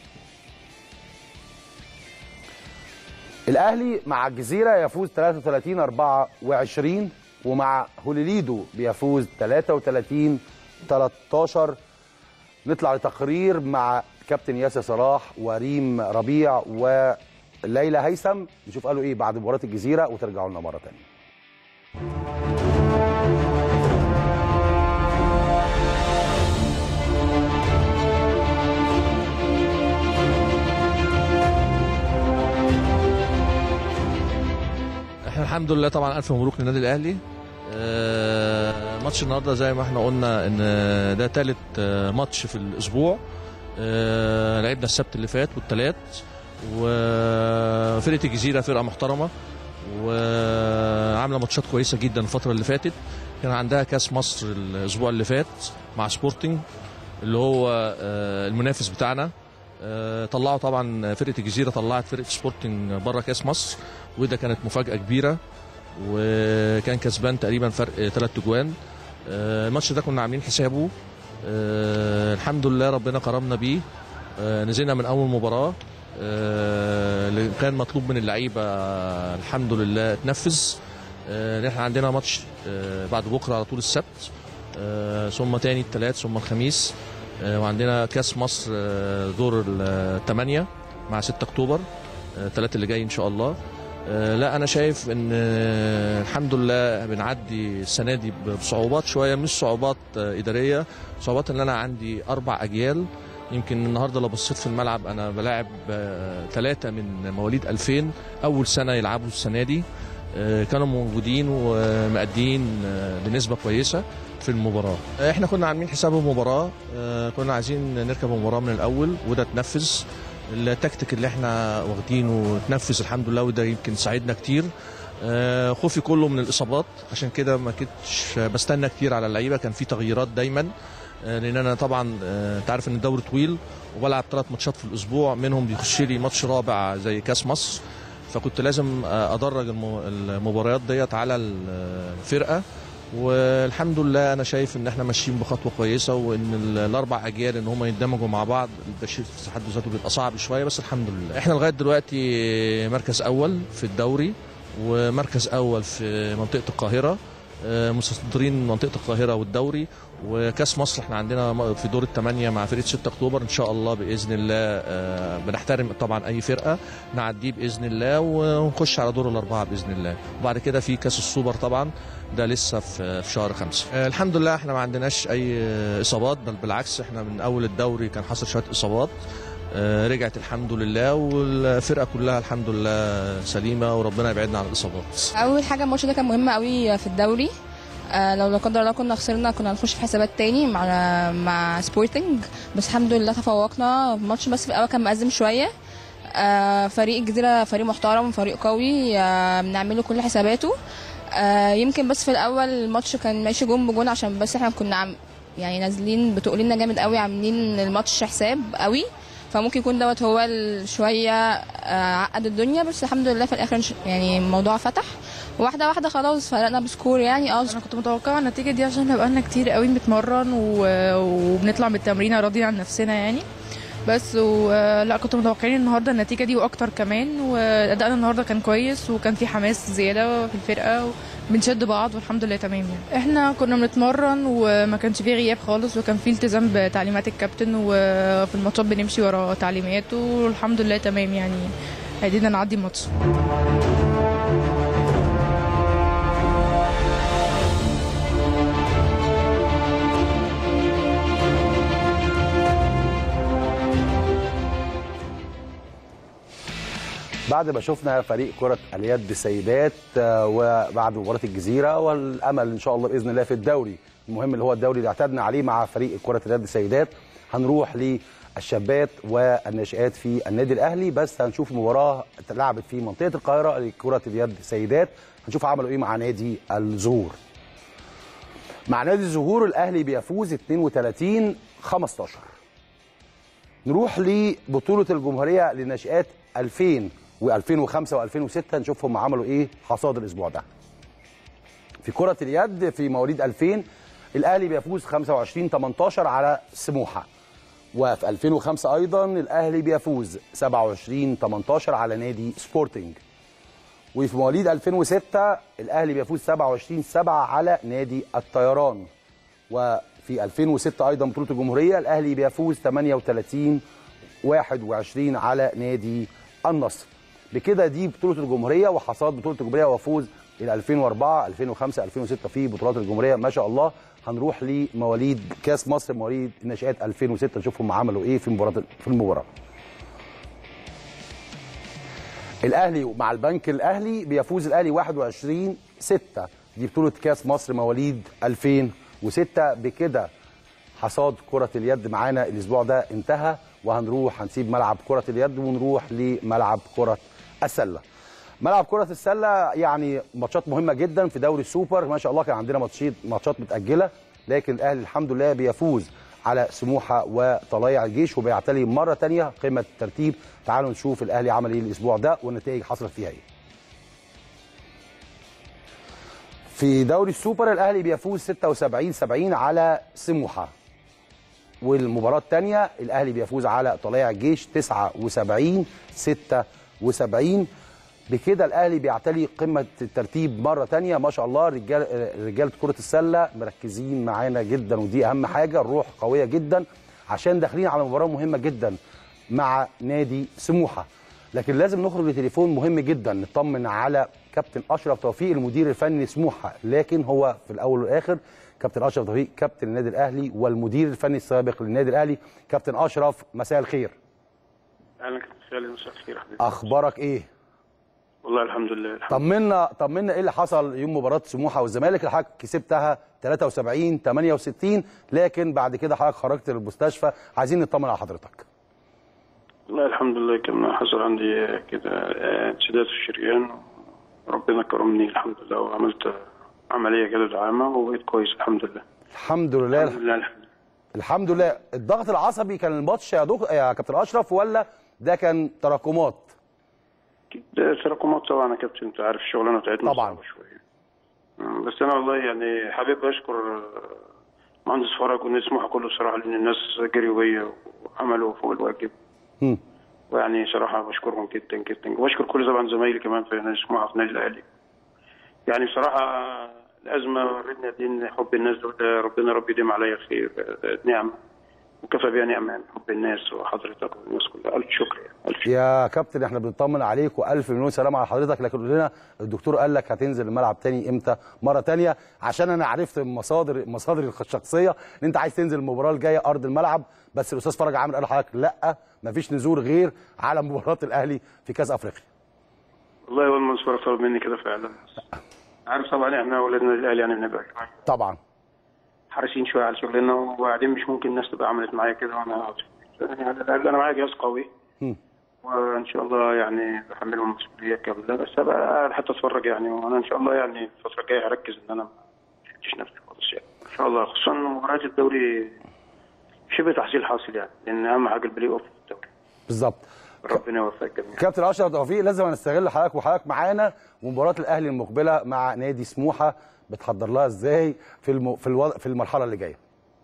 الاهلي مع الجزيره يفوز 33 24 ومع هوليليدو بيفوز 33 13 نطلع لتقرير مع كابتن ياسر صلاح وريم ربيع وليلى هيثم نشوف قالوا ايه بعد مباراه الجزيره وترجعوا لنا مره ثانيه احنا الحمد لله طبعا الف مبروك للنادي الاهلي آه، ماتش النهارده زي ما احنا قلنا ان ده ثالث ماتش في الاسبوع آه، لعبنا السبت اللي فات والثلاث وفرقه الجزيره فرقه محترمه وعامله ماتشات كويسه جدا الفتره اللي فاتت كان عندها كاس مصر الاسبوع اللي فات مع سبورتنج اللي هو آه، المنافس بتاعنا آه، طلعوا طبعا فرقه الجزيره طلعت فرقه سبورتنج بره كاس مصر وده كانت مفاجاه كبيره وكان كسبان تقريبا فرق ثلاث اجوان آه، الماتش ده كنا عاملين حسابه آه، الحمد لله ربنا كرمنا بيه آه، نزلنا من اول مباراه آه، اللي كان مطلوب من اللعيبه آه، الحمد لله اتنفذ آه، إن احنا عندنا ماتش آه، بعد بكره على طول السبت آه، ثم تاني الثلاث ثم الخميس آه، وعندنا كاس مصر آه، دور الثمانيه مع 6 اكتوبر آه، الثلاث اللي جاي ان شاء الله آه، لا انا شايف ان آه، الحمد لله بنعدي السنه دي بصعوبات شويه مش صعوبات آه، اداريه صعوبات ان انا عندي اربع اجيال يمكن النهارده لو بصيت في الملعب انا بلاعب ثلاثه من مواليد 2000 اول سنه يلعبوا السنه دي آه، كانوا موجودين ومأدين آه، بنسبه كويسه في المباراه آه، احنا كنا عاملين حساب المباراه آه، كنا عايزين نركب المباراه من الاول وده اتنفذ التكتيك اللي احنا واخدينه اتنفذ الحمد لله وده يمكن ساعدنا كتير آه، خوفي كله من الاصابات عشان كده ما كنتش بستنى كتير على اللعيبه كان في تغييرات دايما آه، لان انا طبعا آه، انت عارف ان الدوري طويل وبلعب ثلاث ماتشات في الاسبوع منهم بيخش لي ماتش رابع زي كاس مصر فكنت لازم آه، ادرج الم- المباريات ديت على الفرقه والحمد لله انا شايف ان احنا ماشيين بخطوه كويسه وان ال- الاربع اجيال ان هم يندمجوا مع بعض ده شيء في حد ذاته بيبقى صعب شويه بس الحمد لله احنا لغايه دلوقتي مركز اول في الدوري ومركز اول في منطقه القاهره آه، متصدرين منطقه القاهره والدوري وكاس مصر احنا عندنا م- في دور الثمانيه مع فرقه 6 اكتوبر ان شاء الله باذن الله آه، بنحترم طبعا اي فرقه نعديه باذن الله ونخش على دور الاربعه باذن الله وبعد كده في كاس السوبر طبعا ده لسه في في شهر خمسة آه، الحمد لله احنا ما عندناش اي آه، اصابات بل بالعكس احنا من اول الدوري كان حصل شويه اصابات آه، رجعت الحمد لله والفرقه كلها الحمد لله سليمه وربنا يبعدنا عن الاصابات اول حاجه الماتش ده كان مهم قوي في الدوري آه لو لا قدر الله كنا خسرنا كنا هنخش في حسابات تاني مع مع سبورتنج بس الحمد لله تفوقنا الماتش بس في الاول كان مأزم شويه آه، فريق الجزيرة فريق محترم فريق قوي آه، بنعمله كل حساباته آه، يمكن بس في الأول الماتش كان ماشي جون بجون عشان بس احنا كنا عم يعني نازلين بتقولنا جامد قوي عاملين الماتش حساب قوي فممكن يكون دوت هو ال- شوية آه، عقد الدنيا بس الحمد لله في الآخر نش- يعني الموضوع فتح واحدة واحدة خلاص فرقنا بسكور يعني اه انا كنت متوقعه النتيجه دي عشان احنا بقالنا كتير قوي بنتمرن و... وبنطلع من التمرين راضيين عن نفسنا يعني بس و... لا كنت متوقعين النهارده النتيجه دي واكتر كمان وادائنا النهارده كان كويس وكان في حماس زياده في الفرقه بنشد بعض والحمد لله تمام يعني احنا كنا بنتمرن وما كانش فيه غياب خالص وكان فيه التزام بتعليمات الكابتن وفي الماتشات بنمشي ورا تعليماته والحمد لله تمام يعني قدرنا نعدي الماتش بعد ما شفنا فريق كرة اليد سيدات آه، وبعد مباراة الجزيرة والأمل إن شاء الله بإذن الله في الدوري المهم اللي هو الدوري اللي اعتدنا عليه مع فريق كرة اليد سيدات هنروح للشابات والناشئات في النادي الأهلي بس هنشوف مباراة اتلعبت في منطقة القاهرة لكرة اليد سيدات هنشوف عملوا إيه مع نادي الزهور مع نادي الزهور الأهلي بيفوز 32 15 نروح لبطولة الجمهورية للناشئات 2000 و2005 و2006 نشوفهم عملوا ايه حصاد الاسبوع ده. في كرة اليد في مواليد 2000 الاهلي بيفوز 25 18 على سموحة. وفي 2005 ايضا الاهلي بيفوز 27 18 على نادي سبورتنج. وفي مواليد 2006 الاهلي بيفوز 27 7 على نادي الطيران. وفي 2006 ايضا بطوله الجمهوريه الاهلي بيفوز 38 21 على نادي النصر بكده دي بطوله الجمهوريه وحصاد بطوله الجمهوريه وفوز الى 2004 2005 2006 في بطولات الجمهوريه ما شاء الله هنروح لمواليد كاس مصر مواليد الناشئات 2006 نشوفهم عملوا ايه في مباراه في المباراه الاهلي مع البنك الاهلي بيفوز الاهلي 21 6 دي بطوله كاس مصر مواليد 2006 بكده حصاد كره اليد معانا الاسبوع ده انتهى وهنروح هنسيب ملعب كره اليد ونروح لملعب كره السله ملعب كره السله يعني ماتشات مهمه جدا في دوري السوبر ما شاء الله كان عندنا ماتشات ماتشات متاجله لكن الاهلي الحمد لله بيفوز على سموحه وطلائع الجيش وبيعتلي مره ثانيه قمه الترتيب تعالوا نشوف الاهلي عمل ايه الاسبوع ده والنتائج حصلت فيها ايه في دوري السوبر الاهلي بيفوز 76 70 على سموحه والمباراه الثانيه الاهلي بيفوز على طلائع الجيش 79 76 بكده الاهلي بيعتلي قمه الترتيب مره ثانيه ما شاء الله رجال رجاله كره السله مركزين معانا جدا ودي اهم حاجه الروح قويه جدا عشان داخلين على مباراه مهمه جدا مع نادي سموحه لكن لازم نخرج لتليفون مهم جدا نطمن على كابتن اشرف توفيق المدير الفني سموحه لكن هو في الاول والاخر كابتن اشرف توفيق كابتن النادي الاهلي والمدير الفني السابق للنادي الاهلي كابتن اشرف مساء الخير اهلا كابتن خالد مساء الخير يا حبيبي اخبارك ايه والله الحمد لله الحمد طمنا طمنا ايه اللي حصل يوم مباراه سموحه والزمالك اللي حضرتك كسبتها 73 68 لكن بعد كده حضرتك خرجت للمستشفى عايزين نطمن على حضرتك والله الحمد لله كان حصل عندي كده آه، انسداد في الشريان ربنا كرمني الحمد لله وعملت عمليه كده دعامه وبقيت كويس الحمد لله الحمد لله الحمد لله الحمد الحمد لله الضغط العصبي كان الماتش يا دك... يا كابتن اشرف ولا ده كان تراكمات ده تراكمات طبعا يا كابتن انت عارف الشغلانه بتاعتنا طبعا. صعبه شويه آه، بس انا والله يعني حابب اشكر آه، مهندس فرج والناس سموحه كله بصراحه لان الناس جريوا بيا وعملوا فوق الواجب مم. ويعني صراحة بشكرهم جدا جدا وبشكر كل طبعا زمايلي كمان في نادي سموحة في النادي الأهلي يعني بصراحة الأزمة وريتنا قد إيه إن حب الناس دول ده ربنا رب يديم عليا خير آه، نعمة وكفى بها نعمة يعني حب الناس وحضرتك والناس كلها ألف شكر يعني ألف شكر يا كابتن احنا بنطمن عليك والف مليون سلام على حضرتك لكن قول لنا الدكتور قال لك هتنزل الملعب تاني امتى مره تانيه عشان انا عرفت من مصادر مصادري الشخصيه ان انت عايز تنزل المباراه الجايه ارض الملعب بس الاستاذ فرج عامر قال لحضرتك لا مفيش نزول غير على مباراه الاهلي في كاس افريقيا والله أول ما نصبر طلب مني كده فعلا عارف طبعا إحنا ولادنا الأهلي يعني بنبقى طبعا حريصين شوية على شغلنا وبعدين مش ممكن الناس تبقى عملت معايا كده وأنا يعني على الأقل أنا معايا جهاز قوي مم. وان شاء الله يعني بحملهم مسؤوليه كامله بس ابقى قاعد حتى اتفرج يعني وانا ان شاء الله يعني الفتره الجايه هركز ان انا ما اديش نفسي خالص يعني ان شاء الله خصوصا مباريات الدوري شبه تحصيل حاصل يعني لان اهم حاجه البلاي اوف في الدوري بالظبط ربنا يوفق الجميع كابتن اشرف توفيق لازم نستغل حضرتك وحضرتك معانا ومباراه الاهلي المقبله مع نادي سموحه بتحضر لها ازاي في الم... في, الوضع... في المرحله اللي جايه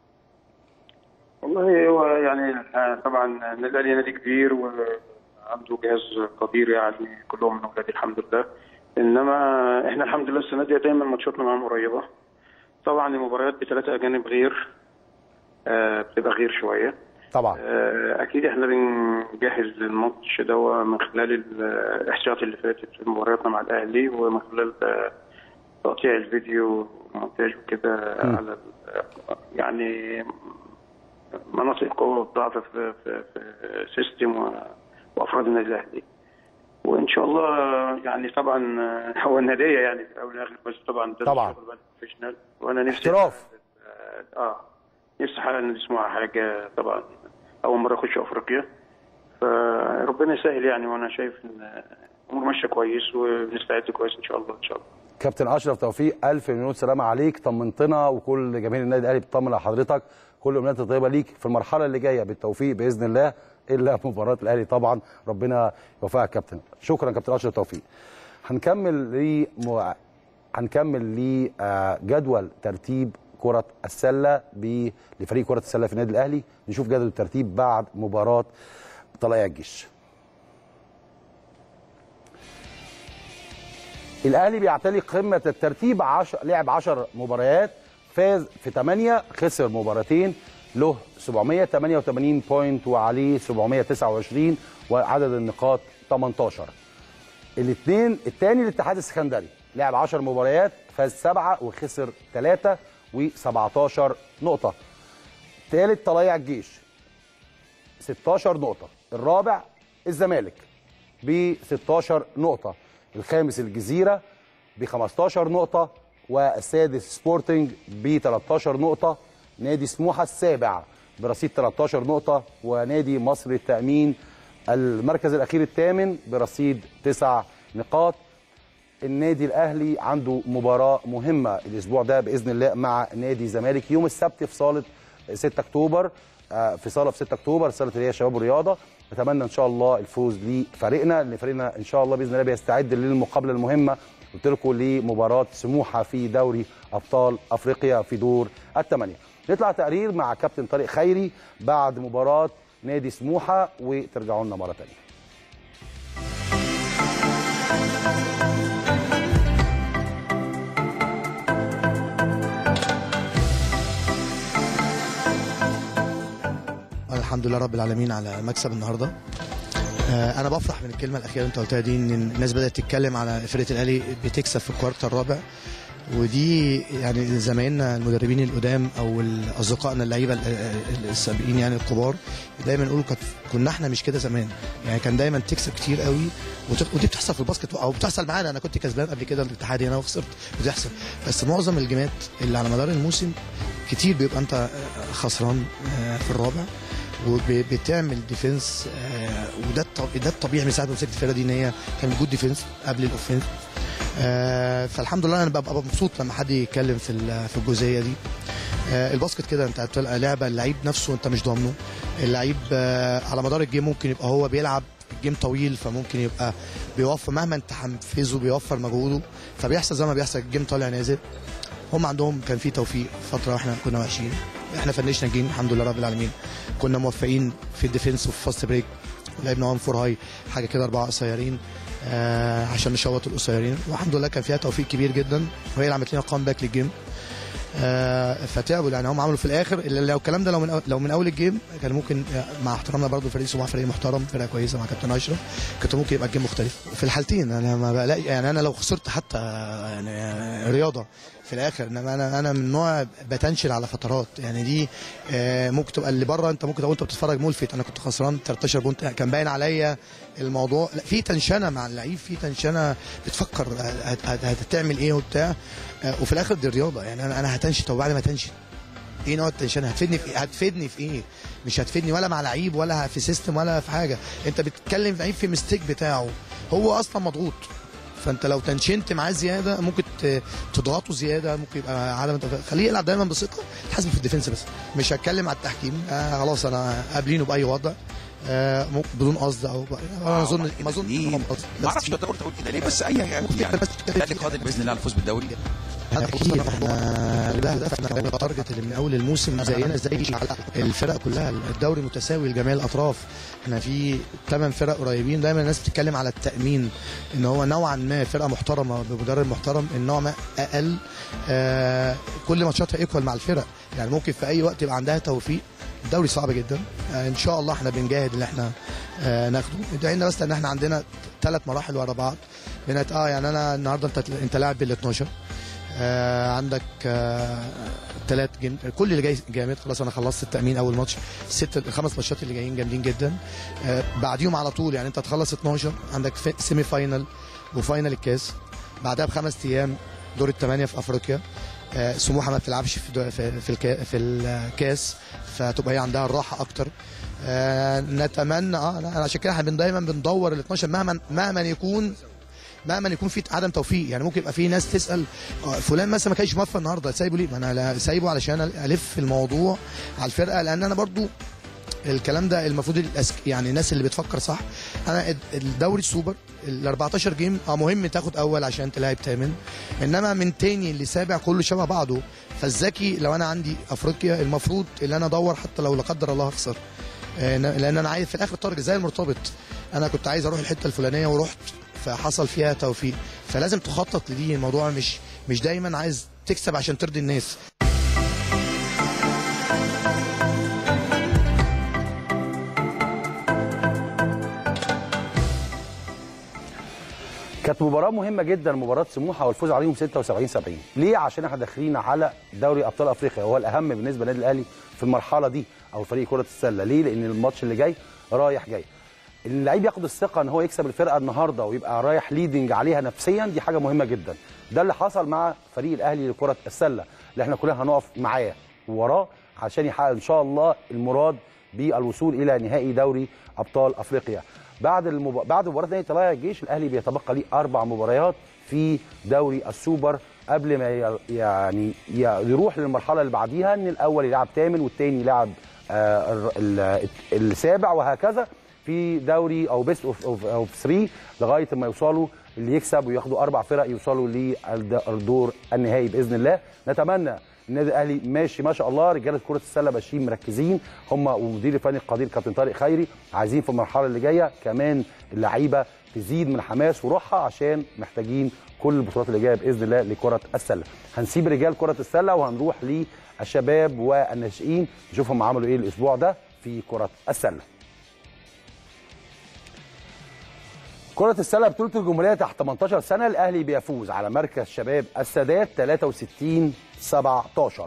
والله هو يعني آه، طبعا النادي الاهلي نادي كبير وعنده جهاز قدير يعني كلهم من اولادي الحمد لله انما احنا الحمد لله السنه دي دايما ماتشاتنا معاهم قريبه طبعا المباريات بثلاثه اجانب غير آه، بتبقى غير شويه طبعا آه، اكيد احنا بنجهز للماتش ده من خلال الاحصائيات اللي فاتت في مبارياتنا مع الاهلي ومن خلال آه، تقطيع الفيديو ومونتاج وكده مم. على ال- يعني مناطق القوه والضعف في في, في سيستم و- وافراد النادي الاهلي وان شاء الله يعني طبعا آه، هو الناديه يعني في الاول والاخر بس طبعا ده طبعا. الشغل بقى البروفيشنال وانا نفسي احتراف اه آه، نفسي احقق نادي سموحه حاجه طبعا اول مره اخش افريقيا فربنا يسهل يعني وانا شايف ان الامور ماشيه كويس وبنستعد كويس ان شاء الله ان شاء الله كابتن اشرف توفيق الف مليون سلامه عليك طمنتنا وكل جماهير النادي الاهلي بتطمن على حضرتك كل امنيات الطيبه ليك في المرحله اللي جايه بالتوفيق باذن الله الا مباراه الاهلي طبعا ربنا يوفقك كابتن شكرا كابتن اشرف توفيق هنكمل ل م... هنكمل لجدول ترتيب كرة السلة ب... لفريق كرة السلة في النادي الأهلي نشوف جدول الترتيب بعد مباراة طلائع الجيش الاهلي بيعتلي قمه الترتيب عشر لعب 10 مباريات فاز في 8 خسر مباراتين له 788 بوينت وعليه 729 وعدد النقاط 18 الاثنين الثاني الاتحاد السكندري لعب 10 مباريات فاز 7 وخسر 3 و17 نقطه ثالث طلائع الجيش 16 نقطه الرابع الزمالك ب 16 نقطه الخامس الجزيره ب 15 نقطه والسادس سبورتنج ب 13 نقطه نادي سموحه السابع برصيد 13 نقطه ونادي مصر التامين المركز الاخير الثامن برصيد 9 نقاط النادي الاهلي عنده مباراه مهمه الاسبوع ده باذن الله مع نادي الزمالك يوم السبت في صاله 6 اكتوبر آه، في صاله في 6 اكتوبر صاله اللي هي شباب الرياضه نتمنى ان شاء الله الفوز لفريقنا لان فريقنا ان شاء الله باذن الله بيستعد للمقابله المهمه قلت لكم لمباراه سموحه في دوري ابطال افريقيا في دور الثمانيه نطلع تقرير مع كابتن طارق خيري بعد مباراه نادي سموحه وترجعوا لنا مره ثانيه الحمد لله رب العالمين على مكسب النهارده آه، انا بفرح من الكلمه الاخيره اللي انت قلتها دي ان الناس بدات تتكلم على فرقه الاهلي بتكسب في الكوارتر الرابع ودي يعني زمايلنا المدربين القدام او اصدقائنا اللعيبه ال- ال- السابقين يعني الكبار دايما يقولوا كانت- كنا احنا مش كده زمان يعني كان دايما تكسب كتير قوي وت- ودي بتحصل في الباسكت او بتحصل معانا انا كنت كسبان قبل كده الاتحاد هنا وخسرت بتحصل بس معظم الجيمات اللي على مدار الموسم كتير بيبقى انت آه، خسران آه، في الرابع وبتعمل ديفنس آه، وده الط- ده الطبيعي من ساعه ما مسكت الفرقه دي ان هي كان وجود ديفنس قبل الاوفنس آه، فالحمد لله انا ببقى مبسوط لما حد يتكلم في ال- في الجزئيه دي آه، الباسكت كده انت بتلقى لعبه اللعيب نفسه انت مش ضامنه اللعيب آه، على مدار الجيم ممكن يبقى هو بيلعب جيم طويل فممكن يبقى بيوفر مهما انت حنفذه بيوفر مجهوده فبيحصل زي ما بيحصل الجيم طالع نازل هم عندهم كان في توفيق فتره واحنا كنا وحشين احنا فنشنا الجيم الحمد لله رب العالمين كنا موفقين في الديفنس وفي فاست بريك لعبنا وان فور هاي حاجه كده اربعه قصيرين آه عشان نشوط القصيرين والحمد لله كان فيها توفيق كبير جدا وهي اللي عملت لنا قام باك للجيم آه فتعبوا يعني هم عملوا في الاخر اللي لو الكلام ده لو من أول- لو من اول الجيم كان ممكن مع احترامنا برضه فريق سموحه فريق محترم فرقه كويسه مع كابتن اشرف كنت ممكن يبقى الجيم مختلف في الحالتين انا ما بلاقي يعني انا لو خسرت حتى يعني رياضه في الاخر انما انا انا من نوع بتنشل على فترات يعني دي آه، ممكن تبقى اللي بره انت ممكن تبقى وانت بتتفرج ملفت انا كنت خسران 13 بونت كان باين عليا الموضوع لا في تنشنه مع اللعيب في تنشنه بتفكر هت- هت- هتعمل ايه وبتاع آه، وفي الاخر دي رياضه يعني انا انا هتنشن طب بعد ما تنشن ايه نوع التنشان هتفيدني في إيه؟ هتفيدني في ايه مش هتفيدني ولا مع لعيب ولا في سيستم ولا في حاجه انت بتتكلم في لعيب في ميستيك بتاعه هو اصلا مضغوط فانت لو تنشنت معاه زياده ممكن ت- تضغطه زياده ممكن يبقى عدم التوفيق. خليه يلعب دايما بثقه تحاسبه في الديفنس بس مش هتكلم على التحكيم آه خلاص انا قابلينه باي وضع آه ممكن بدون قصد او انا اظن ما اظن ما اعرفش تقدر تقول كده ليه بس اي يعني الاهلي قادر باذن الله على الفوز بالدوري اكيد احنا ده هدفنا التارجت اللي من اول الموسم زينا زي الفرق كلها الدوري متساوي لجميع الاطراف احنا في ثمان فرق قريبين دايما الناس بتتكلم على التامين ان هو نوعا ما فرقه محترمه بمدرب محترم النوع ما اقل آه كل ماتشاتها ايكوال مع الفرق يعني ممكن في اي وقت يبقى عندها توفيق الدوري صعب جدا آه ان شاء الله احنا بنجاهد ان احنا آه ناخده ادعينا بس ان احنا عندنا ثلاث مراحل ورا بعض بنت اه يعني انا النهارده انت انت لاعب بال 12 آه عندك آه ثلاث جيم كل اللي جاي جامد خلاص انا خلصت التامين اول ماتش ست الخمس ماتشات اللي جايين جامدين جدا آه بعديهم على طول يعني انت تخلص 12 عندك في سيمي فاينل وفاينل الكاس بعدها بخمس ايام دور الثمانيه في افريقيا آه سموحه ما بتلعبش في دو- في في, الكا في الكاس فتبقى هي عندها الراحه اكتر آه نتمنى اه لا، عشان كده احنا بن- دايما بندور ال 12 مهما مهما يكون مهما يكون في عدم توفيق يعني ممكن يبقى في ناس تسال آه، فلان مثلا ما كانش موفق النهارده سايبه ليه؟ ما انا لا- سايبه علشان الف الموضوع على الفرقه لان انا برضو الكلام ده المفروض الأسك... يعني الناس اللي بتفكر صح انا الد- الدوري السوبر ال 14 جيم اه مهم تاخد اول عشان تلاعب تامن انما من تاني لسابع كله شبه بعضه فالذكي لو انا عندي افريقيا المفروض اللي انا ادور حتى لو لا قدر الله اخسر آه، لان انا عايز في الاخر تارجت زي المرتبط انا كنت عايز اروح الحته الفلانيه ورحت فحصل فيها توفيق فلازم تخطط لدي الموضوع مش مش دايما عايز تكسب عشان ترضي الناس كانت مباراة مهمة جدا مباراة سموحة والفوز عليهم 76 70 ليه؟ عشان احنا داخلين على دوري ابطال افريقيا وهو الاهم بالنسبة للنادي الاهلي في المرحلة دي او فريق كرة السلة ليه؟ لان الماتش اللي جاي رايح جاي اللعيب ياخد الثقة ان هو يكسب الفرقة النهاردة ويبقى رايح ليدنج عليها نفسيا دي حاجة مهمة جدا ده اللي حصل مع فريق الاهلي لكرة السلة اللي احنا كلنا هنقف معاه ووراه عشان يحقق ان شاء الله المراد بالوصول الى نهائي دوري ابطال افريقيا بعد المب... بعد مباراه نهائي طلائع الجيش الاهلي بيتبقى ليه اربع مباريات في دوري السوبر قبل ما ي... يعني ي... يروح للمرحله اللي بعديها ان الاول يلعب ثامن والثاني يلعب آه ال... ال... السابع وهكذا في دوري او بيست اوف اوف 3 لغايه ما يوصلوا اللي يكسب وياخدوا اربع فرق يوصلوا للدور النهائي باذن الله نتمنى النادي الاهلي ماشي ما شاء الله رجاله كره السله ماشيين مركزين هم ومدير الفني القدير كابتن طارق خيري عايزين في المرحله اللي جايه كمان اللعيبه تزيد من حماس وروحها عشان محتاجين كل البطولات اللي جايه باذن الله لكره السله هنسيب رجال كره السله وهنروح للشباب والناشئين نشوفهم عملوا ايه الاسبوع ده في كره السله كرة السلة بطولة الجمهورية تحت 18 سنة الأهلي بيفوز على مركز شباب السادات 63 17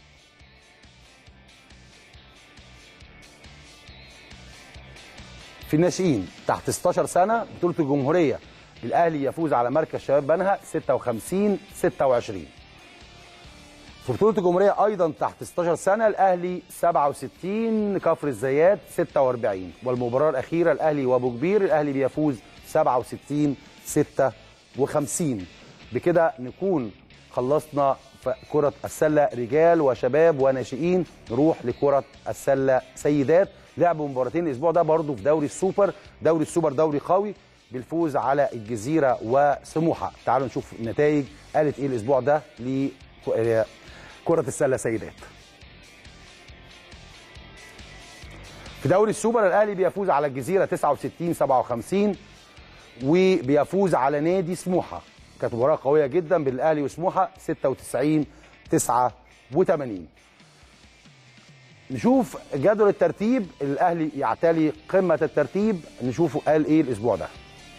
في الناشئين تحت 16 سنة بطولة الجمهورية الأهلي يفوز على مركز شباب بنها 56 26 في بطولة الجمهورية أيضا تحت 16 سنة الأهلي 67 كفر الزيات 46 والمباراة الأخيرة الأهلي وأبو كبير الأهلي بيفوز 67 56 بكده نكون خلصنا كرة السلة رجال وشباب وناشئين نروح لكرة السلة سيدات لعبوا مباراتين الأسبوع ده برضه في دوري السوبر دوري السوبر دوري قوي بالفوز على الجزيرة وسموحة تعالوا نشوف النتائج قالت إيه الأسبوع ده لكرة السلة سيدات في دوري السوبر الأهلي بيفوز على الجزيرة 69 57 وبيفوز على نادي سموحه كانت مباراه قويه جدا بين الاهلي وسموحه 96 89 نشوف جدول الترتيب الاهلي يعتلي قمه الترتيب نشوفه قال ايه الاسبوع ده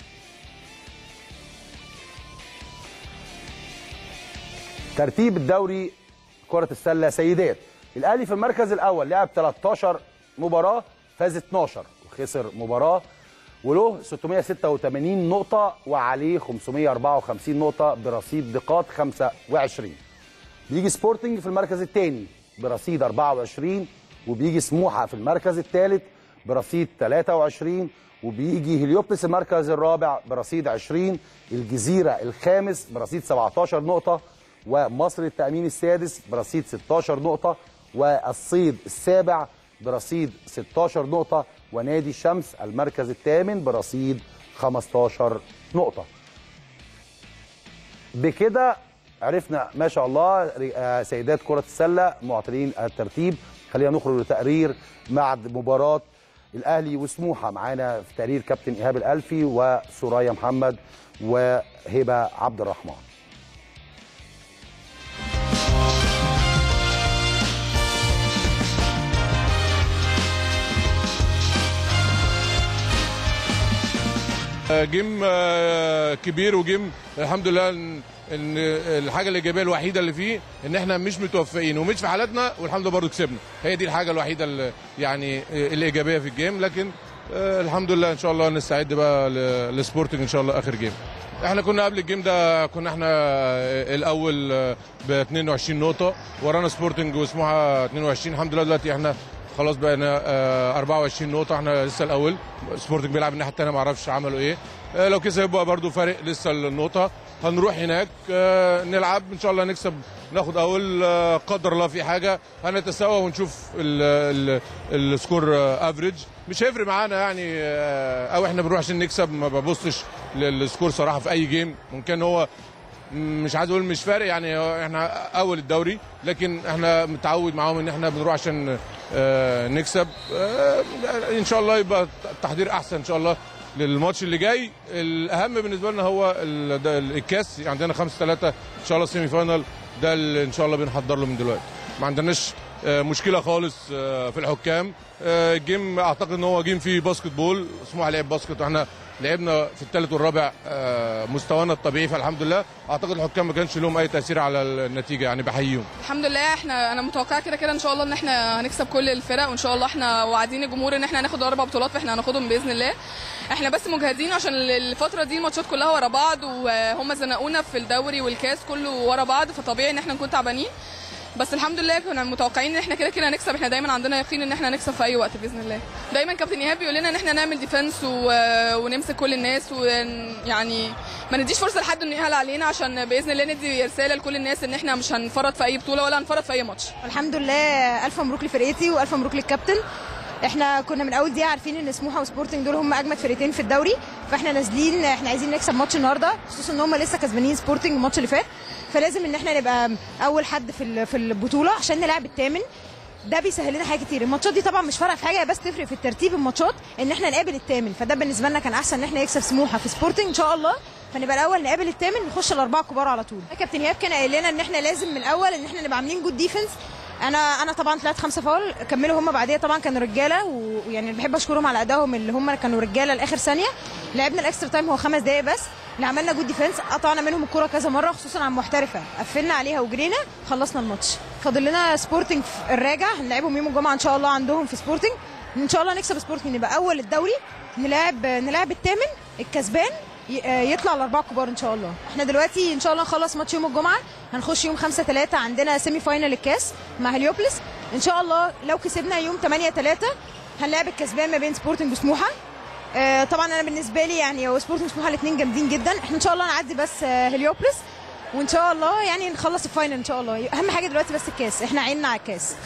ترتيب الدوري كره السله سيدات الاهلي في المركز الاول لعب 13 مباراه فاز 12 وخسر مباراه وله 686 نقطة وعليه 554 نقطة برصيد نقاط 25 بيجي سبورتنج في المركز الثاني برصيد 24 وبيجي سموحه في المركز الثالث برصيد 23 وبيجي هليوبلس المركز الرابع برصيد 20 الجزيره الخامس برصيد 17 نقطه ومصر التامين السادس برصيد 16 نقطه والصيد السابع برصيد 16 نقطه ونادي الشمس المركز الثامن برصيد 15 نقطه بكده عرفنا ما شاء الله آه، سيدات كرة السلة معطلين الترتيب خلينا نخرج لتقرير بعد مباراة الأهلي وسموحة معانا في تقرير كابتن إيهاب الألفي وسوريا محمد وهبة عبد الرحمن جيم آه، كبير وجيم الحمد لله ان إن الحاجه الايجابيه الوحيده اللي فيه ان احنا مش متوفقين ومش في حالتنا والحمد لله برضه كسبنا هي دي الحاجه الوحيده اللي يعني الايجابيه في الجيم لكن آه، الحمد لله ان شاء الله نستعد بقى ل- لسبورتنج ان شاء الله اخر جيم احنا كنا قبل الجيم ده كنا احنا الاول ب 22 نقطه ورانا سبورتنج وسموحه 22 الحمد لله دلوقتي احنا خلاص بقينا آه، 24 نقطه احنا لسه الاول سبورتنج بيلعب الناحيه الثانيه ما اعرفش عملوا ايه آه، لو كسب يبقى برضو فارق لسه النقطه هنروح هناك آه، نلعب ان شاء الله نكسب ناخد اول آه، قدر الله في حاجه هنتساوى ونشوف ال- ال- السكور افريج مش هيفرق معانا يعني آه، او احنا بنروح عشان نكسب ما ببصش للسكور صراحه في اي جيم ممكن هو مش عايز اقول مش فارق يعني احنا اول الدوري لكن احنا متعود معاهم ان احنا بنروح عشان آه، نكسب آه، ان شاء الله يبقى التحضير احسن ان شاء الله للماتش اللي جاي الاهم بالنسبه لنا هو ال- ده الكاس عندنا 5 3 ان شاء الله سيمي فاينال ده اللي ان شاء الله بنحضر له من دلوقتي ما عندناش آه، مشكله خالص آه، في الحكام آه، الجيم اعتقد ان هو جيم فيه باسكت بول سموحه لعب باسكت واحنا لعبنا في الثالث والرابع آه، مستوانا الطبيعي فالحمد لله اعتقد الحكام ما كانش لهم اي تاثير على النتيجه يعني بحييهم الحمد لله احنا انا متوقعه كده كده ان شاء الله ان احنا هنكسب كل الفرق وان شاء الله احنا واعدين الجمهور ان احنا هناخد اربع بطولات فاحنا هناخدهم باذن الله احنا بس مجهدين عشان الفتره دي الماتشات كلها ورا بعض وهم زنقونا في الدوري والكاس كله ورا بعض فطبيعي ان احنا نكون تعبانين بس الحمد لله كنا متوقعين ان احنا كده كده هنكسب احنا دايما عندنا يقين ان احنا هنكسب في اي وقت باذن الله دايما كابتن ايهاب بيقول لنا ان احنا نعمل ديفنس و... ونمسك كل الناس ويعني ما نديش فرصه لحد انه يهال علينا عشان باذن الله ندي رساله لكل الناس ان احنا مش هنفرط في اي بطوله ولا هنفرط في اي ماتش الحمد لله الف مبروك لفرقتي والف مبروك للكابتن احنا كنا من اول دقيقه عارفين ان سموحه وسبورتنج دول هم اجمد فرقتين في الدوري فاحنا نازلين احنا عايزين نكسب ماتش النهارده خصوصا ان هم لسه كسبانين سبورتنج الماتش اللي فات فلازم ان احنا نبقى اول حد في ال- في البطوله عشان نلعب الثامن ده بيسهل لنا حاجات كتير الماتشات دي طبعا مش فارقه في حاجه هي بس تفرق في الترتيب الماتشات ان احنا نقابل الثامن فده بالنسبه لنا كان احسن ان احنا نكسب سموحه في سبورتنج ان شاء الله فنبقى الاول نقابل الثامن نخش الاربعه الكبار على طول كابتن ايهاب كان قايل لنا ان احنا لازم من الاول ان احنا نبقى عاملين جود ديفنس انا انا طبعا طلعت خمسه فاول كملوا هم بعديها طبعا كانوا رجاله و- ويعني بحب اشكرهم على ادائهم اللي هم كانوا رجاله لاخر ثانيه لعبنا الاكسترا تايم هو خمس دقائق بس اللي عملنا جود ديفنس قطعنا منهم الكوره كذا مره خصوصا على المحترفه قفلنا عليها وجرينا خلصنا الماتش فاضل لنا سبورتنج في الراجع هنلعبهم يوم الجمعه ان شاء الله عندهم في سبورتنج ان شاء الله نكسب سبورتنج نبقى اول الدوري نلعب نلعب الثامن الكسبان ي- آه، يطلع الاربعه كبار ان شاء الله احنا دلوقتي ان شاء الله نخلص ماتش يوم الجمعه هنخش يوم 5 3 عندنا سيمي فاينل الكاس مع هليوبلس ان شاء الله لو كسبنا يوم 8 3 هنلعب الكسبان ما بين سبورتنج وسموحه آه، طبعا انا بالنسبه لي يعني هو سبورتنج وسموحه الاثنين جامدين جدا احنا ان شاء الله نعدي بس آه، هليوبلس وان شاء الله يعني نخلص الفاينل ان شاء الله اهم حاجه دلوقتي بس الكاس احنا عيننا على الكاس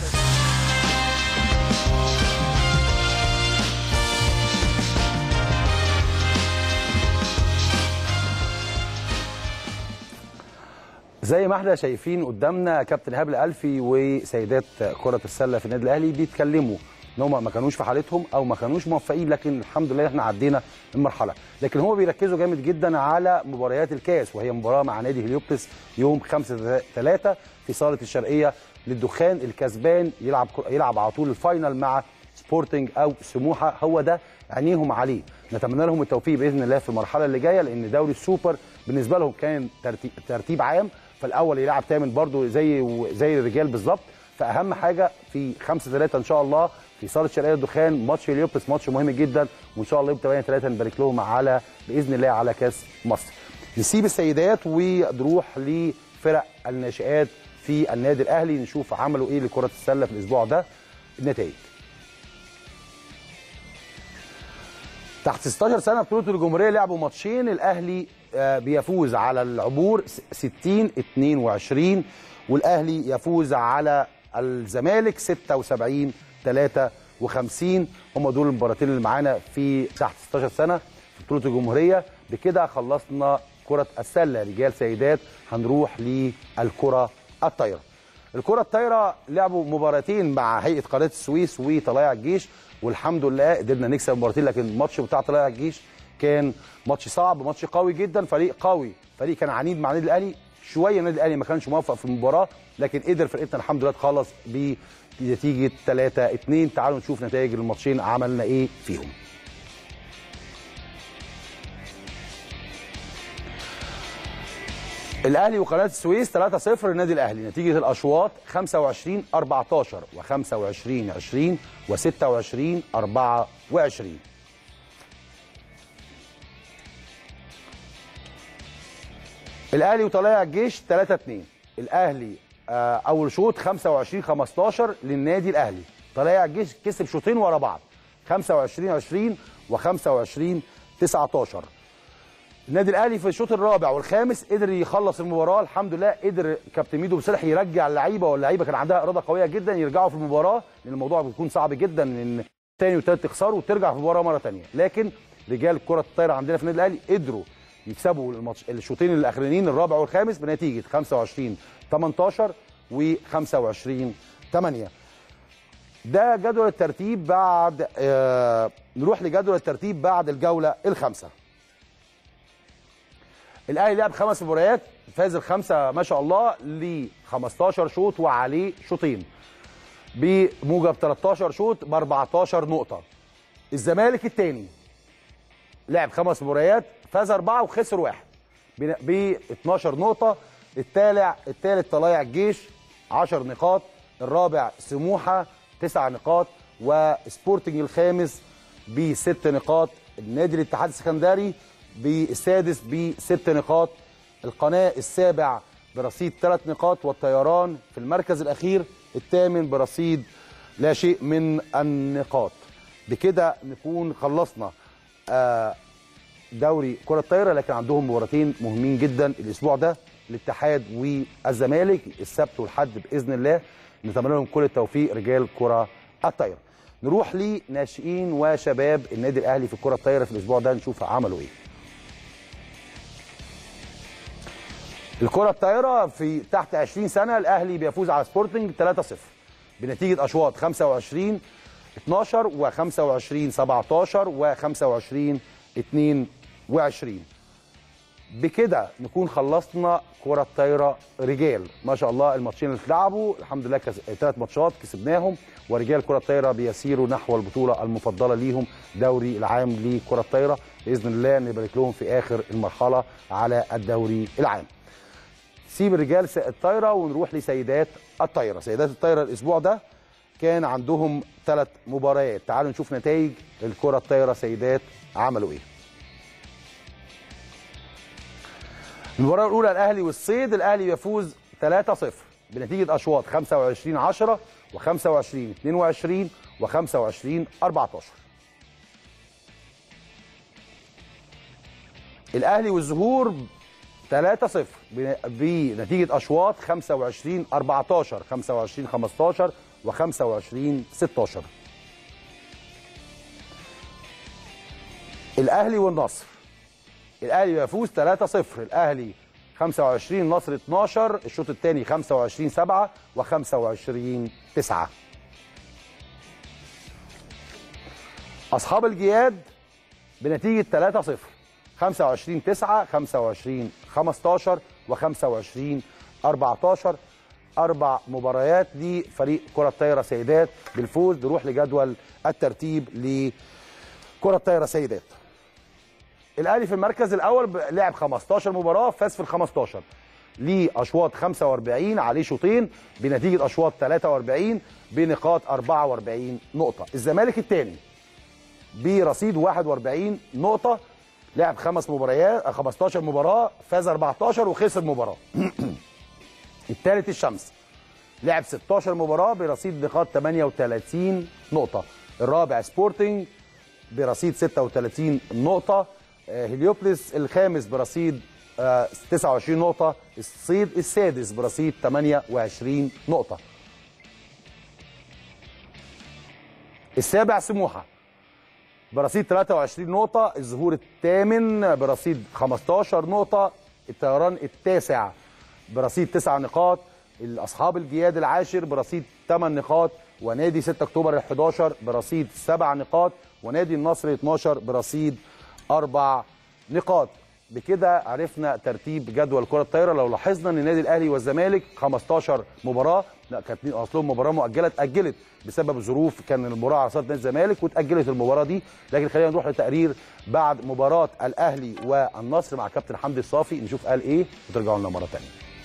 زي ما احنا شايفين قدامنا كابتن ايهاب الالفي وسيدات كره السله في النادي الاهلي بيتكلموا ان هم ما كانوش في حالتهم او ما كانوش موفقين لكن الحمد لله احنا عدينا المرحله لكن هم بيركزوا جامد جدا على مباريات الكاس وهي مباراه مع نادي هليوبلس يوم 5 3 في صاله الشرقيه للدخان الكسبان يلعب يلعب على طول الفاينل مع سبورتنج او سموحه هو ده عينيهم عليه نتمنى لهم التوفيق باذن الله في المرحله اللي جايه لان دوري السوبر بالنسبه لهم كان ترتيب, ترتيب عام فالاول يلعب ثامن برضو زي زي الرجال بالظبط فاهم حاجه في 5 3 ان شاء الله في صاله شرقيه الدخان ماتش هليوبلس ماتش مهم جدا وان شاء الله يوم 8 3 نبارك لهم على باذن الله على كاس مصر نسيب السيدات ونروح لفرق الناشئات في النادي الاهلي نشوف عملوا ايه لكره السله في الاسبوع ده النتائج تحت 16 سنه بطوله الجمهوريه لعبوا ماتشين الاهلي آه، بيفوز على العبور 60 22 والاهلي يفوز على الزمالك 76 53 هم دول المباراتين اللي معانا في تحت 16 سنه في بطوله الجمهوريه بكده خلصنا كره السله رجال سيدات هنروح للكره الطايره الكره الطايره لعبوا مباراتين مع هيئه قناه السويس وطلائع الجيش والحمد لله قدرنا نكسب المباراتين لكن الماتش بتاع طلائع الجيش كان ماتش صعب ماتش قوي جدا فريق قوي فريق كان عنيد مع النادي الاهلي شويه النادي الاهلي ما كانش موفق في المباراه لكن قدر فرقتنا الحمد لله تخلص بنتيجه 3 2 تعالوا نشوف نتائج الماتشين عملنا ايه فيهم الاهلي وقناه السويس 3-0 للنادي الاهلي نتيجه الاشواط 25 14 و25 20 و26 24 الاهلي وطلائع الجيش 3 2 الاهلي آه، اول شوط 25 15 للنادي الاهلي طلائع الجيش كسب شوطين ورا بعض 25 20 و25 19 النادي الاهلي في الشوط الرابع والخامس قدر يخلص المباراه الحمد لله قدر كابتن ميدو بصالح يرجع اللعيبه واللعيبه كان عندها اراده قويه جدا يرجعوا في المباراه لان الموضوع بيكون صعب جدا ان تاني وتالت تخسروا وترجع في المباراه مره تانية لكن رجال كره الطايره عندنا في النادي الاهلي قدروا يكسبوا الماتش الشوطين الاخرانيين الرابع والخامس بنتيجه 25 18 و 25 8 ده جدول الترتيب بعد آه نروح لجدول الترتيب بعد الجوله الخامسه الاهلي لعب خمس مباريات فاز الخمسه ما شاء الله ل 15 شوط وعليه شوطين بموجب 13 شوط ب 14 نقطه الزمالك الثاني لعب خمس مباريات فاز اربعه وخسر واحد ب 12 نقطه التالع الثالث طلائع الجيش 10 نقاط الرابع سموحه 9 نقاط وسبورتنج الخامس بست نقاط النادي الاتحاد السكندري بالسادس بست نقاط القناه السابع برصيد ثلاث نقاط والطيران في المركز الاخير الثامن برصيد لا شيء من النقاط بكده نكون خلصنا آه دوري كره الطايره لكن عندهم مباراتين مهمين جدا الاسبوع ده الاتحاد والزمالك السبت والحد باذن الله نتمنى لهم كل التوفيق رجال كره الطايره نروح لناشئين وشباب النادي الاهلي في الكره الطايره في الاسبوع ده نشوف عملوا ايه الكره الطايره في تحت 20 سنه الاهلي بيفوز على سبورتنج 3-0 بنتيجه اشواط 25 12 و25 17 و25 22 بكده نكون خلصنا كرة الطايرة رجال ما شاء الله الماتشين اللي اتلعبوا الحمد لله كس... ثلاث ماتشات كسبناهم ورجال كرة الطايرة بيسيروا نحو البطولة المفضلة ليهم دوري العام لكرة الطايرة بإذن الله نبارك لهم في آخر المرحلة على الدوري العام سيب الرجال س- الطايرة ونروح لسيدات الطايرة سيدات الطايرة الأسبوع ده كان عندهم ثلاث مباريات تعالوا نشوف نتائج الكرة الطايرة سيدات عملوا ايه المباراة الأولى الأهلي والصيد الأهلي بيفوز 3-0 بنتيجة أشواط 25 10 و25 22 و25 14 الأهلي والزهور 3-0 بن- بنتيجة أشواط 25 14 25 15 و25 16 الأهلي والنصر الاهلي بيفوز 3-0 الاهلي 25 النصر 12 الشوط الثاني 25 7 و25 9 اصحاب الجياد بنتيجه 3-0 25 9 25 15 و25 14 اربع مباريات لفريق كره الطايره سيدات بالفوز نروح لجدول الترتيب لكره الطايره سيدات الاهلي في المركز الاول ب- لعب 15 مباراه فاز في ال 15 ليه اشواط 45 عليه شوطين بنتيجه اشواط 43 بنقاط 44 نقطه الزمالك الثاني برصيد 41 نقطه لعب خمس مباريات آه، 15 مباراه فاز 14 وخسر مباراه الثالث الشمس لعب 16 مباراه برصيد نقاط 38 نقطه الرابع سبورتنج برصيد 36 نقطه آه، هليوبلس الخامس برصيد آه، 29 نقطه الصيد السادس برصيد 28 نقطه السابع سموحه برصيد 23 نقطة، الظهور الثامن برصيد 15 نقطة، الطيران التاسع برصيد 9 نقاط، الأصحاب الجياد العاشر برصيد 8 نقاط، ونادي 6 أكتوبر ال 11 برصيد 7 نقاط، ونادي النصر 12 برصيد 4 نقاط. بكده عرفنا ترتيب جدول كرة الطايرة لو لاحظنا ان النادي الاهلي والزمالك 15 مباراة لا كانت اصلهم مباراة مؤجلة اتأجلت بسبب ظروف كان المباراة على صالة نادي الزمالك واتأجلت المباراة دي لكن خلينا نروح لتقرير بعد مباراة الاهلي والنصر مع كابتن حمدي الصافي نشوف قال ايه وترجعوا لنا مرة ثانية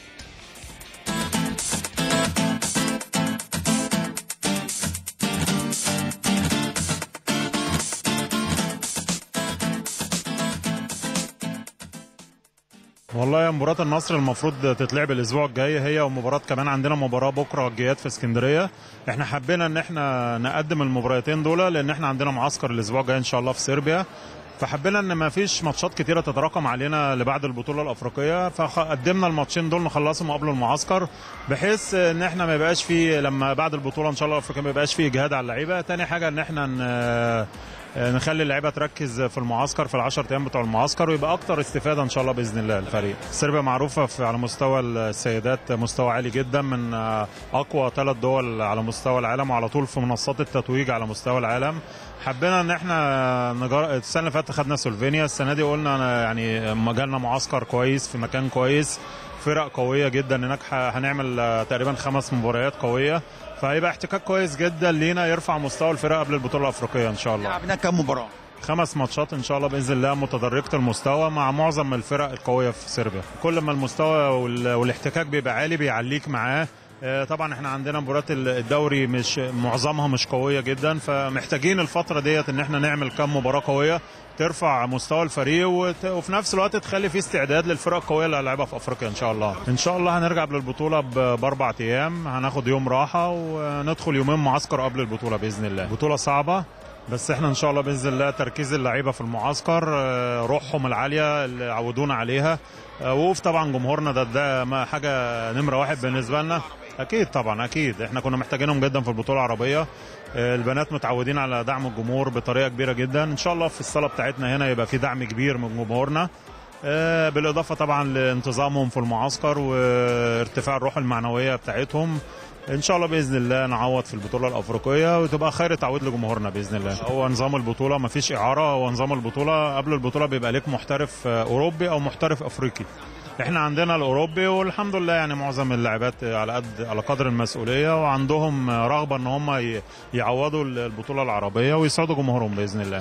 والله يا مباراة النصر المفروض تتلعب الأسبوع الجاي هي ومباراة كمان عندنا مباراة بكرة الجياد في اسكندرية احنا حبينا ان احنا نقدم المباراتين دول لان احنا عندنا معسكر الأسبوع الجاي ان شاء الله في صربيا فحبينا ان ما فيش ماتشات كتيره تتراكم علينا لبعد البطوله الافريقيه فقدمنا الماتشين دول نخلصهم قبل المعسكر بحيث ان احنا ما يبقاش في لما بعد البطوله ان شاء الله الافريقيه ما يبقاش في اجهاد على اللعيبه تاني حاجه ان احنا ن- نخلي اللعيبه تركز في المعسكر في العشر ايام بتوع المعسكر ويبقى اكتر استفاده ان شاء الله باذن الله الفريق صربيا معروفه في على مستوى السيدات مستوى عالي جدا من اقوى ثلاث دول على مستوى العالم وعلى طول في منصات التتويج على مستوى العالم حبينا ان احنا نجار... السنه اللي فاتت خدنا سلوفينيا السنه دي قلنا أنا يعني مجالنا معسكر كويس في مكان كويس فرق قويه جدا هناك ح- هنعمل آه، تقريبا خمس مباريات قويه فهيبقى احتكاك كويس جدا لينا يرفع مستوى الفرق قبل البطوله الافريقيه ان شاء الله لعبنا كام مباراه خمس ماتشات ان شاء الله باذن الله متدرجه المستوى مع معظم الفرق القويه في صربيا كل ما المستوى وال- والاحتكاك بيبقى عالي بيعليك معاه آه، طبعا احنا عندنا مباريات ال- الدوري مش معظمها مش قويه جدا فمحتاجين الفتره ديت ان احنا نعمل كام مباراه قويه ترفع مستوى الفريق وت... وفي نفس الوقت تخلي فيه استعداد للفرق القويه اللي هنلعبها في افريقيا ان شاء الله ان شاء الله هنرجع قبل البطوله ب... باربع ايام هناخد يوم راحه وندخل يومين معسكر قبل البطوله باذن الله بطوله صعبه بس احنا ان شاء الله باذن الله تركيز اللعيبه في المعسكر آه، روحهم العاليه اللي عودونا عليها آه، وقوف طبعا جمهورنا ده ده ما حاجه نمره واحد بالنسبه لنا اكيد طبعا اكيد احنا كنا محتاجينهم جدا في البطوله العربيه آه، البنات متعودين على دعم الجمهور بطريقه كبيره جدا ان شاء الله في الصاله بتاعتنا هنا يبقى في دعم كبير من جمهورنا آه، بالاضافه طبعا لانتظامهم في المعسكر وارتفاع الروح المعنويه بتاعتهم ان شاء الله باذن الله نعوض في البطوله الافريقيه وتبقى خير تعويض لجمهورنا باذن الله هو نظام البطوله ما فيش اعاره هو نظام البطوله قبل البطوله بيبقى ليك محترف آه، اوروبي او محترف افريقي احنا عندنا الاوروبي والحمد لله يعني معظم اللاعبات على قد على قدر المسؤوليه وعندهم رغبه ان هم ي- يعوضوا البطوله العربيه ويسعدوا جمهورهم باذن الله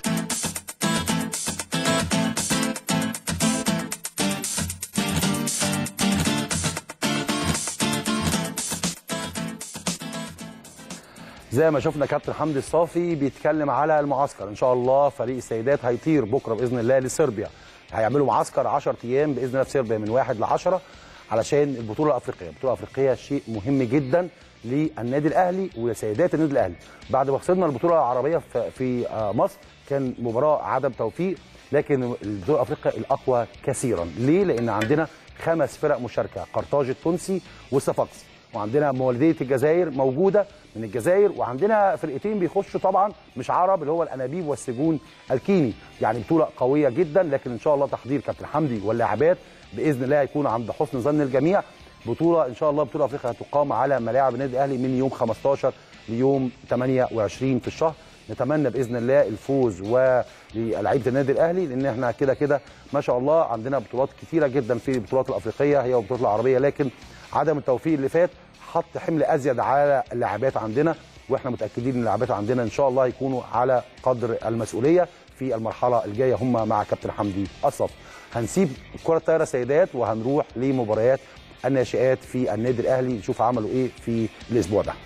زي ما شفنا كابتن حمدي الصافي بيتكلم على المعسكر ان شاء الله فريق السيدات هيطير بكره باذن الله لصربيا هيعملوا معسكر 10 ايام باذن الله في صربيا من 1 ل 10 علشان البطوله الافريقيه البطوله الافريقيه شيء مهم جدا للنادي الاهلي وسيدات النادي الاهلي بعد ما خسرنا البطوله العربيه في- في آه، مصر كان مباراه عدم توفيق لكن البطوله الافريقيه الاقوى كثيرا ليه لان عندنا خمس فرق مشاركه قرطاج التونسي والصفاقسي وعندنا موالديه الجزائر موجوده من الجزائر وعندنا فرقتين بيخشوا طبعا مش عرب اللي هو الانابيب والسجون الكيني يعني بطوله قويه جدا لكن ان شاء الله تحضير كابتن حمدي واللاعبات باذن الله هيكون عند حسن ظن الجميع بطوله ان شاء الله بطوله افريقيا هتقام على ملاعب النادي الاهلي من يوم 15 ليوم 28 في الشهر نتمنى باذن الله الفوز ولعيبه النادي الاهلي لان احنا كده كده ما شاء الله عندنا بطولات كتيره جدا في البطولات الافريقيه هي والبطولات العربيه لكن عدم التوفيق اللي فات حط حمل ازيد على اللاعبات عندنا واحنا متاكدين ان اللاعبات عندنا ان شاء الله يكونوا على قدر المسؤوليه في المرحله الجايه هم مع كابتن حمدي الصافي هنسيب كره الطايره سيدات وهنروح لمباريات الناشئات في النادي الاهلي نشوف عملوا ايه في الاسبوع ده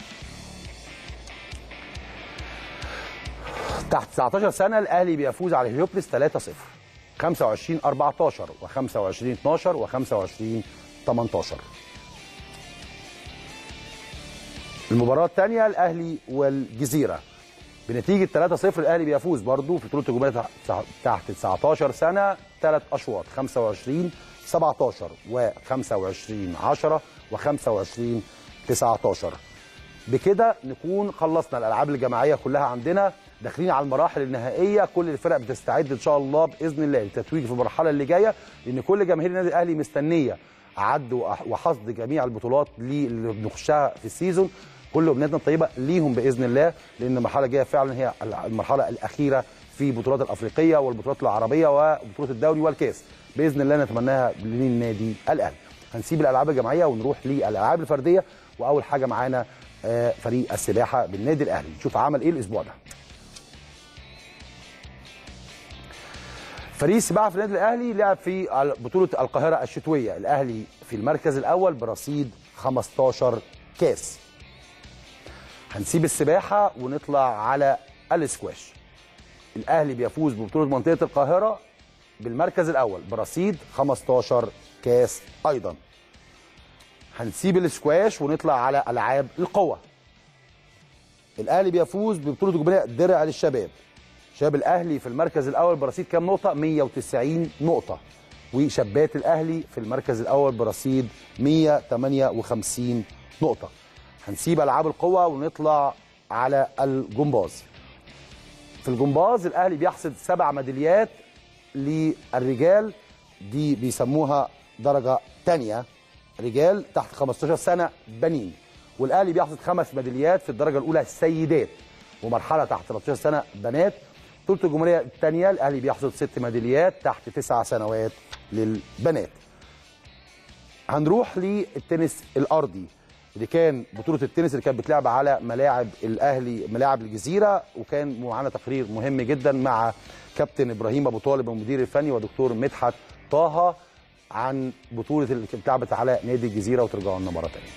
تحت 19 سنه الاهلي بيفوز على هليوبلس 3-0 25 14 و25 12 و25 18 المباراه الثانيه الاهلي والجزيره بنتيجه 3-0 الاهلي بيفوز برضه في بطوله الجمهوريه تح- تحت 19 سنه ثلاث اشواط 25 17 و25 10 و25 19 بكده نكون خلصنا الالعاب الجماعيه كلها عندنا داخلين على المراحل النهائيه كل الفرق بتستعد ان شاء الله باذن الله للتتويج في المرحله اللي جايه لان كل جماهير النادي الاهلي مستنيه عد وأح- وحصد جميع البطولات لي- اللي بنخشها في السيزون كل امنياتنا الطيبه ليهم باذن الله لان المرحله الجايه فعلا هي المرحله الاخيره في البطولات الافريقيه والبطولات العربيه وبطوله الدوري والكاس باذن الله نتمناها للنادي الاهلي هنسيب الالعاب الجماعيه ونروح للالعاب الفرديه واول حاجه معانا آه، فريق السباحه بالنادي الاهلي نشوف عمل ايه الاسبوع ده فريق السباحه في النادي الاهلي لعب في بطوله القاهره الشتويه الاهلي في المركز الاول برصيد 15 كاس هنسيب السباحه ونطلع على الاسكواش الاهلي بيفوز ببطوله منطقه القاهره بالمركز الاول برصيد 15 كاس ايضا هنسيب الاسكواش ونطلع على العاب القوه الاهلي بيفوز ببطوله الجمهوريه درع للشباب شباب الاهلي في المركز الاول برصيد كام نقطه 190 نقطه وشابات الاهلي في المركز الاول برصيد 158 نقطه هنسيب العاب القوه ونطلع على الجمباز في الجمباز الاهلي بيحصد سبع ميداليات للرجال دي بيسموها درجه ثانيه رجال تحت 15 سنه بنين والاهلي بيحصد خمس ميداليات في الدرجه الاولى سيدات ومرحله تحت 13 سنه بنات بطوله الجمهوريه الثانيه الاهلي بيحصد ست ميداليات تحت تسع سنوات للبنات هنروح للتنس الارضي اللي كان بطوله التنس اللي كانت بتلعب على ملاعب الاهلي ملاعب الجزيره وكان معانا تقرير مهم جدا مع كابتن ابراهيم ابو طالب المدير الفني ودكتور مدحت طه عن بطوله اللي كانت اتلعبت على نادي الجزيره وترجعوا لنا مره ثانيه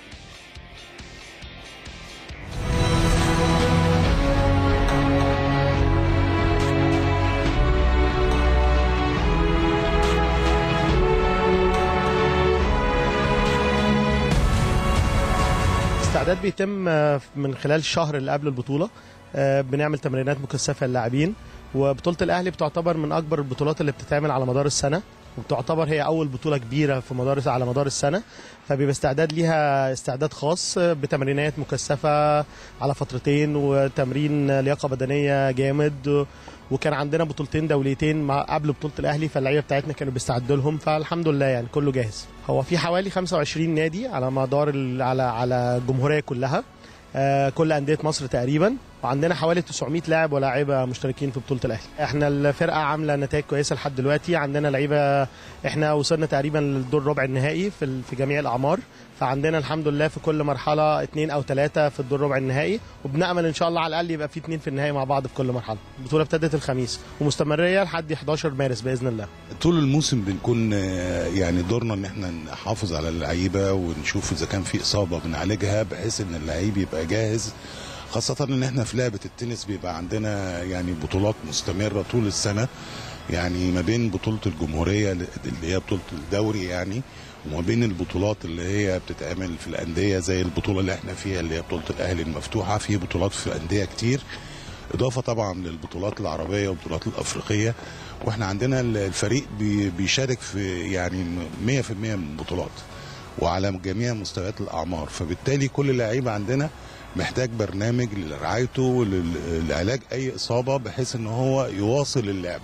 الاستعداد بيتم آه، من خلال الشهر اللي قبل البطوله آه، بنعمل تمرينات مكثفه للاعبين وبطوله الاهلي بتعتبر من اكبر البطولات اللي بتتعمل على مدار السنه وبتعتبر هي اول بطوله كبيره في مدار على مدار السنه فبيبقى استعداد ليها استعداد خاص آه، بتمرينات مكثفه على فترتين وتمرين لياقه بدنيه جامد وكان عندنا بطولتين دوليتين مع قبل بطوله الاهلي فاللعيبه بتاعتنا كانوا بيستعدوا لهم فالحمد لله يعني كله جاهز هو في حوالي 25 نادي على مدار ال- على على الجمهوريه كلها آه، كل انديه مصر تقريبا وعندنا حوالي 900 لاعب ولاعيبه مشتركين في بطوله الاهلي احنا الفرقه عامله نتائج كويسه لحد دلوقتي عندنا لعيبه احنا وصلنا تقريبا للدور ربع النهائي في ال- في جميع الاعمار فعندنا الحمد لله في كل مرحله اثنين او ثلاثه في الدور ربع النهائي وبنامل ان شاء الله على الاقل يبقى في اثنين في النهائي مع بعض في كل مرحله البطوله ابتدت الخميس ومستمريه لحد 11 مارس باذن الله طول الموسم بنكون آه، يعني دورنا ان احنا نحافظ على اللعيبه ونشوف اذا كان في اصابه بنعالجها بحيث ان اللعيب يبقى جاهز خاصة ان احنا في لعبة التنس بيبقى عندنا يعني بطولات مستمرة طول السنة يعني ما بين بطولة الجمهورية اللي هي بطولة الدوري يعني وما بين البطولات اللي هي بتتعمل في الأندية زي البطولة اللي احنا فيها اللي هي بطولة الأهلي المفتوحة في بطولات في الأندية كتير إضافة طبعا للبطولات العربية والبطولات الأفريقية واحنا عندنا الفريق بي- بيشارك في يعني 100% من البطولات وعلى جميع مستويات الأعمار فبالتالي كل لعيب عندنا محتاج برنامج لرعايته ولعلاج أي إصابة بحيث إن هو يواصل اللعب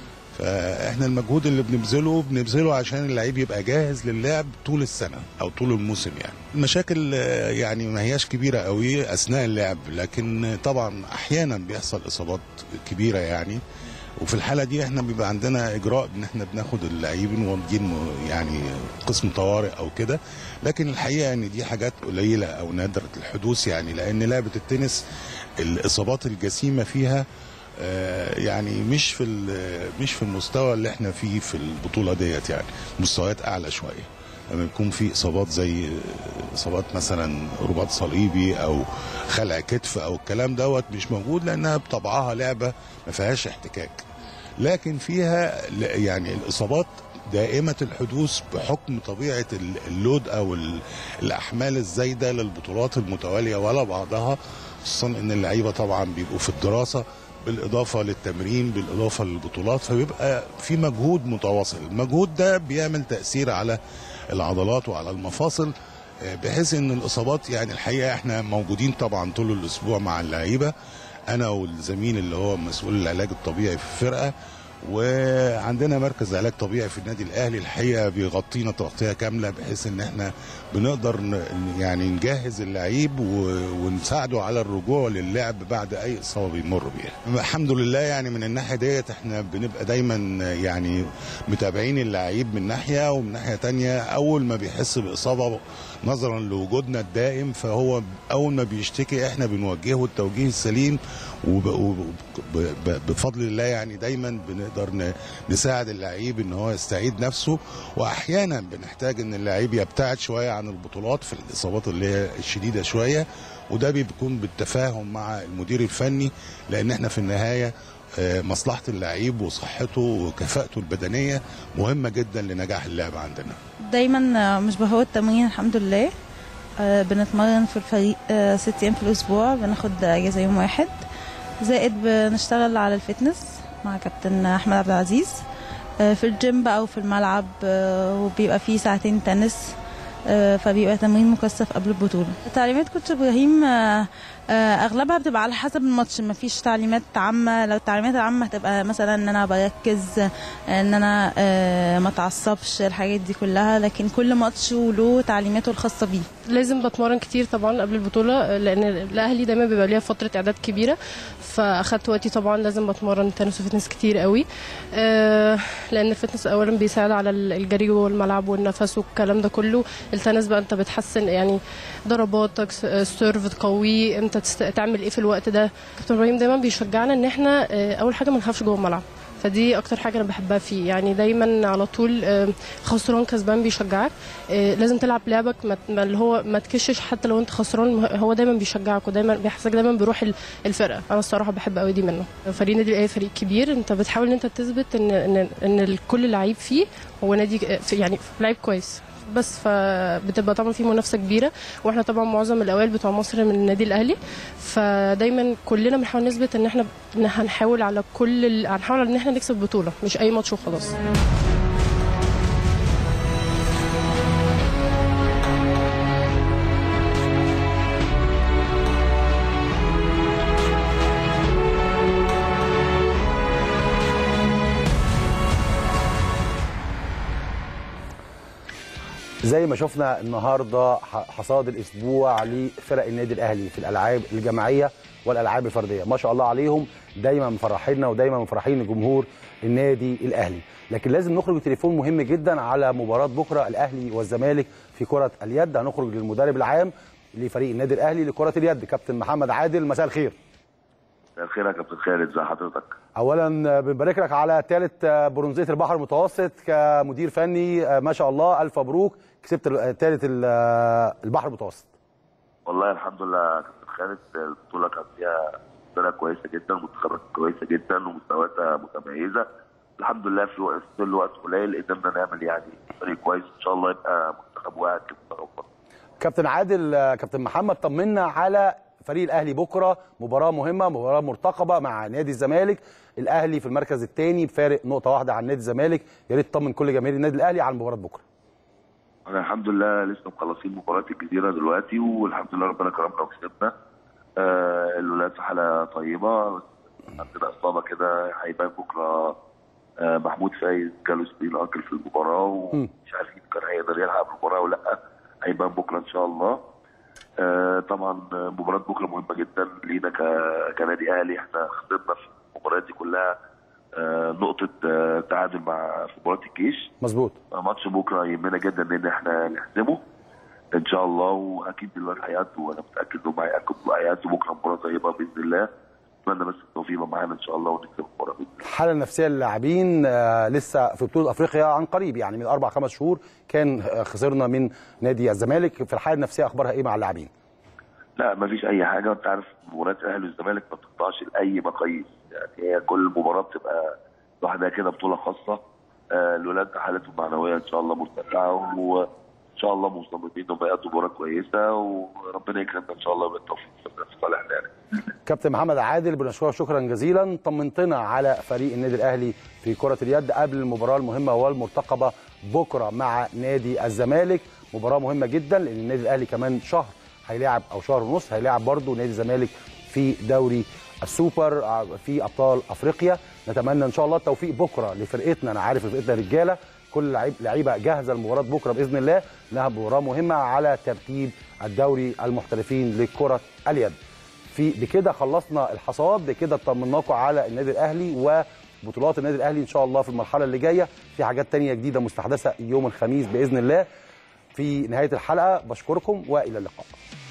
فاحنا المجهود اللي بنبذله بنبذله عشان اللعيب يبقى جاهز للعب طول السنه او طول الموسم يعني المشاكل آه، يعني ما هياش كبيره قوي اثناء اللعب لكن طبعا احيانا بيحصل اصابات كبيره يعني وفي الحاله دي احنا بيبقى عندنا اجراء ان احنا بناخد اللعيب نوديه يعني قسم طوارئ او كده لكن الحقيقه ان دي حاجات قليله او نادره الحدوث يعني لان لعبه التنس الاصابات الجسيمه فيها آه، يعني مش في ال- مش في المستوى اللي احنا فيه في البطوله ديت يعني مستويات اعلى شويه لما يكون في اصابات زي اصابات مثلا رباط صليبي او خلع كتف او الكلام دوت مش موجود لانها بطبعها لعبه ما فيهاش احتكاك لكن فيها ل- يعني الاصابات دائمه الحدوث بحكم طبيعه ال- اللود او ال- الاحمال الزايده للبطولات المتواليه ولا بعضها خصوصا ان اللعيبه طبعا بيبقوا في الدراسه بالاضافه للتمرين بالاضافه للبطولات فبيبقى في مجهود متواصل المجهود ده بيعمل تاثير على العضلات وعلى المفاصل آه، بحيث ان الاصابات يعني الحقيقه احنا موجودين طبعا طول الاسبوع مع اللعيبه انا والزميل اللي هو مسؤول العلاج الطبيعي في الفرقه وعندنا مركز علاج طبيعي في النادي الاهلي الحقيقه بيغطينا تغطيه كامله بحيث ان احنا بنقدر ن- يعني نجهز اللعيب و- ونساعده على الرجوع للعب بعد اي اصابه بيمر بيها. الحمد لله يعني من الناحيه ديت احنا بنبقى دايما يعني متابعين اللعيب من ناحيه ومن ناحيه تانية اول ما بيحس باصابه نظرا لوجودنا الدائم فهو اول ما بيشتكي احنا بنوجهه التوجيه السليم وب- وب- ب- بفضل الله يعني دايما بنقدر ن- نساعد اللعيب ان هو يستعيد نفسه واحيانا بنحتاج ان اللعيب يبتعد شويه عن البطولات في الاصابات اللي هي الشديده شويه وده بيكون بالتفاهم مع المدير الفني لان احنا في النهايه آه، مصلحه اللعيب وصحته وكفاءته البدنيه مهمه جدا لنجاح اللعب عندنا دايما مش بهوى التمرين الحمد لله آه، بنتمرن في الفريق آه، ست ايام في الاسبوع بناخد اجازه يوم واحد زائد بنشتغل على الفتنس مع كابتن احمد عبد العزيز آه، في الجيم بقى وفي الملعب آه، وبيبقى فيه ساعتين تنس آه، فبيبقى تمرين مكثف قبل البطوله تعليمات كوتش ابراهيم آه، آه، اغلبها بتبقى على حسب الماتش ما فيش تعليمات عامه لو التعليمات العامه هتبقى مثلا ان انا بركز آه، ان انا آه، ما اتعصبش الحاجات دي كلها لكن كل ماتش وله تعليماته الخاصه بيه لازم بتمرن كتير طبعا قبل البطوله لان الاهلي دايما بيبقى ليها فتره اعداد كبيره فاخدت وقتي طبعا لازم بتمرن تنس وفتنس كتير قوي آه، لان الفتنس اولا بيساعد على الجري والملعب والنفس والكلام ده كله التنس بقى انت بتحسن يعني ضرباتك س- السيرف تقويه انت تست... تعمل ايه في الوقت ده كابتن ابراهيم دايما بيشجعنا ان احنا آه، اول حاجه ما نخافش جوه الملعب فدي اكتر حاجه انا بحبها فيه يعني دايما على طول آه، خسران كسبان بيشجعك آه، لازم تلعب لعبك ما ما- اللي هو ما تكشش حتى لو انت خسران هو دايما بيشجعك ودايما بيحسسك دايما بروح ال- الفرقه انا الصراحه بحب قوي دي منه فريق النادي الاهلي فريق كبير انت بتحاول ان انت تثبت ان ان ان كل لعيب فيه هو نادي آه، يعني لعيب كويس بس فبتبقى طبعا في منافسه كبيره واحنا طبعا معظم الاوائل بتوع مصر من النادي الاهلي فدايما كلنا بنحاول نثبت ان احنا إن هنحاول على كل ال... هنحاول ان احنا نكسب بطوله مش اي ماتش وخلاص زي ما شفنا النهارده ح- حصاد الاسبوع لفرق النادي الاهلي في الالعاب الجماعيه والالعاب الفرديه ما شاء الله عليهم دايما مفرحينا ودايما مفرحين جمهور النادي الاهلي لكن لازم نخرج بتليفون مهم جدا على مباراه بكره الاهلي والزمالك في كره اليد هنخرج للمدرب العام لفريق النادي الاهلي لكره اليد كابتن محمد عادل مساء الخير مساء الخير يا كابتن خالد ازي حضرتك اولا بنبارك لك على ثالث برونزيه البحر المتوسط كمدير فني ما شاء الله الف مبروك كسبت ثالث البحر المتوسط والله الحمد لله يا كابتن خالد البطوله كان فيها فرقه كويسه جدا منتخبات كويسه جدا ومستوياتها متميزه الحمد لله في وقت في الوقت قليل قدرنا نعمل يعني فريق كويس ان شاء الله يبقى منتخب واحد كده في أوروبا. كابتن عادل كابتن محمد طمنا على فريق الاهلي بكره مباراه مهمه مباراه مرتقبه مع نادي الزمالك الاهلي في المركز الثاني بفارق نقطه واحده عن نادي الزمالك يا ريت تطمن كل جماهير النادي الاهلي عن مباراه بكره احنا الحمد لله لسه مخلصين مباراه الجزيره دلوقتي والحمد لله ربنا كرمنا وكسبنا آه الولاد في حاله طيبه عندنا اصابه كده هيبان بكره آه محمود فايز جاله سبيل انكل في المباراه ومش عارفين كان هيقدر يلعب المباراه ولا لا هيبان بكره ان شاء الله آه طبعا مباراه بكره مهمه جدا لينا ك- كنادي اهلي احنا خسرنا في المباريات دي كلها آه نقطه آه تعادل مع في مباراه الجيش مظبوط ماتش بكره يهمنا جدا ان احنا نحسمه ان شاء الله واكيد دلوقتي هيأدوا وانا متاكد انهم هيأدوا هيأدوا بكره مباراه طيبه باذن الله اتمنى بس التوفيق يبقى معانا ان شاء الله ونكسب المباراه باذن الله الحاله النفسيه للاعبين آه، لسه في بطوله افريقيا عن قريب يعني من اربع خمس شهور كان آه، خسرنا من نادي الزمالك في الحاله النفسيه اخبارها ايه مع اللاعبين لا ما فيش اي حاجه انت عارف مباريات الاهلي والزمالك ما بتقطعش لاي مقاييس يعني هي كل مباراه بتبقى لوحدها كده بطوله خاصه آه، الولاد حالتهم معنويه ان شاء الله مرتفعه وان شاء الله مصممين انهم يأدوا مباراه كويسه وربنا يكرمنا ان شاء الله بالتوفيق في صالحنا يعني كابتن محمد عادل بنشكرك شكرا جزيلا طمنتنا على فريق النادي الاهلي في كره اليد قبل المباراه المهمه والمرتقبه بكره مع نادي الزمالك مباراه مهمه جدا لان النادي الاهلي كمان شهر هيلاعب او شهر ونص هيلاعب برضه نادي الزمالك في دوري السوبر في ابطال افريقيا نتمنى ان شاء الله التوفيق بكره لفرقتنا انا عارف فرقتنا رجاله كل لعيب لعيبه جاهزه لمباراه بكره باذن الله انها مباراه مهمه على ترتيب الدوري المحترفين لكره اليد في بكده خلصنا الحصاد بكده طمناكم على النادي الاهلي وبطولات النادي الاهلي ان شاء الله في المرحله اللي جايه في حاجات تانية جديده مستحدثه يوم الخميس باذن الله في نهايه الحلقه بشكركم والى اللقاء